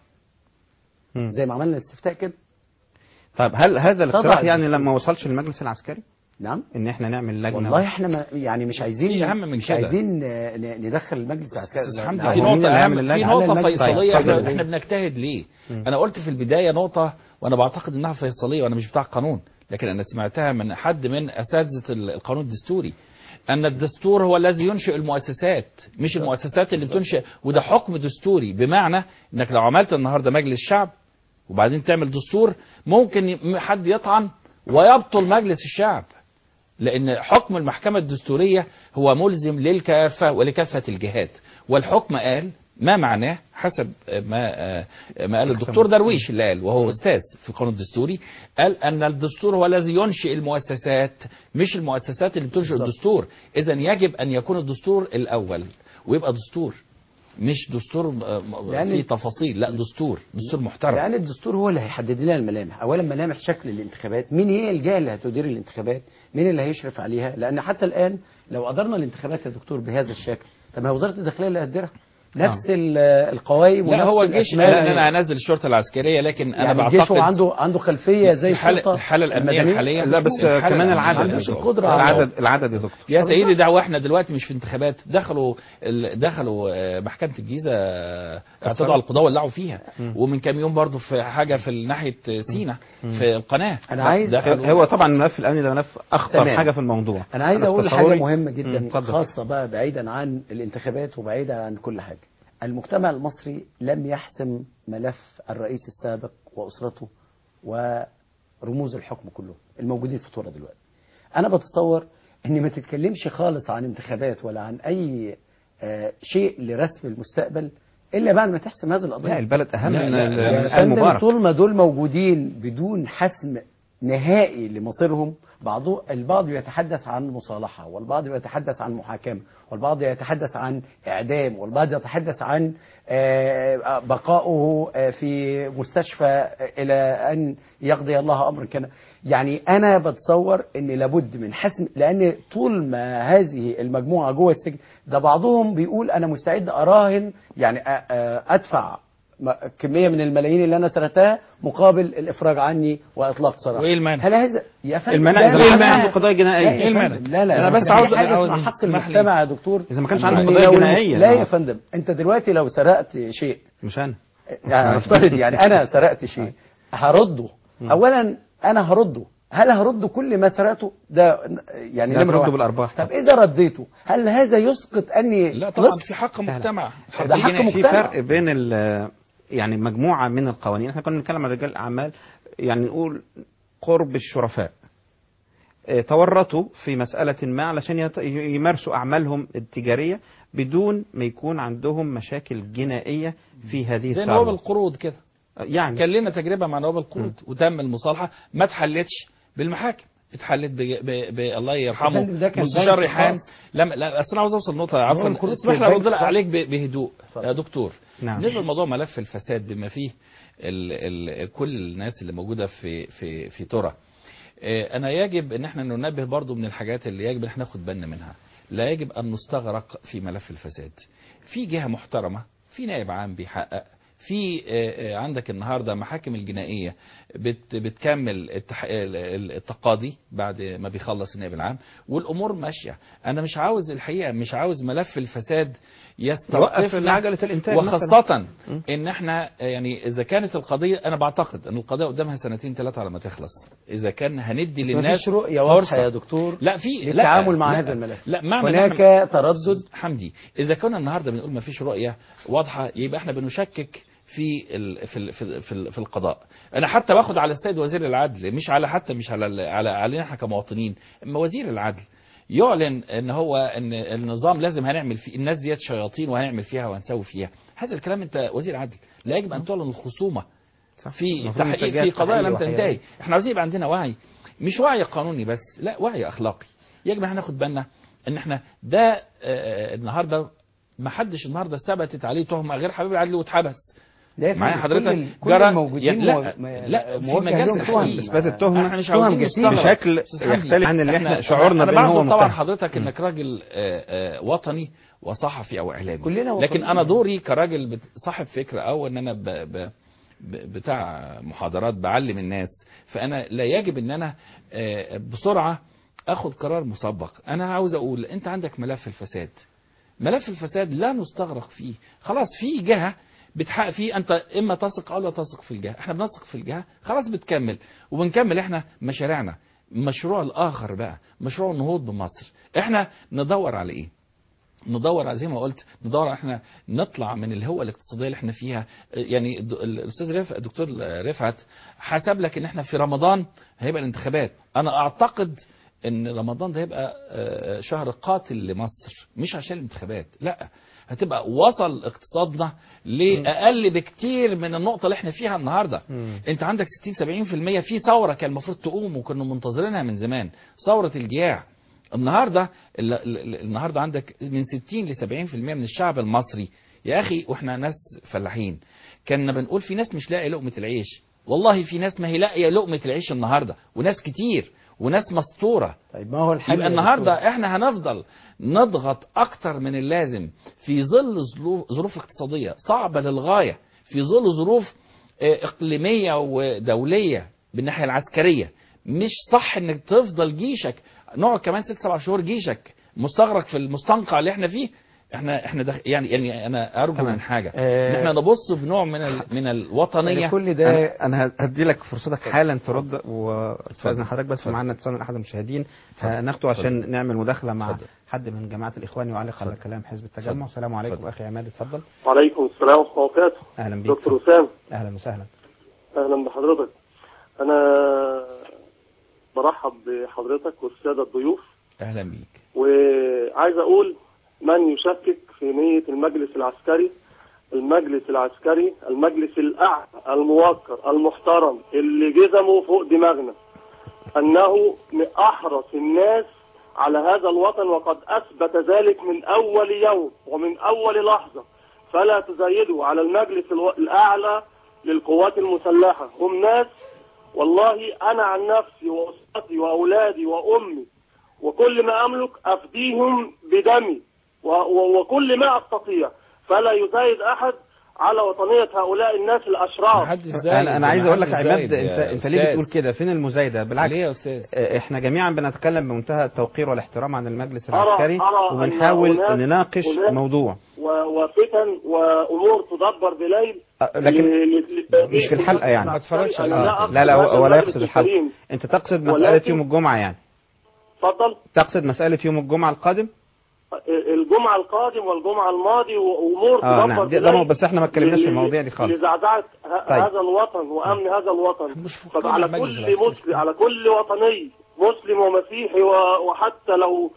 Speaker 2: مم.
Speaker 15: زي ما عملنا الاستفتاء كده
Speaker 2: طيب هل هذا الاقتراح
Speaker 15: طبعاً.
Speaker 2: يعني لما وصلش للمجلس العسكري
Speaker 15: نعم
Speaker 2: ان احنا نعمل لجنه
Speaker 15: والله احنا ما يعني مش عايزين
Speaker 14: في أهم من
Speaker 15: مش
Speaker 14: كده.
Speaker 15: عايزين آه، ن- ندخل المجلس العسكري
Speaker 14: حمدي
Speaker 15: لا،
Speaker 14: في
Speaker 15: هو مين
Speaker 14: نقطة
Speaker 15: اللي
Speaker 14: أهم
Speaker 15: هيعمل
Speaker 14: في
Speaker 15: اللجنة؟
Speaker 14: نقطة
Speaker 15: على المجلس.
Speaker 14: فيصلية
Speaker 15: طيب،
Speaker 14: احنا,
Speaker 15: اتفضل.
Speaker 14: احنا بنجتهد ليه؟
Speaker 2: مم.
Speaker 14: أنا قلت في البداية نقطة وأنا بعتقد إنها فيصلية وأنا مش بتاع قانون لكن أنا سمعتها من حد من أساتذة القانون الدستوري أن الدستور هو الذي ينشئ المؤسسات مش المؤسسات اللي بتنشئ وده حكم دستوري بمعنى إنك لو عملت النهاردة مجلس شعب وبعدين تعمل دستور ممكن ي- حد يطعن ويبطل مجلس الشعب لأن حكم المحكمة الدستورية هو ملزم للكافة ولكافة الجهات والحكم قال ما معناه حسب ما ما قال الدكتور درويش اللي قال وهو أستاذ في القانون الدستوري قال أن الدستور هو الذي ينشئ المؤسسات مش المؤسسات اللي بتنشئ الدستور إذا يجب أن يكون الدستور الأول ويبقى دستور مش دستور
Speaker 15: يعني-
Speaker 14: فيه تفاصيل لا دستور دستور محترم
Speaker 15: يعني الدستور هو اللي هيحدد لنا الملامح اولا ملامح شكل الانتخابات مين هي الجهه اللي هتدير الانتخابات مين اللي هيشرف عليها لان حتى الان لو قدرنا الانتخابات يا دكتور بهذا الشكل طب ما هي وزاره الداخليه اللي هتديرها نفس ال- القوائم
Speaker 14: لا
Speaker 15: ونفس
Speaker 14: هو الجيش
Speaker 15: الأسماء.
Speaker 14: قال ان انا هنزل الشرطه العسكريه لكن انا
Speaker 15: يعني
Speaker 14: بعتقد
Speaker 15: الجيش هو عنده عنده خلفيه زي
Speaker 14: الحالة-
Speaker 15: الشرطه
Speaker 14: الحالة الأمنية
Speaker 15: المدنية؟
Speaker 14: الحالية
Speaker 2: لا بس
Speaker 14: الحالة
Speaker 2: كمان
Speaker 14: الأمنية
Speaker 2: العدد
Speaker 15: ما عندوش
Speaker 2: يا دكتور.
Speaker 15: القدرة على-
Speaker 2: العدد العدد يا دكتور
Speaker 14: يا سيدي ده واحنا دلوقتي مش في انتخابات دخلوا ال- دخلوا آه، محكمه الجيزه آه، اعتدوا على القضاه ولعوا فيها ومن كام يوم برضو في حاجه في ناحيه سينا في القناه
Speaker 15: أنا عايز-
Speaker 14: دخلوا
Speaker 2: هو طبعا الملف الامني ده ملف اخطر
Speaker 15: تمام.
Speaker 2: حاجه في الموضوع
Speaker 15: انا عايز
Speaker 2: في
Speaker 15: اقول
Speaker 2: تصوري-
Speaker 15: حاجه مهمه
Speaker 2: مم،
Speaker 15: جدا
Speaker 2: اتفضل.
Speaker 15: خاصه بقى بعيدا عن الانتخابات وبعيدا عن كل حاجه المجتمع المصري لم يحسم ملف الرئيس السابق واسرته ورموز الحكم كلهم الموجودين في الصوره دلوقتي انا بتصور ان ما تتكلمش خالص عن انتخابات ولا عن اي آه، شيء لرسم المستقبل الا بعد ما تحسم هذه القضيه
Speaker 2: لا البلد اهم
Speaker 15: لا
Speaker 2: من
Speaker 15: لا
Speaker 2: ال-
Speaker 15: لا.
Speaker 2: من
Speaker 15: يا
Speaker 2: آل
Speaker 15: فندم
Speaker 2: مبارك
Speaker 15: طول ما دول موجودين بدون حسم نهائي لمصيرهم بعض البعض يتحدث عن مصالحة والبعض يتحدث عن محاكمة والبعض يتحدث عن إعدام والبعض يتحدث عن آه، بقاؤه آه، في مستشفى إلى أن يقضي الله أمر كان يعني أنا بتصور أن لابد من حسم لأن طول ما هذه المجموعة جوه السجن ده بعضهم بيقول أنا مستعد أراهن يعني أ- أ- أدفع م- كمية من الملايين اللي أنا سرقتها مقابل الإفراج عني وإطلاق سراح
Speaker 11: وإيه المانع؟
Speaker 15: هل هذا يا فندم
Speaker 2: المانع
Speaker 15: لا،
Speaker 2: إذا
Speaker 15: لا،
Speaker 2: ما كانش
Speaker 15: لا.
Speaker 2: عنده قضايا جنائية.
Speaker 15: لا يا
Speaker 2: إيه المانع؟
Speaker 15: فندم، لا لا
Speaker 11: أنا
Speaker 15: لا.
Speaker 11: بس
Speaker 15: في
Speaker 11: عاوز-
Speaker 15: حاجة
Speaker 11: عاوز
Speaker 15: اسمها حق
Speaker 11: تسمح لي.
Speaker 15: المجتمع يا دكتور
Speaker 2: إذا ما كانش
Speaker 15: إن
Speaker 2: عنده قضايا
Speaker 15: لو-
Speaker 2: جنائية
Speaker 15: لا
Speaker 2: آه.
Speaker 15: يا فندم أنت دلوقتي لو سرقت شيء
Speaker 2: مش انا
Speaker 15: يعني افترض يعني انا سرقت شيء هرده اولا انا هرده هل هرد كل ما سرقته ده يعني
Speaker 2: لا
Speaker 15: نمره
Speaker 2: ترده
Speaker 15: واحد.
Speaker 2: بالأرباح
Speaker 15: طب اذا رديته هل هذا يسقط اني
Speaker 11: لا طبعا
Speaker 15: لص؟
Speaker 11: في حق مجتمع
Speaker 15: ده حق
Speaker 2: في
Speaker 15: مجتمع
Speaker 2: فرق بين ال- يعني مجموعة من القوانين احنا كنا بنتكلم عن رجال الأعمال يعني نقول قرب الشرفاء اه، تورطوا في مسألة ما علشان يت- يمارسوا أعمالهم التجارية بدون ما يكون عندهم مشاكل جنائية في هذه
Speaker 11: زي
Speaker 2: الثروة
Speaker 11: نواب القروض كده
Speaker 2: يعني
Speaker 11: كان لنا تجربه مع نواب القروض وتم المصالحه ما اتحلتش بالمحاكم اتحلت ب... ب... ب... الله يرحمه
Speaker 15: فندم ده كان
Speaker 11: مستشار
Speaker 15: بنك
Speaker 11: ريحان
Speaker 15: خاص.
Speaker 11: لما لا اصل انا عاوز اوصل نقطه
Speaker 15: نواب
Speaker 11: عفوا
Speaker 15: القروض
Speaker 11: اسمح لي
Speaker 15: في
Speaker 11: ارد
Speaker 15: بنك خاص.
Speaker 11: عليك ب... بهدوء يا دكتور
Speaker 2: نعم.
Speaker 11: بالنسبه لموضوع ملف الفساد بما فيه ال... ال... كل الناس اللي موجوده في في في ترى آه، انا يجب ان احنا ننبه برضو من الحاجات اللي يجب ان احنا ناخد بالنا منها لا يجب ان نستغرق في ملف الفساد في جهه محترمه في نائب عام بيحقق في آه، آه، عندك النهارده محاكم الجنائيه بت بتكمل التح... ال- ال- التقاضي بعد ما بيخلص النائب العام والامور ماشيه انا مش عاوز الحقيقه مش عاوز ملف الفساد
Speaker 2: يوقف
Speaker 11: يستوقفنا
Speaker 2: عجلة الإنتاج
Speaker 11: وخاصه ان احنا يعني اذا كانت القضيه انا بعتقد ان القضيه قدامها سنتين ثلاثه على ما تخلص اذا كان هندي
Speaker 15: بس
Speaker 11: للناس
Speaker 15: مفيش رؤية واضحة
Speaker 11: فرصة.
Speaker 15: يا دكتور
Speaker 11: لا في لا
Speaker 15: للتعامل مع
Speaker 11: لا
Speaker 15: هذا الملف.
Speaker 11: لا معنى
Speaker 15: هناك
Speaker 11: نعمل-
Speaker 15: تردد
Speaker 11: حمدي اذا كنا النهارده بنقول ما فيش رؤيه واضحه يبقى احنا بنشكك في ال في ال في, ال في, ال في القضاء انا حتى باخد على السيد وزير العدل مش على حتى مش على ال- على علينا احنا كمواطنين اما وزير العدل يعلن ان هو ان النظام لازم هنعمل فيه الناس ديت شياطين وهنعمل فيها وهنسوي فيها هذا الكلام انت وزير عدل لا يجب ان تعلن الخصومه في
Speaker 2: المفروض
Speaker 11: تحقيق
Speaker 2: منتجات
Speaker 11: في قضايا
Speaker 2: تحقيق
Speaker 11: لم
Speaker 2: وحيوية.
Speaker 11: تنتهي احنا عاوزين يبقى عندنا وعي مش وعي قانوني بس لا وعي اخلاقي يجب ان احنا ناخد بالنا ان احنا ده آه، النهارده ما حدش النهارده ثبتت عليه تهمه غير حبيب العدل واتحبس
Speaker 15: لا يا فندم،
Speaker 11: معايا حضرتك
Speaker 15: كل ال- كل
Speaker 11: جرى-
Speaker 15: الموجودين
Speaker 11: يعني لا
Speaker 15: مو- م-
Speaker 11: لا في
Speaker 15: موجه
Speaker 11: مجال
Speaker 15: لهم تهم.
Speaker 11: التحقيق.
Speaker 2: إثبات التهمة
Speaker 11: احنا مش
Speaker 2: تهم
Speaker 11: عاوزين
Speaker 2: كتير.
Speaker 11: نستغرب.
Speaker 2: بشكل
Speaker 11: أستاذ حمدي،
Speaker 2: يختلف عن اللي إحنا
Speaker 11: أنا-
Speaker 2: شعورنا
Speaker 11: أنا
Speaker 2: بأن هو
Speaker 11: بعذر طبعا
Speaker 2: متهم.
Speaker 11: حضرتك انك راجل آه، آه، وطني وصحفي او اعلامي
Speaker 15: كلنا
Speaker 11: لكن
Speaker 15: وطنيين.
Speaker 11: انا دوري كراجل بت- صاحب فكره او ان انا ب... ب... ب- بتاع محاضرات بعلم الناس فانا لا يجب ان انا آه، بسرعه اخد قرار مسبق انا عاوز اقول انت عندك ملف الفساد ملف الفساد لا نستغرق فيه خلاص في جهه بتحقق فيه انت اما تثق او لا تثق في الجهه احنا بنثق في الجهه خلاص بتكمل وبنكمل احنا مشاريعنا مشروع الاخر بقى مشروع النهوض بمصر احنا ندور على ايه ندور على زي ما قلت ندور على احنا نطلع من الهوة الاقتصادية اللي احنا فيها يعني الد- الاستاذ رفعت الدكتور رفعت حسب لك ان احنا في رمضان هيبقى الانتخابات انا اعتقد ان رمضان ده هيبقى آه، شهر قاتل لمصر مش عشان الانتخابات لا هتبقى وصل اقتصادنا لاقل بكتير من النقطه اللي احنا فيها النهارده انت عندك 60 70% في ثوره كان المفروض تقوم وكنا منتظرينها من زمان ثوره الجياع النهارده ال- ال- النهارده عندك من 60 ل 70% من الشعب المصري يا اخي واحنا ناس فلاحين كنا بنقول في ناس مش لاقي لقمه العيش والله في ناس ما هي لاقيه لقمه العيش النهارده وناس كتير وناس مسطوره
Speaker 15: طيب ما هو الحل
Speaker 11: يبقى
Speaker 15: يا
Speaker 11: النهارده
Speaker 15: دكتور؟
Speaker 11: احنا هنفضل نضغط اكتر من اللازم في ظل ظلو- ظروف اقتصاديه صعبه للغايه في ظل ظروف آه، اقليميه ودوليه بالناحيه العسكريه مش صح انك تفضل جيشك نقعد كمان ست سبع شهور جيشك مستغرق في المستنقع اللي احنا فيه احنا احنا دخ... يعني يعني انا ارجو
Speaker 2: تمام.
Speaker 11: من حاجه
Speaker 2: آه،
Speaker 11: ان احنا نبص بنوع من ال... من الوطنيه
Speaker 2: انا انا هدي لك فرصتك حالا ترد واستاذن حضرتك بس معانا اتصال من احد المشاهدين هناخده عشان نعمل مداخله مع حد من جماعه الاخوان يعلق على كلام حزب التجمع السلام عليكم اخي عماد اتفضل
Speaker 7: وعليكم السلام ورحمة الله وبركاته
Speaker 2: اهلا بيك
Speaker 7: دكتور وسام
Speaker 2: اهلا وسهلا
Speaker 7: أهلا بحضرتك أنا برحب بحضرتك والسادة الضيوف
Speaker 11: اهلا بيك
Speaker 7: وعايز أقول من يشكك في نية المجلس العسكري
Speaker 17: المجلس العسكري المجلس الأعلى الموقر المحترم اللي جزمه فوق دماغنا أنه من أحرص الناس على هذا الوطن وقد أثبت ذلك من أول يوم ومن أول لحظة فلا تزايدوا على المجلس الو- الأعلى للقوات المسلحة هم ناس والله أنا عن نفسي وأسرتي وأولادي وأمي وكل ما أملك أفديهم بدمي و- و- وكل ما أستطيع فلا يزايد أحد على وطنية هؤلاء الناس الأشرار
Speaker 2: انا انا عايز اقول لك
Speaker 11: محدش
Speaker 2: عماد
Speaker 11: زايد
Speaker 2: انت
Speaker 11: يا
Speaker 2: انت ليه
Speaker 11: أستاذ.
Speaker 2: بتقول كده فين المزايده بالعكس
Speaker 11: ليه يا أستاذ؟
Speaker 2: آه، احنا جميعا بنتكلم بمنتهى التوقير والاحترام عن المجلس
Speaker 17: أرى-
Speaker 2: العسكري
Speaker 17: أرى أن
Speaker 2: وبنحاول
Speaker 17: هناك-
Speaker 2: نناقش
Speaker 17: هناك
Speaker 2: موضوع
Speaker 17: و- وفتن وأمور تدبر بليل
Speaker 2: آه، لكن
Speaker 17: ل- ل-
Speaker 2: مش في الحلقه يعني
Speaker 17: ما اتفرجش على-
Speaker 2: آه،
Speaker 17: أقصد
Speaker 2: لا لا
Speaker 17: هذا
Speaker 2: هو لا
Speaker 17: المجلس
Speaker 2: يقصد الحلقه
Speaker 17: الكريم.
Speaker 2: انت تقصد مساله
Speaker 17: ولكن-
Speaker 2: يوم الجمعه يعني
Speaker 17: اتفضل
Speaker 2: تقصد مساله يوم الجمعه القادم
Speaker 17: الجمعة القادم والجمعة الماضي وأمور
Speaker 2: اه
Speaker 17: تدبر
Speaker 2: نعم دي-
Speaker 17: بليل
Speaker 2: ده بس احنا ما اتكلمناش في
Speaker 17: ل-
Speaker 2: المواضيع دي خالص
Speaker 17: لزعزعة ه-
Speaker 2: طيب.
Speaker 17: هذا الوطن وأمن هذا الوطن فعلى
Speaker 11: المجلس
Speaker 17: كل
Speaker 11: العسكري.
Speaker 17: مسلم على كل وطني مسلم ومسيحي و- وحتى لو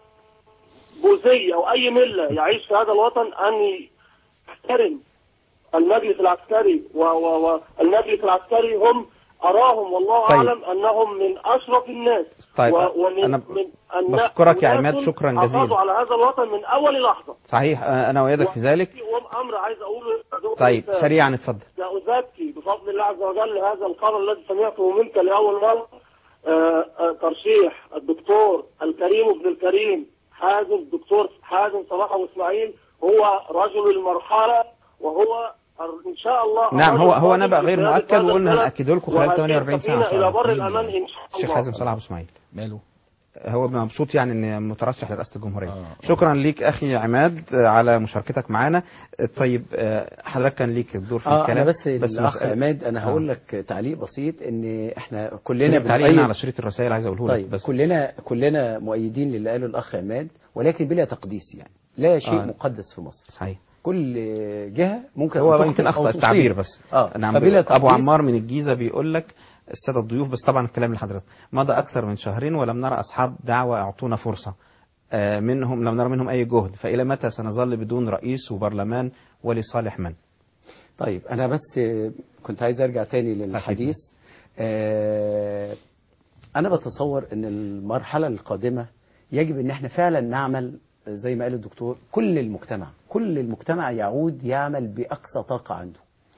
Speaker 17: بوذي أو أي ملة يعيش في هذا الوطن أن يحترم المجلس العسكري و- و- والمجلس العسكري هم أراهم والله
Speaker 2: طيب.
Speaker 17: أعلم أنهم من أشرف الناس
Speaker 2: طيب،
Speaker 17: و- ومن
Speaker 2: أنا
Speaker 17: من أن
Speaker 2: بشكرك يا
Speaker 17: أناس
Speaker 2: عماد، شكراً جزيلاً.
Speaker 17: حافظوا على هذا الوطن من أول لحظة
Speaker 2: صحيح آه، انا ويدك في ذلك
Speaker 17: في أمر عايز أقوله يا دكتور
Speaker 2: طيب
Speaker 17: إنسان.
Speaker 2: سريعا اتفضل
Speaker 17: لا أزكي بفضل الله عز وجل هذا القرار الذي سمعته منك لأول مرة آه، آه، ترشيح الدكتور الكريم ابن الكريم حازم الدكتور حازم صلاح أبو إسماعيل هو رجل المرحلة وهو إن شاء الله
Speaker 2: نعم هو هو
Speaker 17: الرجل
Speaker 2: نبأ غير
Speaker 17: القادم
Speaker 2: مؤكد
Speaker 17: بهذا
Speaker 2: وقلنا
Speaker 17: البلد
Speaker 2: هنأكده لكم خلال 48 ساعة إن
Speaker 17: وهيقفنا
Speaker 2: شاء
Speaker 17: إلى
Speaker 2: الله.
Speaker 17: بر الأمان إن شاء
Speaker 2: الشيخ
Speaker 17: الله
Speaker 2: حازم صلاح ابو اسماعيل
Speaker 11: ماله
Speaker 2: هو مبسوط يعني ان مترشح لرئاسه الجمهوريه شكرا ليك اخي عماد آه، على مشاركتك معنا آه، طيب آه، حضرتك كان ليك الدور في
Speaker 15: اه
Speaker 2: الكلام
Speaker 15: انا بس, بس الاخ
Speaker 2: مسألة-
Speaker 15: عماد انا
Speaker 2: آه.
Speaker 15: هقول لك تعليق بسيط ان احنا
Speaker 2: كلنا
Speaker 15: كلنا
Speaker 2: تعليقنا
Speaker 15: بنؤيد-
Speaker 2: على شريط الرسائل عايز اقوله لك
Speaker 15: طيب
Speaker 2: بس
Speaker 15: كلنا كلنا مؤيدين للي قاله الاخ عماد ولكن بلا تقديس يعني لا شيء
Speaker 2: آه.
Speaker 15: مقدس في مصر
Speaker 2: صحيح
Speaker 15: كل جهه ممكن
Speaker 2: هو
Speaker 15: تخطئ
Speaker 2: يمكن
Speaker 15: أو
Speaker 2: اخطا
Speaker 15: تصيب.
Speaker 2: التعبير بس
Speaker 15: اه
Speaker 2: نعم
Speaker 15: فبلا
Speaker 2: ابو
Speaker 15: تقديس
Speaker 2: عمار من الجيزه بيقول لك الساده الضيوف بس طبعا الكلام لحضرتك مضى اكثر من شهرين ولم نرى اصحاب دعوه اعطونا فرصه آه، منهم لم نرى منهم اي جهد فالى متى سنظل بدون رئيس وبرلمان ولصالح من
Speaker 15: طيب انا بس آه، كنت عايز ارجع تاني للحديث آه، انا بتصور ان المرحله القادمه يجب ان احنا فعلا نعمل زي ما قال الدكتور كل المجتمع كل المجتمع يعود يعمل باقصى طاقه عنده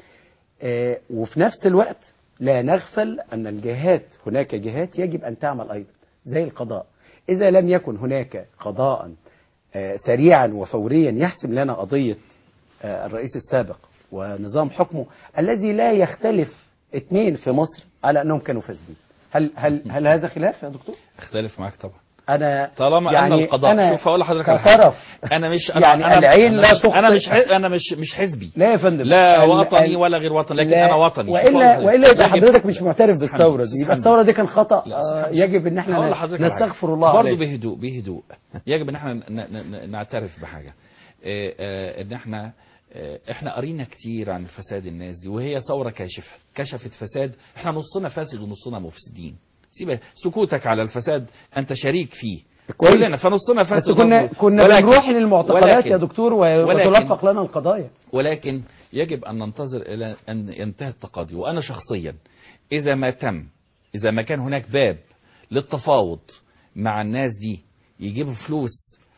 Speaker 15: آه، وفي نفس الوقت لا نغفل ان الجهات هناك جهات يجب ان تعمل ايضا زي القضاء اذا لم يكن هناك قضاء آه، سريعا وفوريا يحسم لنا قضيه آه، الرئيس السابق ونظام حكمه الذي لا يختلف اثنين في مصر على انهم كانوا فاسدين هل هل هل هذا خلاف يا دكتور
Speaker 11: اختلف معاك طبعا
Speaker 15: انا
Speaker 11: طالما
Speaker 15: يعني
Speaker 11: ان القضاء
Speaker 15: أنا
Speaker 11: شوف اقول لحضرتك على حاجه
Speaker 15: كطرف
Speaker 11: انا مش انا
Speaker 15: يعني
Speaker 11: أنا
Speaker 15: العين
Speaker 11: أنا
Speaker 15: لا
Speaker 11: مش
Speaker 15: تخطئ
Speaker 11: انا مش ح- انا مش مش حزبي
Speaker 15: لا يا فندم
Speaker 11: لا
Speaker 15: ال-
Speaker 11: وطني
Speaker 15: ال-
Speaker 11: ولا غير وطني لكن
Speaker 15: لا،
Speaker 11: انا وطني شوف
Speaker 15: والا
Speaker 11: أقول
Speaker 15: والا يبقى
Speaker 11: يجب-
Speaker 15: حضرتك مش معترف
Speaker 11: استنى،
Speaker 15: بالثوره دي يبقى
Speaker 11: استنى.
Speaker 15: الثوره دي كان خطا
Speaker 11: لا،
Speaker 15: آه،
Speaker 11: استنى.
Speaker 15: يجب ان
Speaker 11: هقول
Speaker 15: احنا
Speaker 11: لحضرتك على حاجة.
Speaker 15: نستغفر الله
Speaker 11: برضه
Speaker 15: عليه
Speaker 11: بهدوء بهدوء يجب ان احنا ن- ن- ن- نعترف بحاجه آه، آه، ان احنا آه، احنا قرينا كتير عن فساد الناس دي وهي ثوره كاشفه كشفت فساد احنا نصنا فاسد ونصنا مفسدين سيب سكوتك على الفساد انت شريك فيه
Speaker 15: كويس.
Speaker 11: كلنا فنصنا فاسد
Speaker 15: بس كنا
Speaker 11: مظبوط.
Speaker 15: كنا
Speaker 11: ولكن-
Speaker 15: بنروح للمعتقلات
Speaker 11: ولكن-
Speaker 15: يا دكتور و-
Speaker 11: ولكن-
Speaker 15: وتلفق لنا القضايا
Speaker 11: ولكن يجب أن ننتظر إلى أن ينتهي التقاضي وأنا شخصيا إذا ما تم إذا ما كان هناك باب للتفاوض مع الناس دي يجيبوا فلوس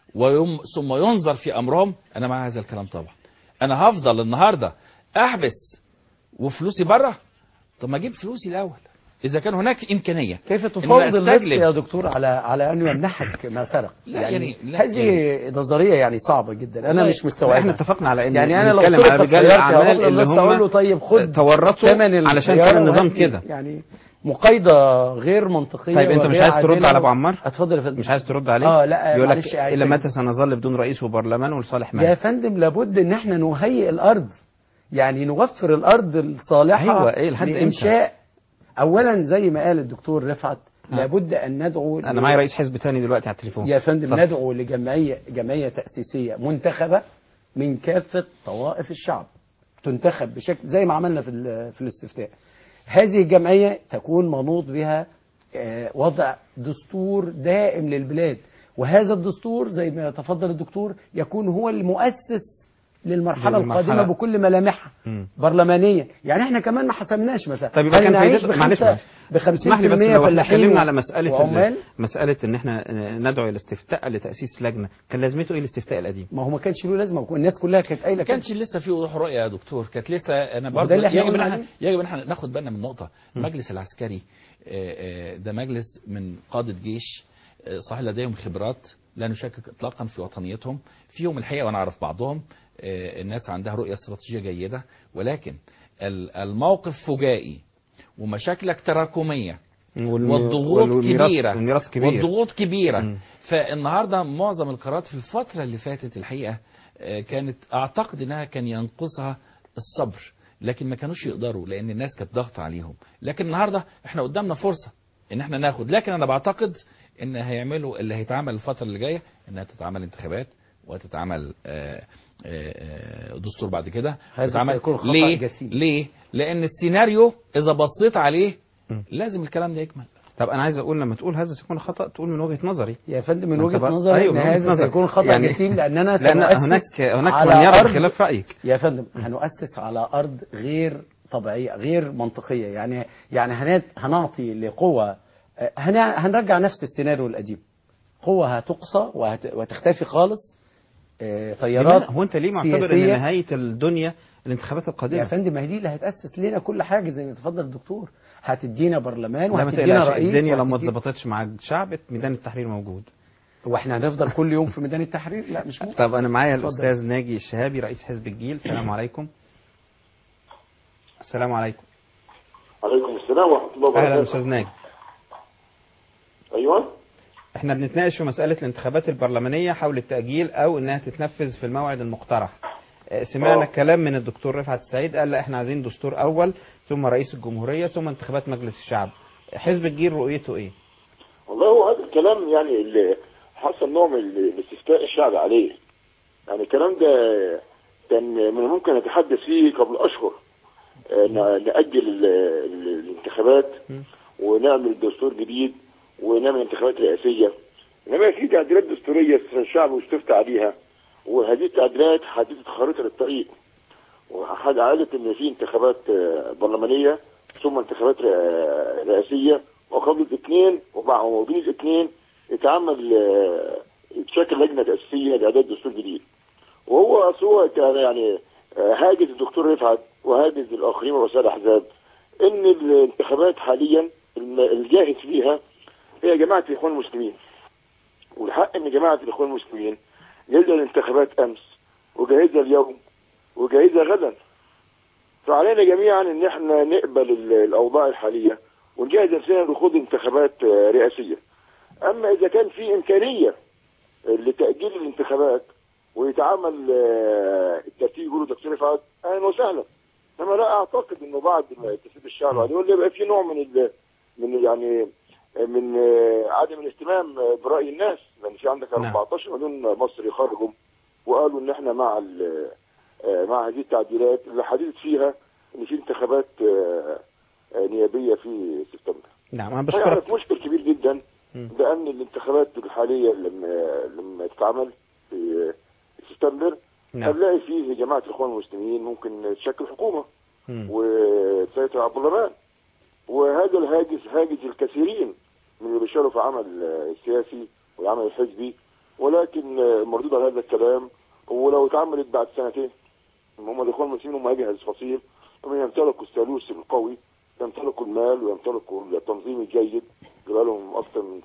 Speaker 11: ويم ثم ينظر في أمرهم أنا مع هذا الكلام طبعا أنا هفضل النهاردة أحبس وفلوسي بره طب ما أجيب فلوسي الأول إذا كان هناك إمكانية
Speaker 15: كيف
Speaker 11: إن
Speaker 15: تفاوض
Speaker 11: أنا
Speaker 15: الناس
Speaker 11: أستجلب
Speaker 15: يا دكتور على على انه يمنحك ما سرق
Speaker 11: لا يعني- لا
Speaker 15: هذه
Speaker 11: يعني-
Speaker 15: نظريه يعني صعبه جدا انا
Speaker 2: والله
Speaker 15: مش مستوعبها
Speaker 2: احنا اتفقنا على ان
Speaker 15: يعني انا لو
Speaker 2: نتكلم
Speaker 15: سرقت
Speaker 2: على رجال
Speaker 15: سيارتي
Speaker 2: الاعمال
Speaker 15: هروح
Speaker 2: اللي
Speaker 15: للناس اقول له
Speaker 2: هم
Speaker 15: طيب خد
Speaker 2: تورطوا
Speaker 15: ثمن
Speaker 2: علشان
Speaker 15: السيارة
Speaker 2: كان النظام
Speaker 15: وهدي.
Speaker 2: كده
Speaker 15: يعني مقايضه غير منطقيه
Speaker 2: طيب انت مش
Speaker 15: وغير
Speaker 2: عايز ترد
Speaker 15: عادلة
Speaker 2: على
Speaker 15: و-
Speaker 2: ابو عمار
Speaker 15: اتفضل يا فندم
Speaker 2: مش عايز ترد عليه
Speaker 15: اه لا
Speaker 2: بيقول لك
Speaker 15: معلش عايز
Speaker 2: الى
Speaker 15: أجي.
Speaker 2: متى سنظل بدون رئيس وبرلمان ولصالح من
Speaker 15: يا فندم لابد ان احنا نهيئ الارض يعني نوفر الارض الصالحه
Speaker 2: أيوة، إيه، لحد إمتى؟
Speaker 15: لانشاء اولا زي ما قال الدكتور رفعت لابد ان ندعو
Speaker 2: انا معايا رئيس حزب تاني دلوقتي على التليفون
Speaker 15: يا فندم
Speaker 2: اتفضل.
Speaker 15: ندعو لجمعيه جمعيه تاسيسيه منتخبه من كافه طوائف الشعب تنتخب بشكل زي ما عملنا في ال- في الاستفتاء هذه الجمعيه تكون منوط بها آه، وضع دستور دائم للبلاد وهذا الدستور زي ما تفضل الدكتور يكون هو المؤسس للمرحله
Speaker 2: للمرحلة-
Speaker 15: القادمه بكل ملامحها
Speaker 2: مم.
Speaker 15: برلمانيا يعني احنا كمان ما حسمناش مثلا
Speaker 2: طيب يبقى
Speaker 15: هل
Speaker 2: كان
Speaker 15: نعيش
Speaker 2: فايدة معلش
Speaker 15: بخمسة ب
Speaker 2: اسمح لي بس
Speaker 15: 50%
Speaker 2: لو احنا
Speaker 15: فلاحين
Speaker 2: اتكلمنا
Speaker 15: و-
Speaker 2: على مسألة
Speaker 15: وعمال
Speaker 2: ال- مسألة ان احنا ندعو الى استفتاء لتأسيس لجنة كان لازمته ايه الاستفتاء القديم؟
Speaker 15: ما هو ما كانش له لازمه الناس كلها كانت قايله
Speaker 11: ما
Speaker 15: كده.
Speaker 11: كانش لسه في وضوح رؤيه يا دكتور كانت لسه انا
Speaker 15: ما هو
Speaker 11: برضه
Speaker 15: ده اللي احنا
Speaker 11: يجب ان
Speaker 15: قلنا
Speaker 11: احنا
Speaker 15: عليه.
Speaker 11: يجب ان احنا ناخد بالنا من نقطه المجلس العسكري آه، آه، ده مجلس من قاده جيش آه، صحيح لديهم خبرات لا نشكك اطلاقا في وطنيتهم فيهم الحقيقه وانا اعرف بعضهم آه، الناس عندها رؤيه استراتيجيه جيده ولكن ال- الموقف فجائي ومشاكلك تراكميه
Speaker 2: والم-
Speaker 11: والضغوط
Speaker 2: والميراث-
Speaker 11: كبيره
Speaker 2: والميراث كبير.
Speaker 11: والضغوط كبيره
Speaker 2: مم.
Speaker 11: فالنهارده معظم القرارات في الفتره اللي فاتت الحقيقه آه، كانت اعتقد انها كان ينقصها الصبر لكن ما كانوش يقدروا لان الناس كانت ضغط عليهم لكن النهارده احنا قدامنا فرصه ان احنا ناخد لكن انا بعتقد ان هيعملوا اللي هيتعمل الفتره اللي جايه انها تتعمل انتخابات وتتعمل آه، آه، آه، دستور بعد كده
Speaker 15: هذا
Speaker 11: تتعمل-
Speaker 15: سيكون خطأ
Speaker 11: ليه
Speaker 15: جسيم.
Speaker 11: ليه لان السيناريو اذا بصيت عليه لازم الكلام ده يكمل
Speaker 2: طب انا عايز اقول لما تقول هذا سيكون خطأ تقول من وجهة نظري
Speaker 15: يا فندم من
Speaker 2: ما أنت
Speaker 15: وجهه
Speaker 2: بقى-
Speaker 15: نظري
Speaker 2: أيوة،
Speaker 15: ان
Speaker 2: من وجهة
Speaker 15: هذا
Speaker 2: نظري.
Speaker 15: سيكون خطا
Speaker 2: يعني-
Speaker 15: جسيم لاننا
Speaker 2: لأن
Speaker 15: سنؤسس
Speaker 2: هناك- هناك
Speaker 15: على
Speaker 2: من يرى
Speaker 15: أرض-
Speaker 2: بخلاف رأيك.
Speaker 15: يا فندم هنؤسس على ارض غير طبيعيه غير منطقيه يعني يعني هنات هنعطي لقوى آه، هن- هنرجع نفس السيناريو القديم قوة هتقصى وهت- وهتختفي خالص آه، طيارات
Speaker 2: لماذا؟ هو انت ليه معتبر ان
Speaker 15: سياسية.
Speaker 2: نهاية الدنيا الانتخابات القادمة
Speaker 15: يا فندم ما هي دي اللي هتأسس لنا كل حاجة زي ما تفضل الدكتور هتدينا برلمان
Speaker 2: لا ما
Speaker 15: وهتدينا
Speaker 2: تقلقش
Speaker 15: رئيس
Speaker 2: الدنيا لو ما
Speaker 15: وهتدينا-
Speaker 2: اتظبطتش مع الشعب ميدان التحرير موجود
Speaker 15: واحنا هنفضل كل يوم في ميدان التحرير لا مش ممكن
Speaker 2: طب انا معايا
Speaker 15: اتفضل.
Speaker 2: الاستاذ ناجي الشهابي رئيس حزب الجيل السلام عليكم السلام عليكم
Speaker 18: عليكم السلام ورحمة الله
Speaker 2: اهلا
Speaker 18: وبركاته
Speaker 2: استاذ ناجي
Speaker 18: أيوة
Speaker 2: احنا بنتناقش في مسألة الانتخابات البرلمانية حول التأجيل او انها تتنفذ في الموعد المقترح اه، سمعنا
Speaker 18: آه.
Speaker 2: كلام من الدكتور رفعت السعيد قال لا احنا عايزين دستور اول ثم رئيس الجمهورية ثم انتخابات مجلس الشعب حزب الجيل رؤيته ايه
Speaker 18: والله هو هذا الكلام يعني اللي حصل نوع من ال- الاستفتاء الشعب عليه يعني الكلام ده كان من الممكن نتحدث فيه قبل أشهر آه، ن- نأجل ال- ال- الانتخابات ونعمل دستور جديد ونعمل انتخابات رئاسية إنما في تعديلات دستورية الشعب واستفتى عليها وهذه التعديلات حددت خريطة الطريق وحد عادت ان في انتخابات آه، برلمانيه ثم انتخابات آه، رئاسيه وقبل الاثنين وبع- وبين الاثنين يتعمل آه، تشكل لجنه تاسيسيه لاعداد دستور جديد وهو أصل هو كان يعني آه، هاجس الدكتور رفعت وهاجس الاخرين ورؤساء الاحزاب ان الانتخابات حاليا الم- الجاهز فيها هي جماعه الاخوان المسلمين والحق ان جماعه الاخوان المسلمين جاهزه الانتخابات امس وجاهزه اليوم وجاهزة غدا فعلينا جميعا ان احنا نقبل ال- الاوضاع الحالية ونجهز نفسنا لخوض انتخابات آه، رئاسية اما اذا كان في امكانية لتأجيل الانتخابات ويتعمل آه، الترتيب يقولوا دكتور رفعت اهلا وسهلا انما لا اعتقد انه بعد ما تسيب الشعب عليه ولا يبقى في نوع من ال من يعني آه، من آه، عدم الاهتمام آه، برأي الناس لان في عندك 14 مليون مصري خرجوا وقالوا ان احنا مع ال- آه، مع هذه التعديلات اللي حددت فيها ان في انتخابات آه، آه، نيابيه في سبتمبر.
Speaker 2: نعم انا
Speaker 18: فيعني
Speaker 2: بشكرك
Speaker 18: في مشكل كبير جدا
Speaker 2: مم.
Speaker 18: لان الانتخابات الحاليه لما لما تتعمل في سبتمبر
Speaker 2: نعم.
Speaker 18: هنلاقي فيه جماعه الاخوان المسلمين ممكن تشكل حكومه
Speaker 2: مم.
Speaker 18: وتسيطر على البرلمان وهذا الهاجس هاجس الكثيرين من اللي بيشاركوا في العمل آه، السياسي والعمل الحزبي ولكن آه، مردود على هذا الكلام ولو اتعملت بعد سنتين هم الاخوان المسلمين هم جهاز فصيل هم يمتلكوا الثالوث القوي يمتلكوا المال ويمتلكوا التنظيم الجيد اللي لهم اكثر من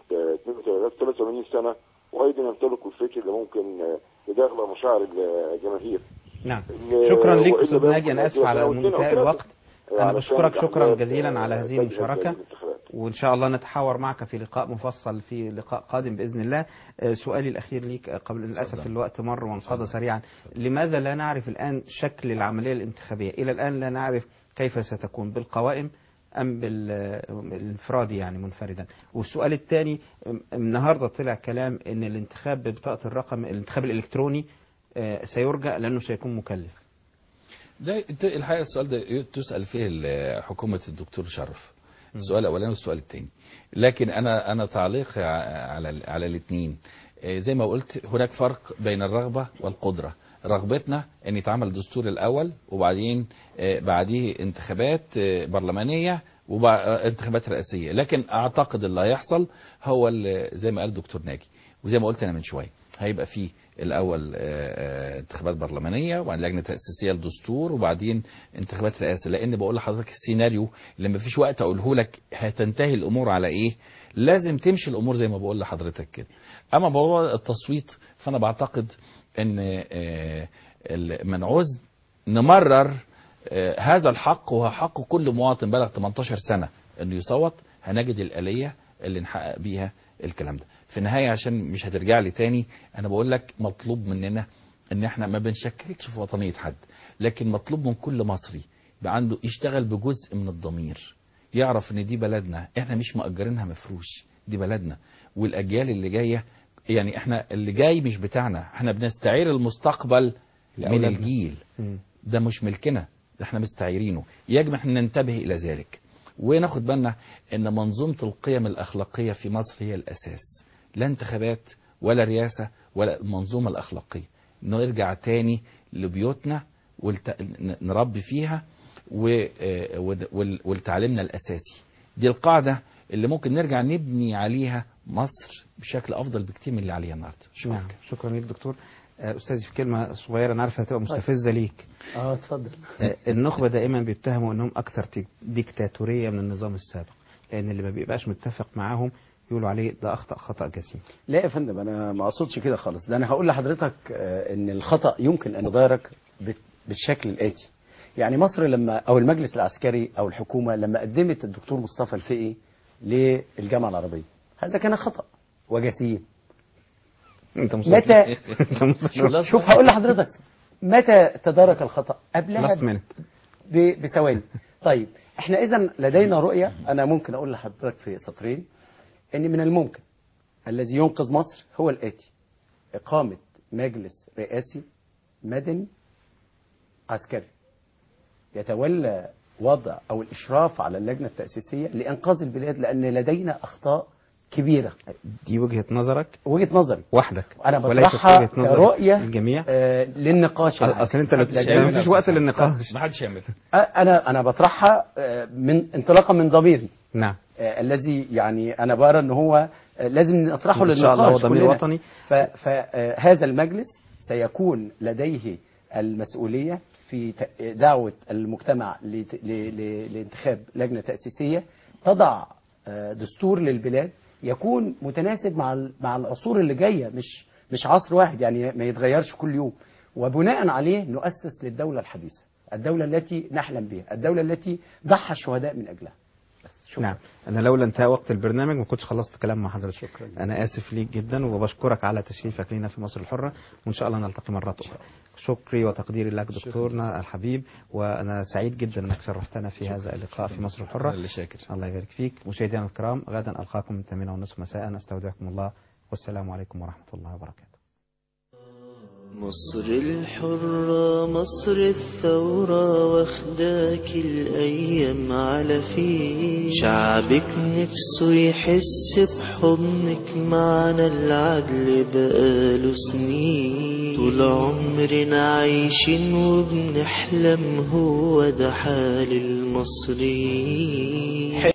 Speaker 18: 83 سنه وايضا يمتلكوا الفكر اللي ممكن آه، يداخل مشاعر الجماهير
Speaker 2: نعم
Speaker 18: ال-
Speaker 2: شكرا لك
Speaker 18: وإلا
Speaker 2: استاذ
Speaker 18: بقى
Speaker 2: ناجي انا
Speaker 18: ممكن
Speaker 2: اسف على
Speaker 18: أو اثنين أو
Speaker 2: منتهى
Speaker 18: ثلاثة.
Speaker 2: الوقت انا
Speaker 18: علشان
Speaker 2: بشكرك شكرا
Speaker 18: الأحزاب،
Speaker 2: جزيلا على
Speaker 18: آه،
Speaker 2: هذه
Speaker 18: تجهز
Speaker 2: المشاركه
Speaker 18: الانتخابات.
Speaker 2: وان شاء الله نتحاور معك في لقاء مفصل في لقاء قادم باذن الله آه، سؤالي الاخير ليك آه، قبل للاسف الوقت مر وانقضى سريعا لماذا لا نعرف الان شكل العمليه الانتخابيه الى الان لا نعرف كيف ستكون بالقوائم ام بالانفرادي يعني منفردا والسؤال الثاني النهارده طلع كلام ان الانتخاب ببطاقه الرقم الانتخاب الالكتروني آه، سيرجى لانه سيكون مكلف
Speaker 11: ده ده الحقيقه السؤال ده تسال فيه ال- حكومه الدكتور شرف السؤال الاولاني والسؤال الثاني لكن انا انا تعليقي ع- على ال- على الاثنين زي ما قلت هناك فرق بين الرغبه والقدره
Speaker 14: رغبتنا ان يتعمل دستور الاول وبعدين آه، بعديه انتخابات آه، برلمانيه وانتخابات رئاسيه لكن اعتقد اللي هيحصل هو اللي زي ما قال الدكتور ناجي وزي ما قلت انا من شويه هيبقى فيه الاول آه، آه، انتخابات برلمانيه وبعدين لجنه تاسيسيه للدستور وبعدين انتخابات رئاسه لان بقول لحضرتك السيناريو اللي ما فيش وقت اقوله لك هتنتهي الامور على ايه لازم تمشي الامور زي ما بقول لحضرتك كده اما موضوع التصويت فانا بعتقد ان آه، ال- من عوز نمرر آه، هذا الحق وهو حق كل مواطن بلغ 18 سنه انه يصوت هنجد الاليه اللي نحقق بيها الكلام ده في النهايه عشان مش هترجع لي تاني انا بقول لك مطلوب مننا ان احنا ما بنشككش في وطنيه حد لكن مطلوب من كل مصري يبقى عنده يشتغل بجزء من الضمير يعرف ان دي بلدنا احنا مش مأجرينها مفروش دي بلدنا والاجيال اللي جايه يعني احنا اللي جاي مش بتاعنا احنا بنستعير المستقبل من
Speaker 2: لأولادنا.
Speaker 14: الجيل
Speaker 2: مم.
Speaker 14: ده مش ملكنا ده احنا مستعيرينه يجب ان ننتبه الى ذلك وناخد بالنا ان منظومه القيم الاخلاقيه في مصر هي الاساس لا انتخابات ولا رئاسه ولا المنظومه الاخلاقيه نرجع تاني لبيوتنا والت... ن- نربي فيها و... آه، وال- وال- والتعليمنا الاساسي دي القاعده اللي ممكن نرجع نبني عليها مصر بشكل افضل بكتير من اللي عليها النهارده شكرا
Speaker 2: نعم شكرا لك دكتور آه، استاذي في كلمه صغيره انا عارف هتبقى مستفزه ليك
Speaker 15: اه اتفضل
Speaker 2: آه، النخبه دائما بيتهموا انهم اكثر تيك- ديكتاتوريه من النظام السابق لان اللي ما بيبقاش متفق معاهم يقولوا عليه ده اخطا خطا جسيم
Speaker 15: لا يا فندم انا ما اقصدش كده خالص ده انا هقول لحضرتك آه، ان الخطا يمكن ان يدارك بت- بالشكل الاتي يعني مصر لما او المجلس العسكري او الحكومه لما قدمت الدكتور مصطفى الفقي للجامعه العربيه هذا كان خطا وجسيم
Speaker 2: انت
Speaker 15: متى شوف, شوف هقول لحضرتك متى تدارك الخطا قبلها
Speaker 2: Last minute.
Speaker 15: ب- بثواني طيب احنا اذا لدينا رؤيه انا ممكن اقول لحضرتك في سطرين ان من الممكن الذي ينقذ مصر هو الاتي اقامه مجلس رئاسي مدني عسكري يتولى وضع او الاشراف على اللجنه التاسيسيه لانقاذ البلاد لان لدينا اخطاء كبيره
Speaker 2: دي وجهه نظرك
Speaker 15: وجهه نظري
Speaker 2: وحدك
Speaker 15: انا
Speaker 2: وليست
Speaker 15: بطرحها
Speaker 2: وجهة نظر
Speaker 15: كرؤيه
Speaker 2: الجميع
Speaker 15: آه للنقاش العام.
Speaker 2: اصل انت اللي
Speaker 15: لكن-
Speaker 2: ما فيش وقت للنقاش
Speaker 14: ما حدش يعمل
Speaker 15: انا انا بطرحها آه، من انطلاقا من ضميري
Speaker 2: نعم
Speaker 15: آه، الذي يعني انا برى ان هو آه، لازم نطرحه
Speaker 2: إن شاء الله
Speaker 15: للنقاش
Speaker 2: هو ضمير
Speaker 15: كلنا.
Speaker 2: وطني.
Speaker 15: فهذا المجلس سيكون لديه المسؤوليه في ت- دعوه المجتمع لت- ل- ل- لانتخاب لجنه تاسيسيه تضع آه، دستور للبلاد يكون متناسب مع ال- مع العصور اللي جايه مش مش عصر واحد يعني ما يتغيرش كل يوم وبناء عليه نؤسس للدوله الحديثه الدوله التي نحلم بها الدوله التي ضحى الشهداء من اجلها
Speaker 2: نعم انا لولا انتهى وقت البرنامج ما كنتش خلصت كلام مع حضرتك شكرا انا اسف ليك جدا وبشكرك على تشريفك لنا في مصر الحره وان شاء الله نلتقي مرات اخرى شكري وتقديري لك دكتورنا الحبيب وانا سعيد جدا انك شرفتنا في هذا اللقاء في مصر الحره
Speaker 14: أنا اللي شاكر
Speaker 2: الله يبارك فيك مشاهدينا الكرام غدا القاكم من 8 ونصف مساء استودعكم الله والسلام عليكم ورحمه الله وبركاته
Speaker 13: مصر الحرة مصر الثورة واخداك الأيام على فيه شعبك نفسه يحس بحضنك معنا العدل بقاله سنين طول عمرنا عايشين وبنحلم هو ده حال المصريين